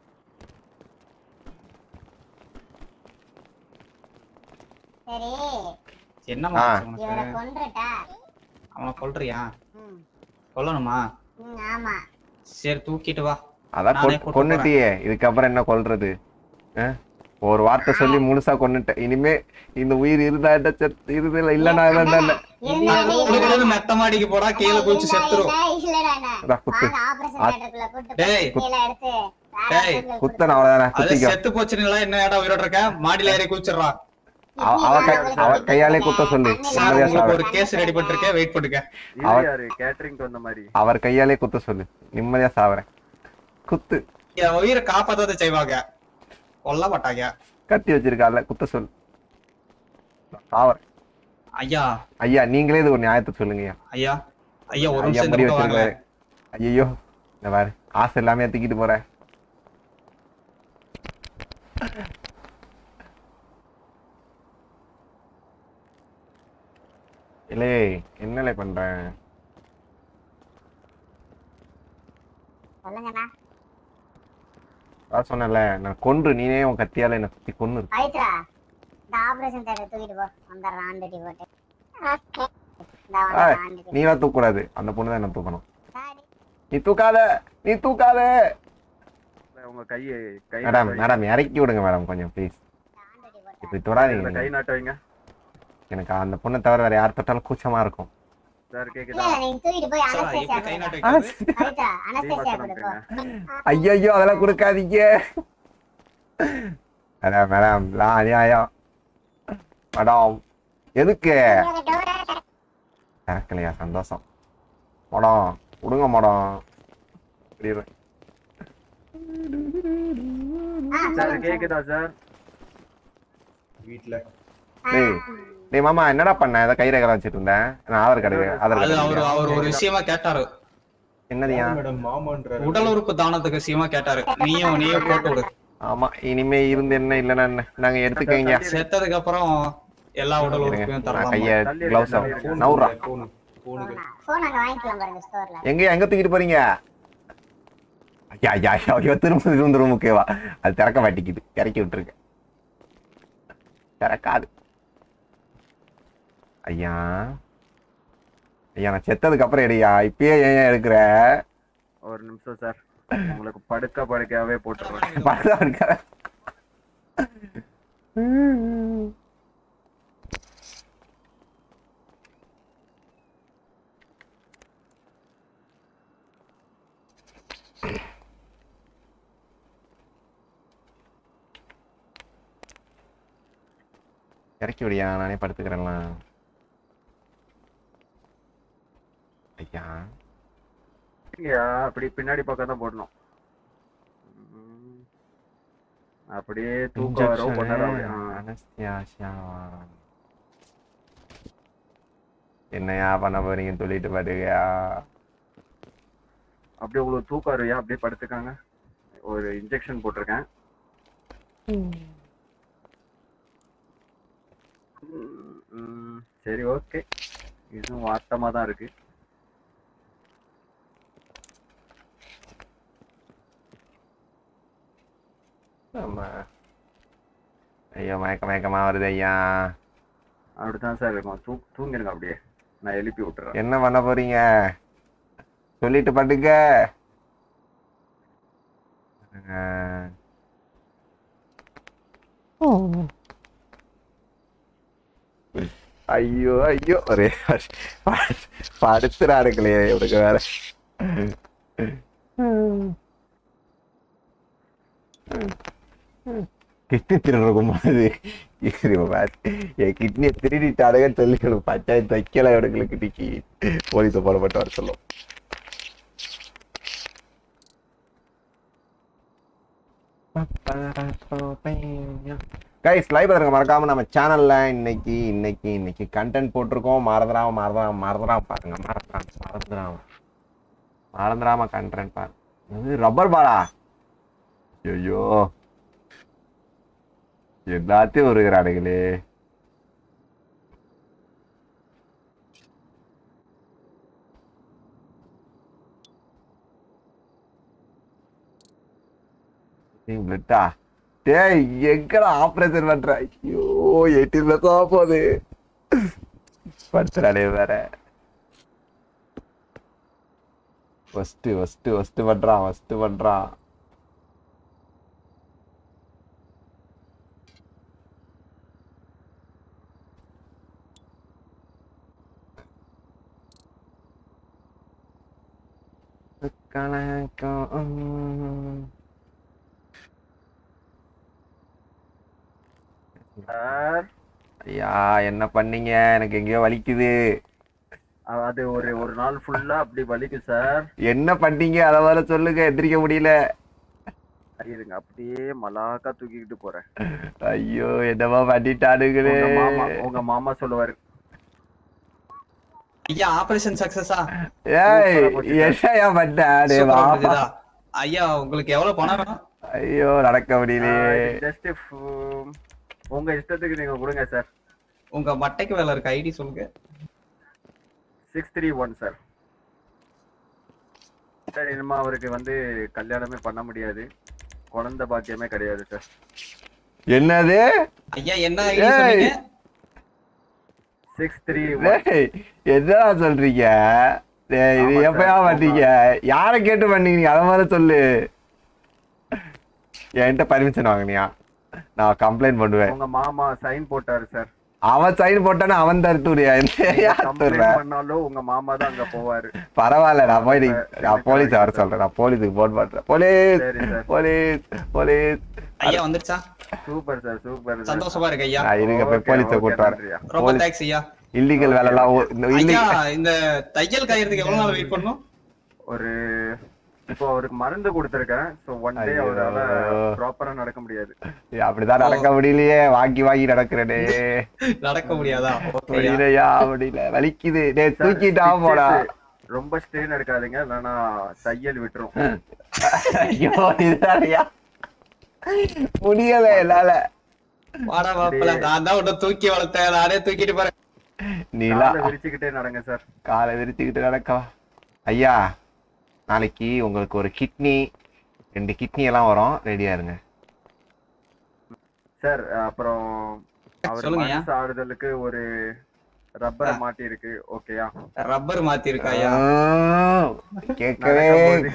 [SPEAKER 8] சரி
[SPEAKER 6] என்னம்மா
[SPEAKER 1] ஆ.
[SPEAKER 6] ஆச்சு உனக்கு
[SPEAKER 8] இவரை கொன்றுட்டா
[SPEAKER 6] அவனை கொல்றியா
[SPEAKER 8] ம்
[SPEAKER 6] கொல்லணுமா
[SPEAKER 8] ம், ஆமா
[SPEAKER 6] சரி தூக்கிட்டு வா
[SPEAKER 1] அதான்
[SPEAKER 6] நானே
[SPEAKER 1] கொ-
[SPEAKER 6] கூட்டு
[SPEAKER 1] கொன்னுட்டியே இதுக்கப்புறம் என்ன கொல்றது ஆ? ஒரு வார்த்தை சொல்லி முழுசா கொன்னுட்டேன் இனிமே இந்த உயிர் இருந்தா என்ன செத்து இருந்தல இல்லனா இல்ல இல்ல
[SPEAKER 8] இருந்தா
[SPEAKER 6] குடுக்குறது மெத்த மாடிக்கு போடா கீழே குதிச்சு செத்துரும்
[SPEAKER 8] இல்லடா என்ன
[SPEAKER 1] அதான் குத்து
[SPEAKER 8] வாங்க ஆபரேஷன்
[SPEAKER 1] ஆ-
[SPEAKER 8] தியேட்டருக்குள்ள கூட்டு
[SPEAKER 6] டேய்.
[SPEAKER 8] போய் கீழே எடுத்து வேற
[SPEAKER 6] டேய்,
[SPEAKER 8] hospital
[SPEAKER 1] குத்தன அவ்வளவுதானே
[SPEAKER 6] அது
[SPEAKER 1] குத்திக்கோ
[SPEAKER 6] செத்து போச்சுன்னு எல்லாம் என்ன ஏடா உயிரோட இருக்க மாடியில ஏறி குதிச்சிடுறா
[SPEAKER 1] அவ அவ கை அவ கையாலே குத்த சொல்லு
[SPEAKER 6] சார்
[SPEAKER 1] நிம்மதியா
[SPEAKER 6] உங்களுக்கு
[SPEAKER 1] சாவ
[SPEAKER 6] ஒரு கேஸ் ரெடி பண்ணிருக்கேன் வெயிட் பண்ணுங்க
[SPEAKER 10] இது
[SPEAKER 1] அவர்-
[SPEAKER 10] யாரு கேட்டரிங்க்கு வந்த மாதிரி
[SPEAKER 1] அவர் கையாலே குத்த சொல்லு நிம்மதியா சாவறேன் குத்து
[SPEAKER 6] என் உயிரை காப்பாத்தாத செய்வாங்க கொல்ல மாட்டாங்க
[SPEAKER 1] கத்தி வச்சிருக்கால குத்த சொல்லு சாவறேன்
[SPEAKER 6] ஐயா
[SPEAKER 1] ஐயா நீங்களே இது ஒரு நியாயத்தை சொல்லுங்க ஐயா
[SPEAKER 6] ஐயா ஐயா ஒரு
[SPEAKER 1] ஐயா
[SPEAKER 6] நிமிஷம் இந்த
[SPEAKER 1] முடி
[SPEAKER 6] பக்கம் வாங்க
[SPEAKER 1] வச்சிருக்காரு ஐயோ இந்த பாரு ஆசை எல்லாமே தூக்கிட்டு போறேன் இல்லே என்னலே பண்றேன்
[SPEAKER 8] சொல்லுங்கண்ணா
[SPEAKER 1] அதான் சொன்னேன்ல நான் கொன்று நீனே உன் கத்தியால என்ன சுத்தி கொன்னு இருக்கு.
[SPEAKER 8] பவித்ரா இந்த ஆபரேஷன் தேட்டர் தூக்கிட்டு போ வந்துடுறான் ஆன் டியூட்டி போட்டு இந்த
[SPEAKER 1] ஏய்,
[SPEAKER 8] வந்துடுறான் ஆன் டியூட்டி
[SPEAKER 1] நீலாம் தூக்கக்கூடாது அந்த பொண்ணு தான் என்ன தூக்கணும் நீ தூக்காத நீ தூக்காத
[SPEAKER 10] உங்க கையை கை
[SPEAKER 1] மேடம்
[SPEAKER 10] நாட்ட
[SPEAKER 1] மேடம் இறக்கி விடுங்க மேடம் கொஞ்சம் ப்ளீஸ் இப்படி
[SPEAKER 10] வைங்க.
[SPEAKER 1] தொடாதீங்க
[SPEAKER 10] இதுல கை
[SPEAKER 1] நீங்க.
[SPEAKER 10] நாட்ட வைங்க
[SPEAKER 1] எனக்கு அந்த பொண்ணை தவிர வேற யார் தொட்டாலும் கூச்சமா இருக்கும்
[SPEAKER 10] சார்
[SPEAKER 8] இல்ல
[SPEAKER 10] கேக்குதா
[SPEAKER 8] இல்ல, நீங்க தூக்கிட்டு போய்
[SPEAKER 6] சார்
[SPEAKER 8] அனஸ்தேசியா
[SPEAKER 6] எப்படி கை நாட்டு
[SPEAKER 1] ஆ,
[SPEAKER 6] வைக்கிறது
[SPEAKER 8] பவித்ரா
[SPEAKER 10] டீ
[SPEAKER 8] அனஸ்தேசியா
[SPEAKER 10] வசனம்
[SPEAKER 8] கொடுப்போம்
[SPEAKER 1] ஐயோ அதெல்லாம் கொடுக்காதீங்க மேடம் மேடம் எல்லாம் அநியாயம் மேடம் எதுக்கு திறக்கலையா சந்தோஷம் மேடம் விடுங்க மேடம் புரியுது.
[SPEAKER 10] சார் கேக்குதா சார்
[SPEAKER 6] வீட்ல
[SPEAKER 1] டேய் டேய் மாமா என்னடா பண்ண ஏதோ கை ரேகை வச்சிட்டு இருந்தேன் நான் ஆதார் கார்டு ஆதார்
[SPEAKER 6] அது
[SPEAKER 1] கார்டு
[SPEAKER 6] அவர் அவர் ஒரு விஷயமா கேட்டாரு
[SPEAKER 1] என்னதியா
[SPEAKER 6] உடல் உறுப்பு தானத்துக்கு விஷயமா கேட்டாரு நீயும் நீயும் போட்டு விடு
[SPEAKER 1] ஆமா இனிமே இருந்து என்ன இல்லைன்னா என்ன நாங்க எடுத்துக்கங்க
[SPEAKER 6] செத்ததுக்கு அப்புறம் எல்லா உடல்
[SPEAKER 1] இருங்க,
[SPEAKER 6] உறுப்பையும்
[SPEAKER 1] நான்
[SPEAKER 6] தரலாம்
[SPEAKER 1] கைய
[SPEAKER 10] தள்ளி
[SPEAKER 1] கிளவுஸ்
[SPEAKER 10] தள்ளி இருக்கு.
[SPEAKER 1] நவுறா
[SPEAKER 8] போன் அங்க வாங்கிக்கலாம் பாருங்க ஸ்டோர்ல
[SPEAKER 1] எங்க எங்க தூக்கிட்டு போறீங்க ஐயா ஐயா ஐயா ஐயோ திரும்ப திரும்ப திரும்ப ஓகேவா அது திறக்க மாட்டேங்குது இறக்கி விட்டுருக்க திறக்காது ஐயா ஐயா நான் செத்ததுக்கு அப்புறம் எடுயா இப்பயே ஏன் ஏன் எடுக்கிற
[SPEAKER 10] ஒரு நிமிஷம் சார் உங்களுக்கு படுக்க படுக்கையாவே போட்டுருவேன்
[SPEAKER 1] பரதா இருக்க இறக்கி விடியா நானே படுத்துக்கிறேன்லாம் ஐயா
[SPEAKER 10] ஐயா அப்படி பின்னாடி பக்கம் தான் போடணும் ம். அப்படியே தூக்கம் வரும் கொஞ்ச நேரம் அப்படியே, ஆ.
[SPEAKER 1] அனஸ்தியாஷியாவா என்னையா பண்ண போறீங்கன்னு சொல்லிட்டு பாட்டுக்கயா
[SPEAKER 10] அப்படியே உங்களுக்கு தூக்கம் வருவியா அப்படியே படுத்துக்காங்க ஒரு இன்ஜெக்ஷன் போட்டிருக்கேன் ம், ம், சரி ஓகே இதுவும் வாட்டமா தான் இருக்கு
[SPEAKER 1] ஆமா ஐயோ மயக்க மயக்கமா வருது ஐயா
[SPEAKER 10] அப்படிதான் சார் இருக்கும் தூ தூங்கிருங்க அப்படியே நான் எழுப்பி விட்டுறேன்
[SPEAKER 1] என்ன பண்ண போறீங்க சொல்லிட்டு படுங்க ஆஹ். ஐயோ ஐயோ ஒரே படுத்துறாருங்களே இவனுக்கு வேற கிட்னி திருடுறக்கும் போது என் கிட்னியை திருடிட்டாடுங்கன்னு சொல்லி பஞ்சாயத்து வைக்கல இவனுங்களுக்கு இன்னைக்கு போலீஸை போடப்பட்டு வர சொல்லும் கைஸ் லைவ் பாருங்க மறக்காம நம்ம சேனல்ல இன்னைக்கு இன்னைக்கு இன்னைக்கு கண்டென்ட் போட்டிருக்கோம் மறந்துடாம மறந்துடாம மறந்துடாம பாருங்க மறந்துடாம மறந்துடாம மறந்துடாம கண்டென்ட் பாருங்க இது ரப்பர் பாலா ஐயோ எல்லாத்தையும் வருகிறானுங்களே பிளட்டா டேய் எங்கடா ஆபரேஷன் பண்ற ஐயோ எயிட்டீன் பிளஸ் ஆக போகுது படுத்துறானே வேற ஃபர்ஸ்ட் ஃபர்ஸ்ட் ஃபர்ஸ்ட் பண்றான் ஃபர்ஸ்ட் பண்றான் கலக்கம்
[SPEAKER 10] சார்
[SPEAKER 1] ஐயா என்ன பண்ணீங்க எனக்கு எங்கேயோ வலிக்குது
[SPEAKER 10] அ- அது ஒரு ஒரு நாள் ஃபுல்லா அப்படி வலிக்கும் சார்
[SPEAKER 1] என்ன பண்ணீங்க அதை வர சொல்லுங்க எந்திரிக்க முடியல
[SPEAKER 10] இருங்க அப்படியே மலாக்கா தூக்கிக்கிட்டு போறேன்
[SPEAKER 1] ஐயோ என்னவா பண்ணிட்டானுங்களே
[SPEAKER 10] உங்க மாமா உங்க மாமா சொல்லுவாரு
[SPEAKER 6] ஐயா ஆபரேஷன் சக்சஸா
[SPEAKER 1] ஏய் என்னையா பண்ண டேய் வாப்பா.
[SPEAKER 6] ஐயா உங்களுக்கு எவ்வளவு பணம் வேணும்
[SPEAKER 1] ஐயோ நடக்க முடியலையே
[SPEAKER 10] ஜஸ்ட் உங்க இஷ்டத்துக்கு நீங்க கொடுங்க சார்
[SPEAKER 6] உங்க மட்டைக்கு வேலை இருக்கு ஐடி சொல்லுங்க
[SPEAKER 10] six three one sir sir இனிமே அவருக்கு வந்து கல்யாணமே பண்ண முடியாது குழந்தை பாக்கியமே கிடையாது சார்
[SPEAKER 1] என்னது
[SPEAKER 6] ஐயா என்ன ஐடி
[SPEAKER 1] ஏய்.
[SPEAKER 6] சொன்னீங்க
[SPEAKER 10] சிக்ஸ் த்ரீ
[SPEAKER 1] டேய், என்னடா சொல்றீங்க டேய், இது
[SPEAKER 10] ஆமா
[SPEAKER 1] எப்பயா
[SPEAKER 10] சார்,
[SPEAKER 1] பண்ணீங்க யாரை கேட்டு பண்ணீங்க அதை மாதிரி சொல்லு என்கிட்ட பர்மிஷன் வாங்கினியா நான் கம்ப்ளைண்ட் பண்ணுவேன்
[SPEAKER 10] உங்க மாமா சைன் போட்டாரு சார்
[SPEAKER 1] அவன் சைன் போட்டானா அவன் தருத்துறியா யார்
[SPEAKER 10] கம்ப்ளைண்ட்
[SPEAKER 1] தருவ
[SPEAKER 10] பண்ணாலும் உங்க மாமா தான் அங்க போவாரு
[SPEAKER 1] பரவாயில்ல நான் போய் நீ- நான் போலீஸ் வர சொல்றேன் நான் போலீஸுக்கு போன் பண்றேன் போலீஸ்
[SPEAKER 10] சரி சார்
[SPEAKER 1] போலீஸ் போலீஸ்
[SPEAKER 6] ஐயா வந்துருச்சா
[SPEAKER 10] சூப்பர் சார் சூப்பர்
[SPEAKER 6] சந்தோஷமா இருக்கு ஐயா
[SPEAKER 1] நான் இருங்க போய்
[SPEAKER 10] Okay,
[SPEAKER 1] போலீஸை
[SPEAKER 10] okay,
[SPEAKER 1] கூட்டு
[SPEAKER 10] நன்றியா.
[SPEAKER 1] வரேன்
[SPEAKER 6] ரொம்ப
[SPEAKER 1] போலீஸ்
[SPEAKER 6] தேங்க்ஸ் ஐயா
[SPEAKER 1] இல்லீகல் வேலைலாம் ஓ- இந்த
[SPEAKER 6] ஐயா
[SPEAKER 1] illegal-
[SPEAKER 6] இந்த தையல் காயறதுக்கு எவ்வளவு நாள் வெயிட் பண்ணணும்
[SPEAKER 10] ஒரு இப்போ அவருக்கு மருந்து கொடுத்துருக்கேன் ஸோ ஒன் டே
[SPEAKER 1] ஐயோ.
[SPEAKER 10] அவரால ப்ராப்பரா நடக்க முடியாது
[SPEAKER 1] ஏய், அப்படிதான் நடக்க முடியலையே வாங்கி வாங்கி நடக்கிறேனே
[SPEAKER 6] நடக்க முடியாதா ஓகேயா
[SPEAKER 1] முடியலையா முடியல வலிக்குது டேய்
[SPEAKER 10] Sir,
[SPEAKER 1] தூக்கிட்டா போடா
[SPEAKER 10] stitches ரொம்ப ஸ்ட்ரெயின் எடுக்காதீங்க இல்லைன்னா தையல் விட்டுரும்
[SPEAKER 1] ஐயோ இதுதான்யா முடியல என்னால
[SPEAKER 6] வாடா வாப்பல நான் தான் உன்னை தூக்கி வளர்த்தேன் நானே தூக்கிட்டு போறேன்
[SPEAKER 1] நீலா
[SPEAKER 10] காலை விரிச்சுக்கிட்டே நடங்க சார்
[SPEAKER 1] காலை விரிச்சுக்கிட்டு நடக்கவா ஐயா நாளைக்கு உங்களுக்கு ஒரு கிட்னி ரெண்டு கிட்னி எல்லாம் வரும் ரெடியா இருங்க
[SPEAKER 10] சார் அப்புறம் அவர்
[SPEAKER 6] சொல்லுங்கய்யா.
[SPEAKER 10] மனசு ஆறுதலுக்கு ஒரு ரப்பர் மாட்டி இருக்கு ஓகேயா
[SPEAKER 6] ரப்பர் மாத்தி இருக்கா ஐயா
[SPEAKER 1] ஆ, கேட்கவே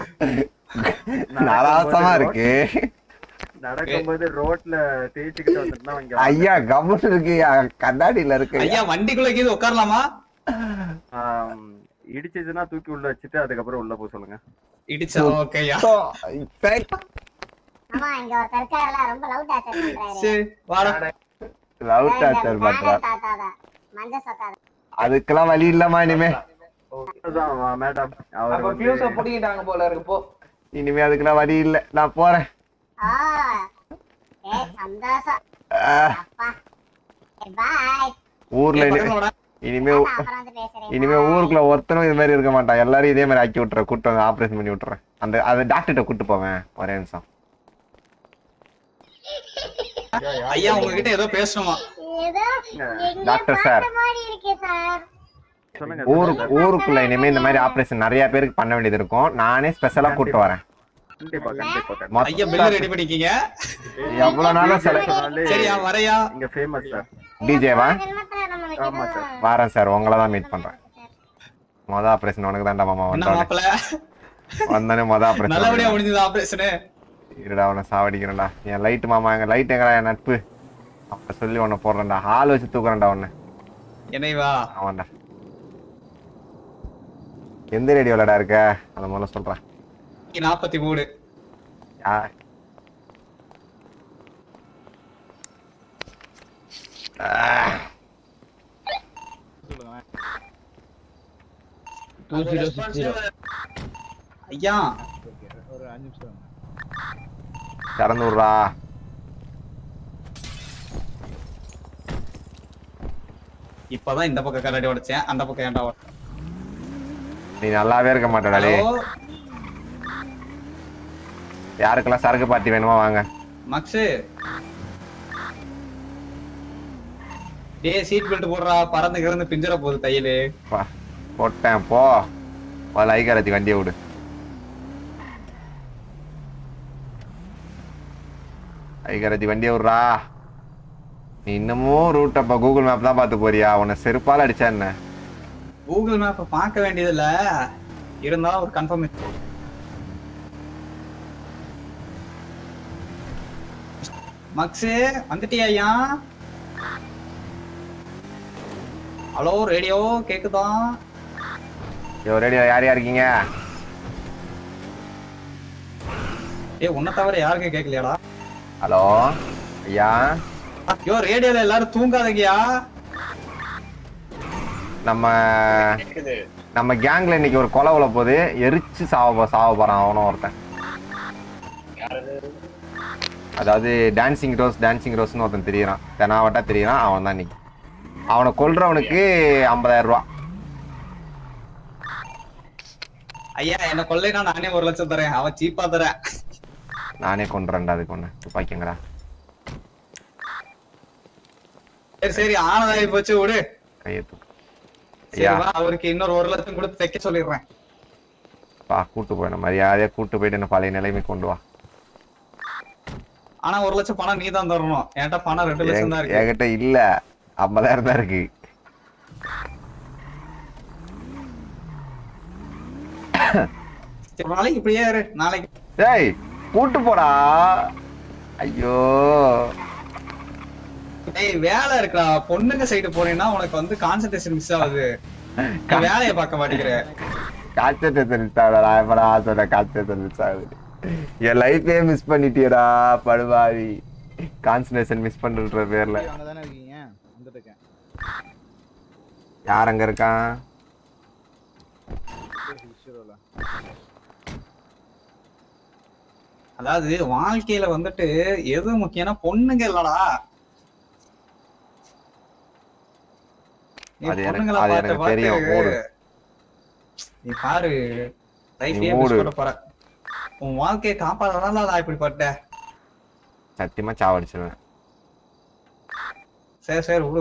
[SPEAKER 1] நராசமா இருக்கு
[SPEAKER 10] நடக்கும்போது ரோட்ல தேய்ச்சிக்கிட்டு வந்துட்டுனா இங்க
[SPEAKER 1] ஐயா கம்முன்னு இருக்கு ஐயா, கண்ணாடியில இருக்கு
[SPEAKER 6] ஐயா வண்டிக்குள்ள கீது உட்காரலாமா
[SPEAKER 10] ஆம், இடிச்சிச்சுன்னா தூக்கி உள்ள வச்சுட்டு அதுக்கப்புறம் உள்ள போக சொல்லுங்க
[SPEAKER 6] இடிச்சா ஓகே ஐயா
[SPEAKER 8] ஆமா இங்க ஒருத்தர் இருக்காருல ரொம்ப லவ் டார்ச்சர் பண்றாரு
[SPEAKER 6] சரி வாடா
[SPEAKER 1] லவ் டார்ச்சர் பண்றா
[SPEAKER 8] தாத்தா தான் மஞ்ச சொக்கா
[SPEAKER 1] அதுக்கெல்லாம் வழி இல்லம்மா இனிமே
[SPEAKER 10] அதுதான் மேடம் அவர்
[SPEAKER 9] அப்ப
[SPEAKER 10] வந்து
[SPEAKER 9] ஃபியூஸ புடிங்கிட்டாங்க போல இருக்கு போ
[SPEAKER 1] இனிமே அதுக்கெல்லாம் வழி இல்ல நான் போறேன்
[SPEAKER 8] ஆ ஏய் சந்தோஷம்
[SPEAKER 1] ஆ,
[SPEAKER 8] அப்பா பாய்
[SPEAKER 1] ஊர்ல
[SPEAKER 6] ஏய்,
[SPEAKER 1] இனி-
[SPEAKER 6] பக்கத்துல வாடா.
[SPEAKER 1] இனிமே ஊ-
[SPEAKER 8] அப்புறம் வந்து பேசுறேன்
[SPEAKER 1] இனிமே ஊருக்குள்ள ஒருத்தனும் இது மாதிரி இருக்க மாட்டான் எல்லாரும் இதே மாதிரி ஆக்கி விட்டுறேன் கூட்டு வந்து ஆபரேஷன் பண்ணி விட்டுறேன் அந்த அது டாக்டர்கிட்ட கூட்டு போவேன் ஒரே நிமிஷம்
[SPEAKER 6] ஐயா உங்ககிட்ட ஏதோ பேசணுமா
[SPEAKER 8] ஏதோ எங்க
[SPEAKER 1] டாக்டர் சார்
[SPEAKER 8] மாதிரி இருக்கே சார்
[SPEAKER 10] சொல்லுங்க
[SPEAKER 1] ஊருக்கு ஊருக்குள்ள இனிமே இந்த மாதிரி ஆபரேஷன் நிறைய பேருக்கு பண்ண வேண்டியது இருக்கும் நானே ஸ்பெஷலா கூட்டு வரேன்
[SPEAKER 10] கண்டிப்பா கண்டிப்பா கண்டிப்பா.
[SPEAKER 1] மொத்த-
[SPEAKER 6] ஐயா பில் ரெடி பண்ணிக்கீங்க
[SPEAKER 1] எவ்வளவு நாளும் செல
[SPEAKER 10] சொன்னாலே
[SPEAKER 6] சரியா வரையா
[SPEAKER 10] இங்க ஃபேமஸ் சார்
[SPEAKER 1] டிஜேவா
[SPEAKER 8] ஜென்மத்துல நம்மளுக்கு
[SPEAKER 10] ஆமா சார்
[SPEAKER 1] வரேன் சார் உங்களை தான் மீட் பண்றேன் மொத ஆபரேஷன் உனக்கு தான்டா மாமா
[SPEAKER 6] என்ன
[SPEAKER 1] வந்தோடனே
[SPEAKER 6] மாப்பிள
[SPEAKER 1] வந்தானே மொத
[SPEAKER 6] நல்லபடியா
[SPEAKER 1] ஆபரேஷன்
[SPEAKER 6] முடிஞ்சது ஆபரேஷனு
[SPEAKER 1] இருடா அவனை சாவடிக்கிறேன்டா என் லைட் மாமா எங்க லைட் எங்கடா என் நட்பு அப்ப சொல்லி உன்னை போடுறேன்டா ஹால் வச்சு தூக்குறேன்டா உன்னை
[SPEAKER 6] என்னைவா
[SPEAKER 1] ஆமாண்டா எந்த ரேடியோலடா இருக்க அந்த முதல்ல சொல்றேன்
[SPEAKER 6] நாற்பத்தி மூணு
[SPEAKER 1] யா
[SPEAKER 2] டூ ஜீரோ சிக்ஸ் ஜீரோ
[SPEAKER 6] ஐயா
[SPEAKER 2] ஒரு அஞ்சு நிமிஷம்
[SPEAKER 1] திறந்து விட்றா
[SPEAKER 6] இப்பதான் இந்த பக்கம் கண்ணாடி உடைச்சேன் அந்த பக்கம் ஏன்டா உடைச்சேன்?
[SPEAKER 1] நீ நல்லாவே இருக்க மாட்டடா டேய்
[SPEAKER 6] ஹலோ
[SPEAKER 1] யாருக்கெல்லாம் சரக்கு பார்ட்டி வேணுமா வாங்க
[SPEAKER 6] மக்ஸு டேய் சீட் பெல்ட் போடுறா பறந்து கிடந்து பிஞ்சிர போகுது தையலு
[SPEAKER 1] வா, போட்டேன் போ முதல்ல ஐகாரத்தி வண்டியை விடு ஐகாரத்தி வண்டியை விட்றா நீ இன்னமும் ரூட் அப்ப கூகுள் மேப் தான் பார்த்து போறியா உன்னை செருப்பால அடிச்சா என்ன
[SPEAKER 6] கூகுள் மேப்பை பார்க்க வேண்டியது இல்ல இருந்தாலும் ஒரு கன்ஃபர்மேஷன் மக்ஸு வந்துட்டியா ஐயா ஹலோ ரேடியோ கேக்குதா
[SPEAKER 1] ஐயோ ரேடியோ யார் யார் இருக்கீங்க
[SPEAKER 6] ஏய் உன்னை தவிர யாருக்கும் கேட்கலையாடா
[SPEAKER 1] ஹலோ ஐயா
[SPEAKER 6] ஐயோ ரேடியோல எல்லாரும் தூங்காதீங்கயா
[SPEAKER 1] நம்ம நம்ம கேங்ல இன்னைக்கு ஒரு கொலை உள்ள போகுது எரிச்சு சாவ போ- சாவ போறான் அவனும் ஒருத்தன் அதாவது டான்சிங் ரோஸ் டான்சிங் ரோஸ்னு ஒருத்தன் தெரியறான் தெனாவட்டா தெரியறான் அவன் தான் இன்னைக்கு அவனை கொல்றவனுக்கு ஐம்பதாயிரம் ரூபா
[SPEAKER 6] ஐயா என்ன கொள்ளைனா நானே ஒரு லட்சம் தரேன் அவன் சீப்பா தரேன்
[SPEAKER 1] நானே கொண்டுறேன்டா அதுக்கு ஒண்ணு துப்பாக்கிங்கடா
[SPEAKER 6] சரி சரி ஆனதாயி போச்சு விடு
[SPEAKER 1] கையை தூக்கு
[SPEAKER 6] சரி
[SPEAKER 1] ஐயா
[SPEAKER 6] வா அவருக்கு இன்னொரு ஒரு லட்சம் கொடுத்து தைக்க சொல்லிடுறேன்
[SPEAKER 1] பா கூட்டு போய் மரியாதையா கூட்டு போயிட்டு என்ன பழைய நிலைமை கொண்டு வா
[SPEAKER 6] ஆனா ஒரு லட்சம் பணம் நீ தான் தரணும் என்கிட்ட பணம் ரெண்டு லட்சம் தான்
[SPEAKER 1] என்-
[SPEAKER 6] இருக்கு
[SPEAKER 1] என்கிட்ட இல்ல ஐம்பதாயிரம் தான் இருக்கு
[SPEAKER 6] சரி நாளைக்கு இப்படியே இரு நாளைக்கு
[SPEAKER 1] டேய் கூட்டு போடா ஐயோ
[SPEAKER 6] ஏய் வேலை இருக்குடா பொண்ணுங்க சைடு போனீங்கன்னா உனக்கு வந்து கான்சென்ட்ரேஷன் மிஸ் ஆகுது நீ வேலையை பார்க்க மாட்டேங்கிற
[SPEAKER 1] காய்ச்சத்தை தெரிவித்தாடா நான் எப்படா சொன்ன காய்ச்சத்தை தெரிவிச்சாது என் லைஃபே மிஸ் பண்ணிட்டியடா படுவாவி கான்சன்ட்ரேஷன் மிஸ் பண்ற பேர்ல
[SPEAKER 11] அங்க தானே இருக்கீங்க வந்துட்டு இருக்கேன்
[SPEAKER 1] யார் அங்க இருக்கான்
[SPEAKER 11] இஷ்யூல
[SPEAKER 6] அதாவது வாழ்க்கையில வந்துட்டு எது முக்கியம்னா பொண்ணுங்க இல்லடா நீ
[SPEAKER 1] அது எனக்கு-
[SPEAKER 6] பொண்ணுங்களை
[SPEAKER 1] அது
[SPEAKER 6] பார்த்து
[SPEAKER 1] எனக்கு தெரியும்,
[SPEAKER 6] பார்த்து
[SPEAKER 1] மூடு.
[SPEAKER 6] நீ பாரு லைஃபே
[SPEAKER 1] மூடு.
[SPEAKER 6] மிஸ் பண்ண போற உன் வாழ்க்கையை காப்பாத்தனால நான் இப்படி பட்டேன்
[SPEAKER 1] சத்தியமா சாவடிச்சிருவேன்
[SPEAKER 6] சரி சரி விடு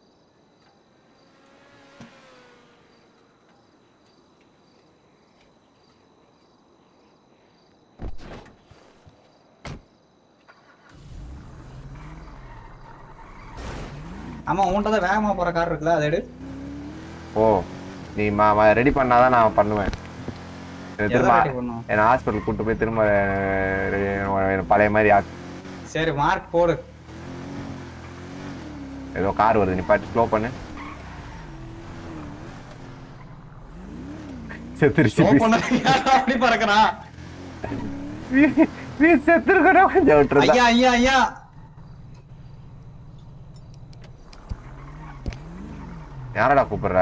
[SPEAKER 6] ஆமா உன்கிட்ட தான் வேகமா போற கார் இருக்குல்ல அதை எடு
[SPEAKER 1] ஓ நீ ரெடி பண்ணாதான் நான் பண்ணுவேன் என்னை
[SPEAKER 6] எதை
[SPEAKER 1] திரும்ப
[SPEAKER 6] ready பண்ணும்?
[SPEAKER 1] என்ன ஹாஸ்பிட்டல் கூட்டு போய் திரும்ப அஹ், என்னை பழைய மாதிரி ஆக்கு
[SPEAKER 6] சரி மார்க் போடு
[SPEAKER 1] ஏதோ கார் வருது நீ பாட்டு ஸ்லோ பண்ணு செத்துருச்சு
[SPEAKER 6] Slow பண்ண அப்படி பறக்குறான்
[SPEAKER 1] நீ செத்துருக்கணும் கொஞ்சம் விட்டுருந்தா
[SPEAKER 6] ஐயா ஐயா ஐயா
[SPEAKER 1] யாரடா கூப்பிடுற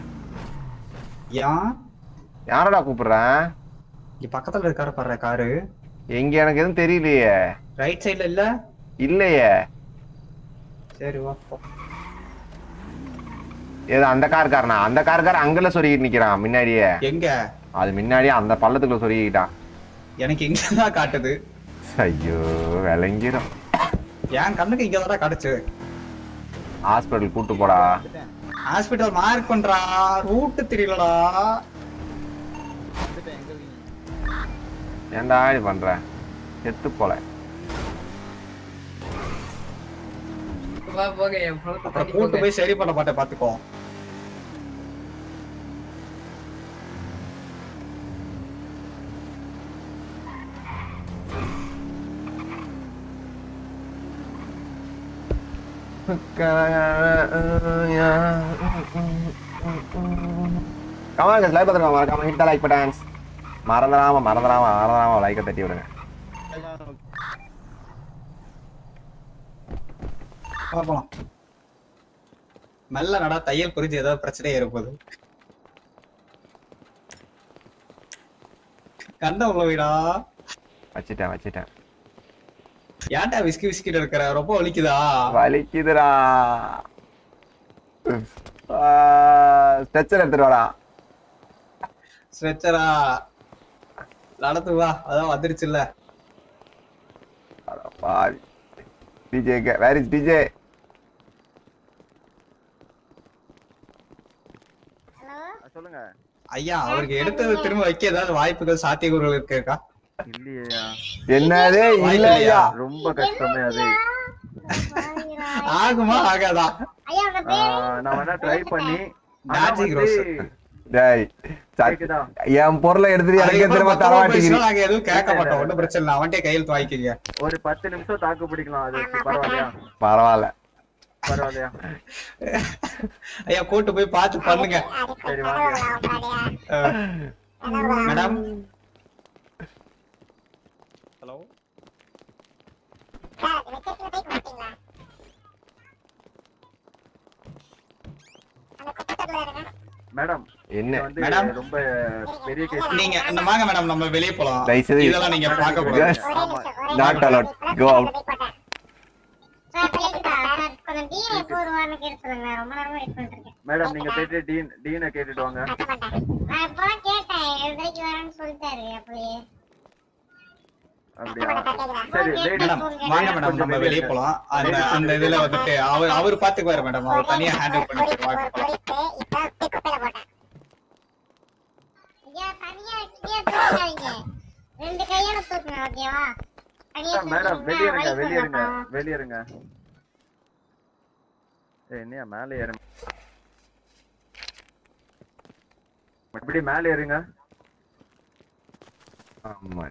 [SPEAKER 6] ஏன்
[SPEAKER 1] யாரடா கூப்பிடுற
[SPEAKER 6] இங்க பக்கத்துல இருக்காரு பாரு காரு
[SPEAKER 1] எங்க எனக்கு எதுவும் தெரியலையே
[SPEAKER 6] ரைட் சைடுல இல்ல
[SPEAKER 1] இல்லையே
[SPEAKER 6] சரி வா போ.
[SPEAKER 1] ஏதோ அந்த கார்காரனா அந்த கார்கார அங்கல சொருகிட்டு நிக்கிறான் முன்னாடியே
[SPEAKER 6] எங்க
[SPEAKER 1] அது முன்னாடியே அந்த பள்ளத்துக்குள்ள சொருகிட்டான்
[SPEAKER 6] எனக்கு இங்கதான் காட்டுது
[SPEAKER 1] ஐயோ விளங்கிரும்
[SPEAKER 6] என் கண்ணுக்கு இங்கதான் காட்டுச்சு
[SPEAKER 1] ஹாஸ்பிட்டல் கூட்டு போடா
[SPEAKER 6] ஹாஸ்பிட்டல் மார்க் பண்றா ரூட் தெரியலடா
[SPEAKER 11] வந்துட்டேன் எங்க இருக்கீங்க
[SPEAKER 1] ஏன்டா இப்படி பண்ற செத்து போல
[SPEAKER 7] வா போக என் பணத்தை
[SPEAKER 6] அப்புறம்
[SPEAKER 7] தட்டி
[SPEAKER 6] கூட்டு
[SPEAKER 7] போங்க.
[SPEAKER 6] போய் சரி பண்ண மாட்டேன் பாத்துக்கோ
[SPEAKER 1] கமல் லைக் பார்த்துருக்கோம் மறக்காம ஹிட் லைக் பட்டன்ஸ் மறந்துடாம மறந்துடாம மறந்துடாம லைக்கை தட்டி விடுங்க
[SPEAKER 6] பாப்போம் மெல்ல நடா தையல் குறிச்சு ஏதாவது பிரச்சனையே இருப்பது கண்ட உள்ள வீடா
[SPEAKER 1] வச்சிட்டேன் வச்சிட்டேன்
[SPEAKER 6] ஏன்டா விஸ்கி விஸ்கிட்டு இருக்கிற ரொம்ப வலிக்குதா
[SPEAKER 1] வலிக்குதுடா ஸ்ட்ரெச்சர் எடுத்துட்டு வாடா
[SPEAKER 6] ஸ்ட்ரெச்சரா நடத்து வா அதான் வந்துருச்சுல்ல
[SPEAKER 1] பாவி டிஜே வேர் இஸ் டிஜே
[SPEAKER 10] சொல்லுங்க
[SPEAKER 6] ஐயா அவருக்கு எடுத்தது திரும்ப வைக்க ஏதாவது வாய்ப்புகள் சாத்தியக்கூறுகள் இருக்கா
[SPEAKER 10] இல்லையா
[SPEAKER 1] என்னது
[SPEAKER 6] வாய்ப்பு
[SPEAKER 1] இல்லையா
[SPEAKER 10] ரொம்ப கஷ்டமே அது
[SPEAKER 6] ஆகுமா ஆகாதா
[SPEAKER 8] ஐயா உங்க
[SPEAKER 10] ஆ, நான் வேணா ட்ரை பண்ணி ஆனா
[SPEAKER 6] Magic
[SPEAKER 10] வந்து,
[SPEAKER 6] rose.
[SPEAKER 1] டேய் சத்-
[SPEAKER 10] கேக்குதா?
[SPEAKER 1] என் பொருளை எடுத்துட்டு எனக்கு
[SPEAKER 6] அதுக்கப்புறம்
[SPEAKER 1] திரும்ப
[SPEAKER 6] பத்திரமா
[SPEAKER 1] தரமாட்டேங்கிறீ
[SPEAKER 6] பேசினா நாங்க எதுவும் கேட்க மாட்டோம் ஒண்ணும் பிரச்சனை இல்லை அவன்கிட்ட கையெழுத்து வாங்கிக்கீங்க
[SPEAKER 10] ஒரு பத்து நிமிஷம் தாக்கு பிடிக்கலாம் அது வச்சு. பரவாயில்லையா
[SPEAKER 1] பரவாயில்ல
[SPEAKER 10] பரவாயில்லையா
[SPEAKER 6] ஐயா கூட்டு போய் பார்த்து பண்ணுங்க
[SPEAKER 10] சரி வாங்க
[SPEAKER 6] மேடம் ஹலோ
[SPEAKER 10] மேடம்
[SPEAKER 1] என்ன
[SPEAKER 10] இது வந்து
[SPEAKER 6] மேடம்.
[SPEAKER 10] ரொம்ப பெரிய கேஸ்
[SPEAKER 6] நீங்க இந்த வாங்க மேடம் நம்ம வெளியே போலாம்
[SPEAKER 1] தயவுசெய்து
[SPEAKER 6] இதெல்லாம் நீங்க பார்க்க கூடாது
[SPEAKER 1] Yes. Not allowed go out
[SPEAKER 8] கொஞ்சம் டீனை போதுவான்னு கேட்டு சொல்லுங்க ரொம்ப நேரமா வெயிட் பண்ணிட்டு இருக்கேன்
[SPEAKER 10] மேடம் நீங்க போயிட்டு டீன் டீனை கேட்டுட்டு வாங்க
[SPEAKER 8] நான் இப்பதான் கேட்டேன் ஏழரைக்கு வரேன்னு சொல்லிட்டாரு அப்படியே
[SPEAKER 10] அப்படியா சரி லேடி
[SPEAKER 6] மேடம் வாங்க மேடம் நம்ம வெளியே போலாம் அந்த அந்த இதுல வந்துட்டு அவர் அவர் பாத்துக்குவாரு மேடம் அவர் தனியா ஹேண்டில் பண்ணிட்டு வாங்க போலாம்.
[SPEAKER 8] ஐயா தனியா தனியா தூக்காதீங்க ரெண்டு கையால தூக்குங்க ஓகேவா தனியா
[SPEAKER 10] மேடம்
[SPEAKER 8] தூக்குனீங்கன்னா
[SPEAKER 10] வெளியேறுங்க
[SPEAKER 8] வலி
[SPEAKER 10] வெளியேறுங்க
[SPEAKER 8] கொடுக்கும்.
[SPEAKER 10] வெளியேறுங்க ஏய் என்னையா மேலே ஏறு இப்படி மேலே ஏறுங்க
[SPEAKER 1] ஆமா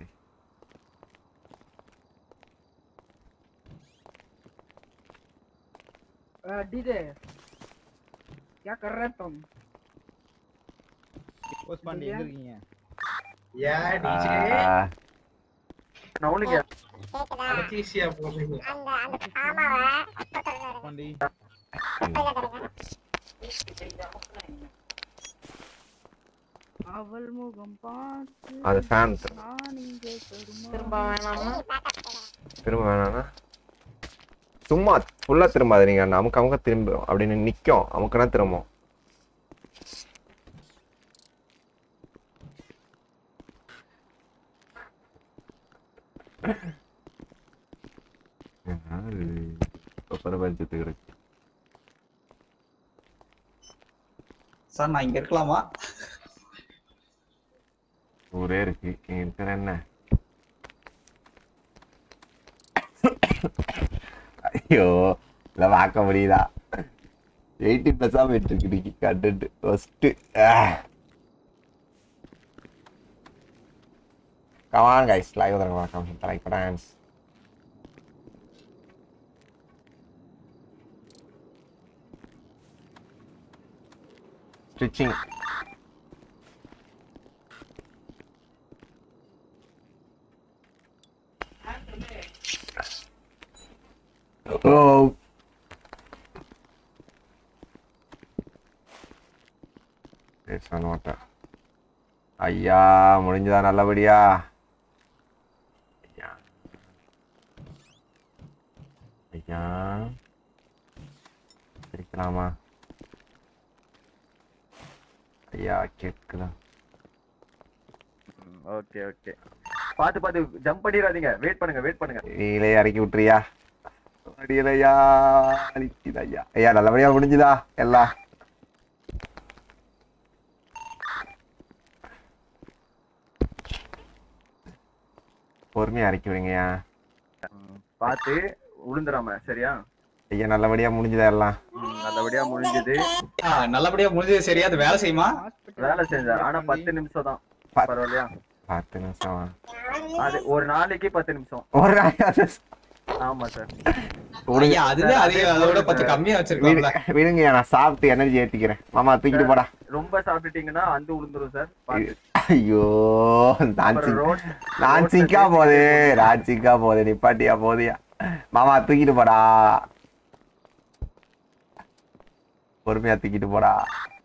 [SPEAKER 12] डीजे क्या कर रहे तुम
[SPEAKER 11] போஸ்ட் பாண்டி எங்க இருக்கீங்க
[SPEAKER 10] நவுனுங்க
[SPEAKER 8] அந்த அந்த ஆமாவா
[SPEAKER 11] பாண்டி
[SPEAKER 12] அவள் முகம் பார்த்து
[SPEAKER 1] அது ஃபேன்
[SPEAKER 12] நான் இங்கே தருமா
[SPEAKER 7] திரும்ப வேணாமா
[SPEAKER 1] திரும்ப வேணாம்னா சும்மா ஃபுல்லா திரும்பாதீங்க நமக்கு அவங்க திரும்ப அப்படின்னு நிக்கும் அமுக்குனா திரும்பும் பரபரிச்சத்துக்கு இருக்கு
[SPEAKER 6] சார் நான் இங்க இருக்கலாமா
[SPEAKER 1] ஊரே இருக்கு இங்க இருக்கிற என்ன ஐயோ இல்ல பார்க்க முடியுதா எயிட்டி பெர்ஸா போயிட்டு இருக்கு இன்னைக்கு content first come on guys live வந்துருங்க வணக்கம் லைக் டான்ஸ் ஸ்டிச்சிங் ஓ பேசான மாட்டேன் ஐயா முடிஞ்சதா நல்லபடியா ஐயா ஐயா சிரிக்கலாமா ஐயா கேட்குதா
[SPEAKER 10] ஓகே ஓகே பாத்து பாத்து ஜம்ப் பண்ணிடாதீங்க வெயிட் பண்ணுங்க வெயிட் பண்ணுங்க
[SPEAKER 1] நீங்களே இறக்கி விட்டுறியா அடியலையா அழிக்குது ஐயா ஐயா நல்லபடியா முடிஞ்சுதா எல்லாம் பொறுமையா இறக்கி விடுங்கய்யா
[SPEAKER 10] பாத்து உளுந்துராம சரியா
[SPEAKER 1] ஐயா நல்லபடியா முடிஞ்சுதா எல்லாம்
[SPEAKER 10] ம், நல்லபடியா முடிஞ்சது
[SPEAKER 6] ஆ, நல்லபடியா முடிஞ்சது சரியா அது வேலை செய்யுமா
[SPEAKER 10] வேலை செஞ்சா ஆனா பத்து நிமிஷம் தான்
[SPEAKER 1] ப-
[SPEAKER 10] பரவாயில்லையா
[SPEAKER 1] பத்து நிமிஷம்
[SPEAKER 10] அது ஒரு நாளைக்கு பத்து நிமிஷம்
[SPEAKER 1] ஒரு நாள்
[SPEAKER 10] ஆமா சார்
[SPEAKER 1] விடுங்க
[SPEAKER 6] ஐயா அதுவே அதிகம் அதோட பத்து கம்மியா வச்சிருக்கலாம்ல
[SPEAKER 1] விடு- விடுங்கய்யா நான் சாப்பிட்டு எனர்ஜி ஏத்திக்கிறேன் மாமா தூக்கிட்டு போடா
[SPEAKER 10] ரொம்ப சாப்பிட்டுட்டீங்கன்னா அந்த உளுந்துரும் சார் பாத்து
[SPEAKER 1] ஐயோ நான்
[SPEAKER 10] அப்புறம் ரோட்
[SPEAKER 1] நான் சிக்கா போகுது நான் சிக்கா போகுது நிப்பாட்டியா போதியா மாமா தூக்கிட்டு போடா பொறுமையா தூக்கிட்டு போடா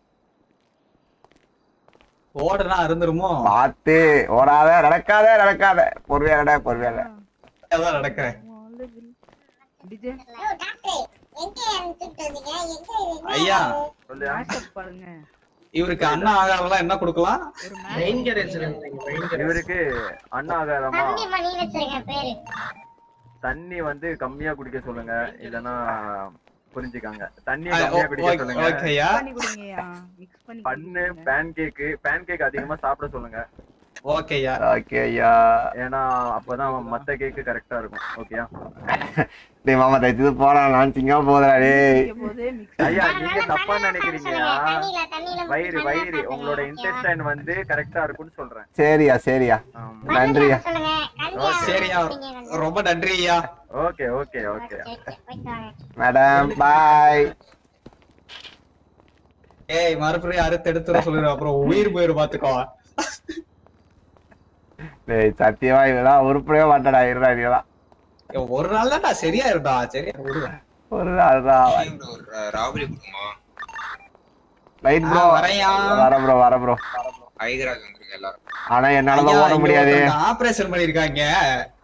[SPEAKER 6] ஓடுனா அருந்துருமோ
[SPEAKER 1] பார்த்து ஓடாத நடக்காத நடக்காத பொறுமையா நட பொறுமையா நட.
[SPEAKER 6] அதான் நடக்கிறேன்
[SPEAKER 12] डीजे
[SPEAKER 8] எங்க அனுப்பிட்டு வந்தீங்க எங்க
[SPEAKER 6] ஐயா
[SPEAKER 10] சொல்லியா
[SPEAKER 12] பாருங்க
[SPEAKER 6] இவருக்கு அண்ணா ஆகாரெல்லாம் என்ன கொடுக்கலாம்
[SPEAKER 10] இவருக்கு அண்ணா ஆகாரமா
[SPEAKER 8] தம்பி மணி வச்சிருக்கேன் பேரு
[SPEAKER 10] தண்ணி வந்து கம்மியா குடிக்க சொல்லுங்க இல்லனா புரிஞ்சுக்காங்க தண்ணி
[SPEAKER 6] ஆ,
[SPEAKER 10] கம்மியா
[SPEAKER 6] ஓ-
[SPEAKER 10] குடிக்க
[SPEAKER 6] ஓகே-
[SPEAKER 10] சொல்லுங்க
[SPEAKER 6] ஓகேயா
[SPEAKER 12] பண்ணி கொடுங்கயா மிக்ஸ் பண்ணி
[SPEAKER 10] பண்ணு பேன் கேக்கு பேன் கேக் அதிகமா சாப்பிட சொல்லுங்க
[SPEAKER 6] ஓகேயா
[SPEAKER 1] ஓகே ஐயா
[SPEAKER 10] ஏன்னா அப்பதான் மத்த கேக்கு கரெக்டா இருக்கும் ஓகேயா
[SPEAKER 1] டேய் மாமா தயச்சு போடா நான் சிங்கா போதா டேய்
[SPEAKER 12] போதே மிக்ஸ்
[SPEAKER 10] ஐயா நீங்க தப்பா நினைக்கிறீங்கயா
[SPEAKER 8] தண்ணியில தண்ணியில
[SPEAKER 10] வயிறு வயிறு உங்களோட இன்டெஸ்டைன் வந்து கரெக்டா இருக்கும்னு சொல்றேன்
[SPEAKER 1] சரியா சரியா
[SPEAKER 10] ஆமா.
[SPEAKER 1] நன்றியா
[SPEAKER 8] சொல்லுங்க கண்டிப்பா
[SPEAKER 6] சரியா ரொம்ப நன்றி ஐயா
[SPEAKER 10] ஓகே ஓகே ஓகே
[SPEAKER 8] போயிட்டு வாங்க
[SPEAKER 1] மேடம் பாய்
[SPEAKER 6] ஏய் மறுபடியும் அறுத்து எடுத்துட சொல்லுற அப்புறம் உயிர் போயிரு பாத்துக்கோ
[SPEAKER 1] டேய் சத்தியமா இதெல்லாம் உருப்படவே மாட்டடா இருடா இதெல்லாம்
[SPEAKER 6] ஏய், ஒரு நாள் தான்டா சரியா இருடா சரியா விடுவேன்
[SPEAKER 1] ஒரு நாள் தான்
[SPEAKER 4] ஒரு ராவலி கொடுக்குமா
[SPEAKER 1] லைட் ப்ரோ
[SPEAKER 6] ஆ, வரையா.
[SPEAKER 1] வர ப்ரோ வர ப்ரோ
[SPEAKER 4] ஐகராஜ் வந்துருங்க எல்லாரும்
[SPEAKER 1] ஆனா என்னால தான் ஓட முடியாது
[SPEAKER 6] ஆபரேஷன் பண்ணிருக்காங்க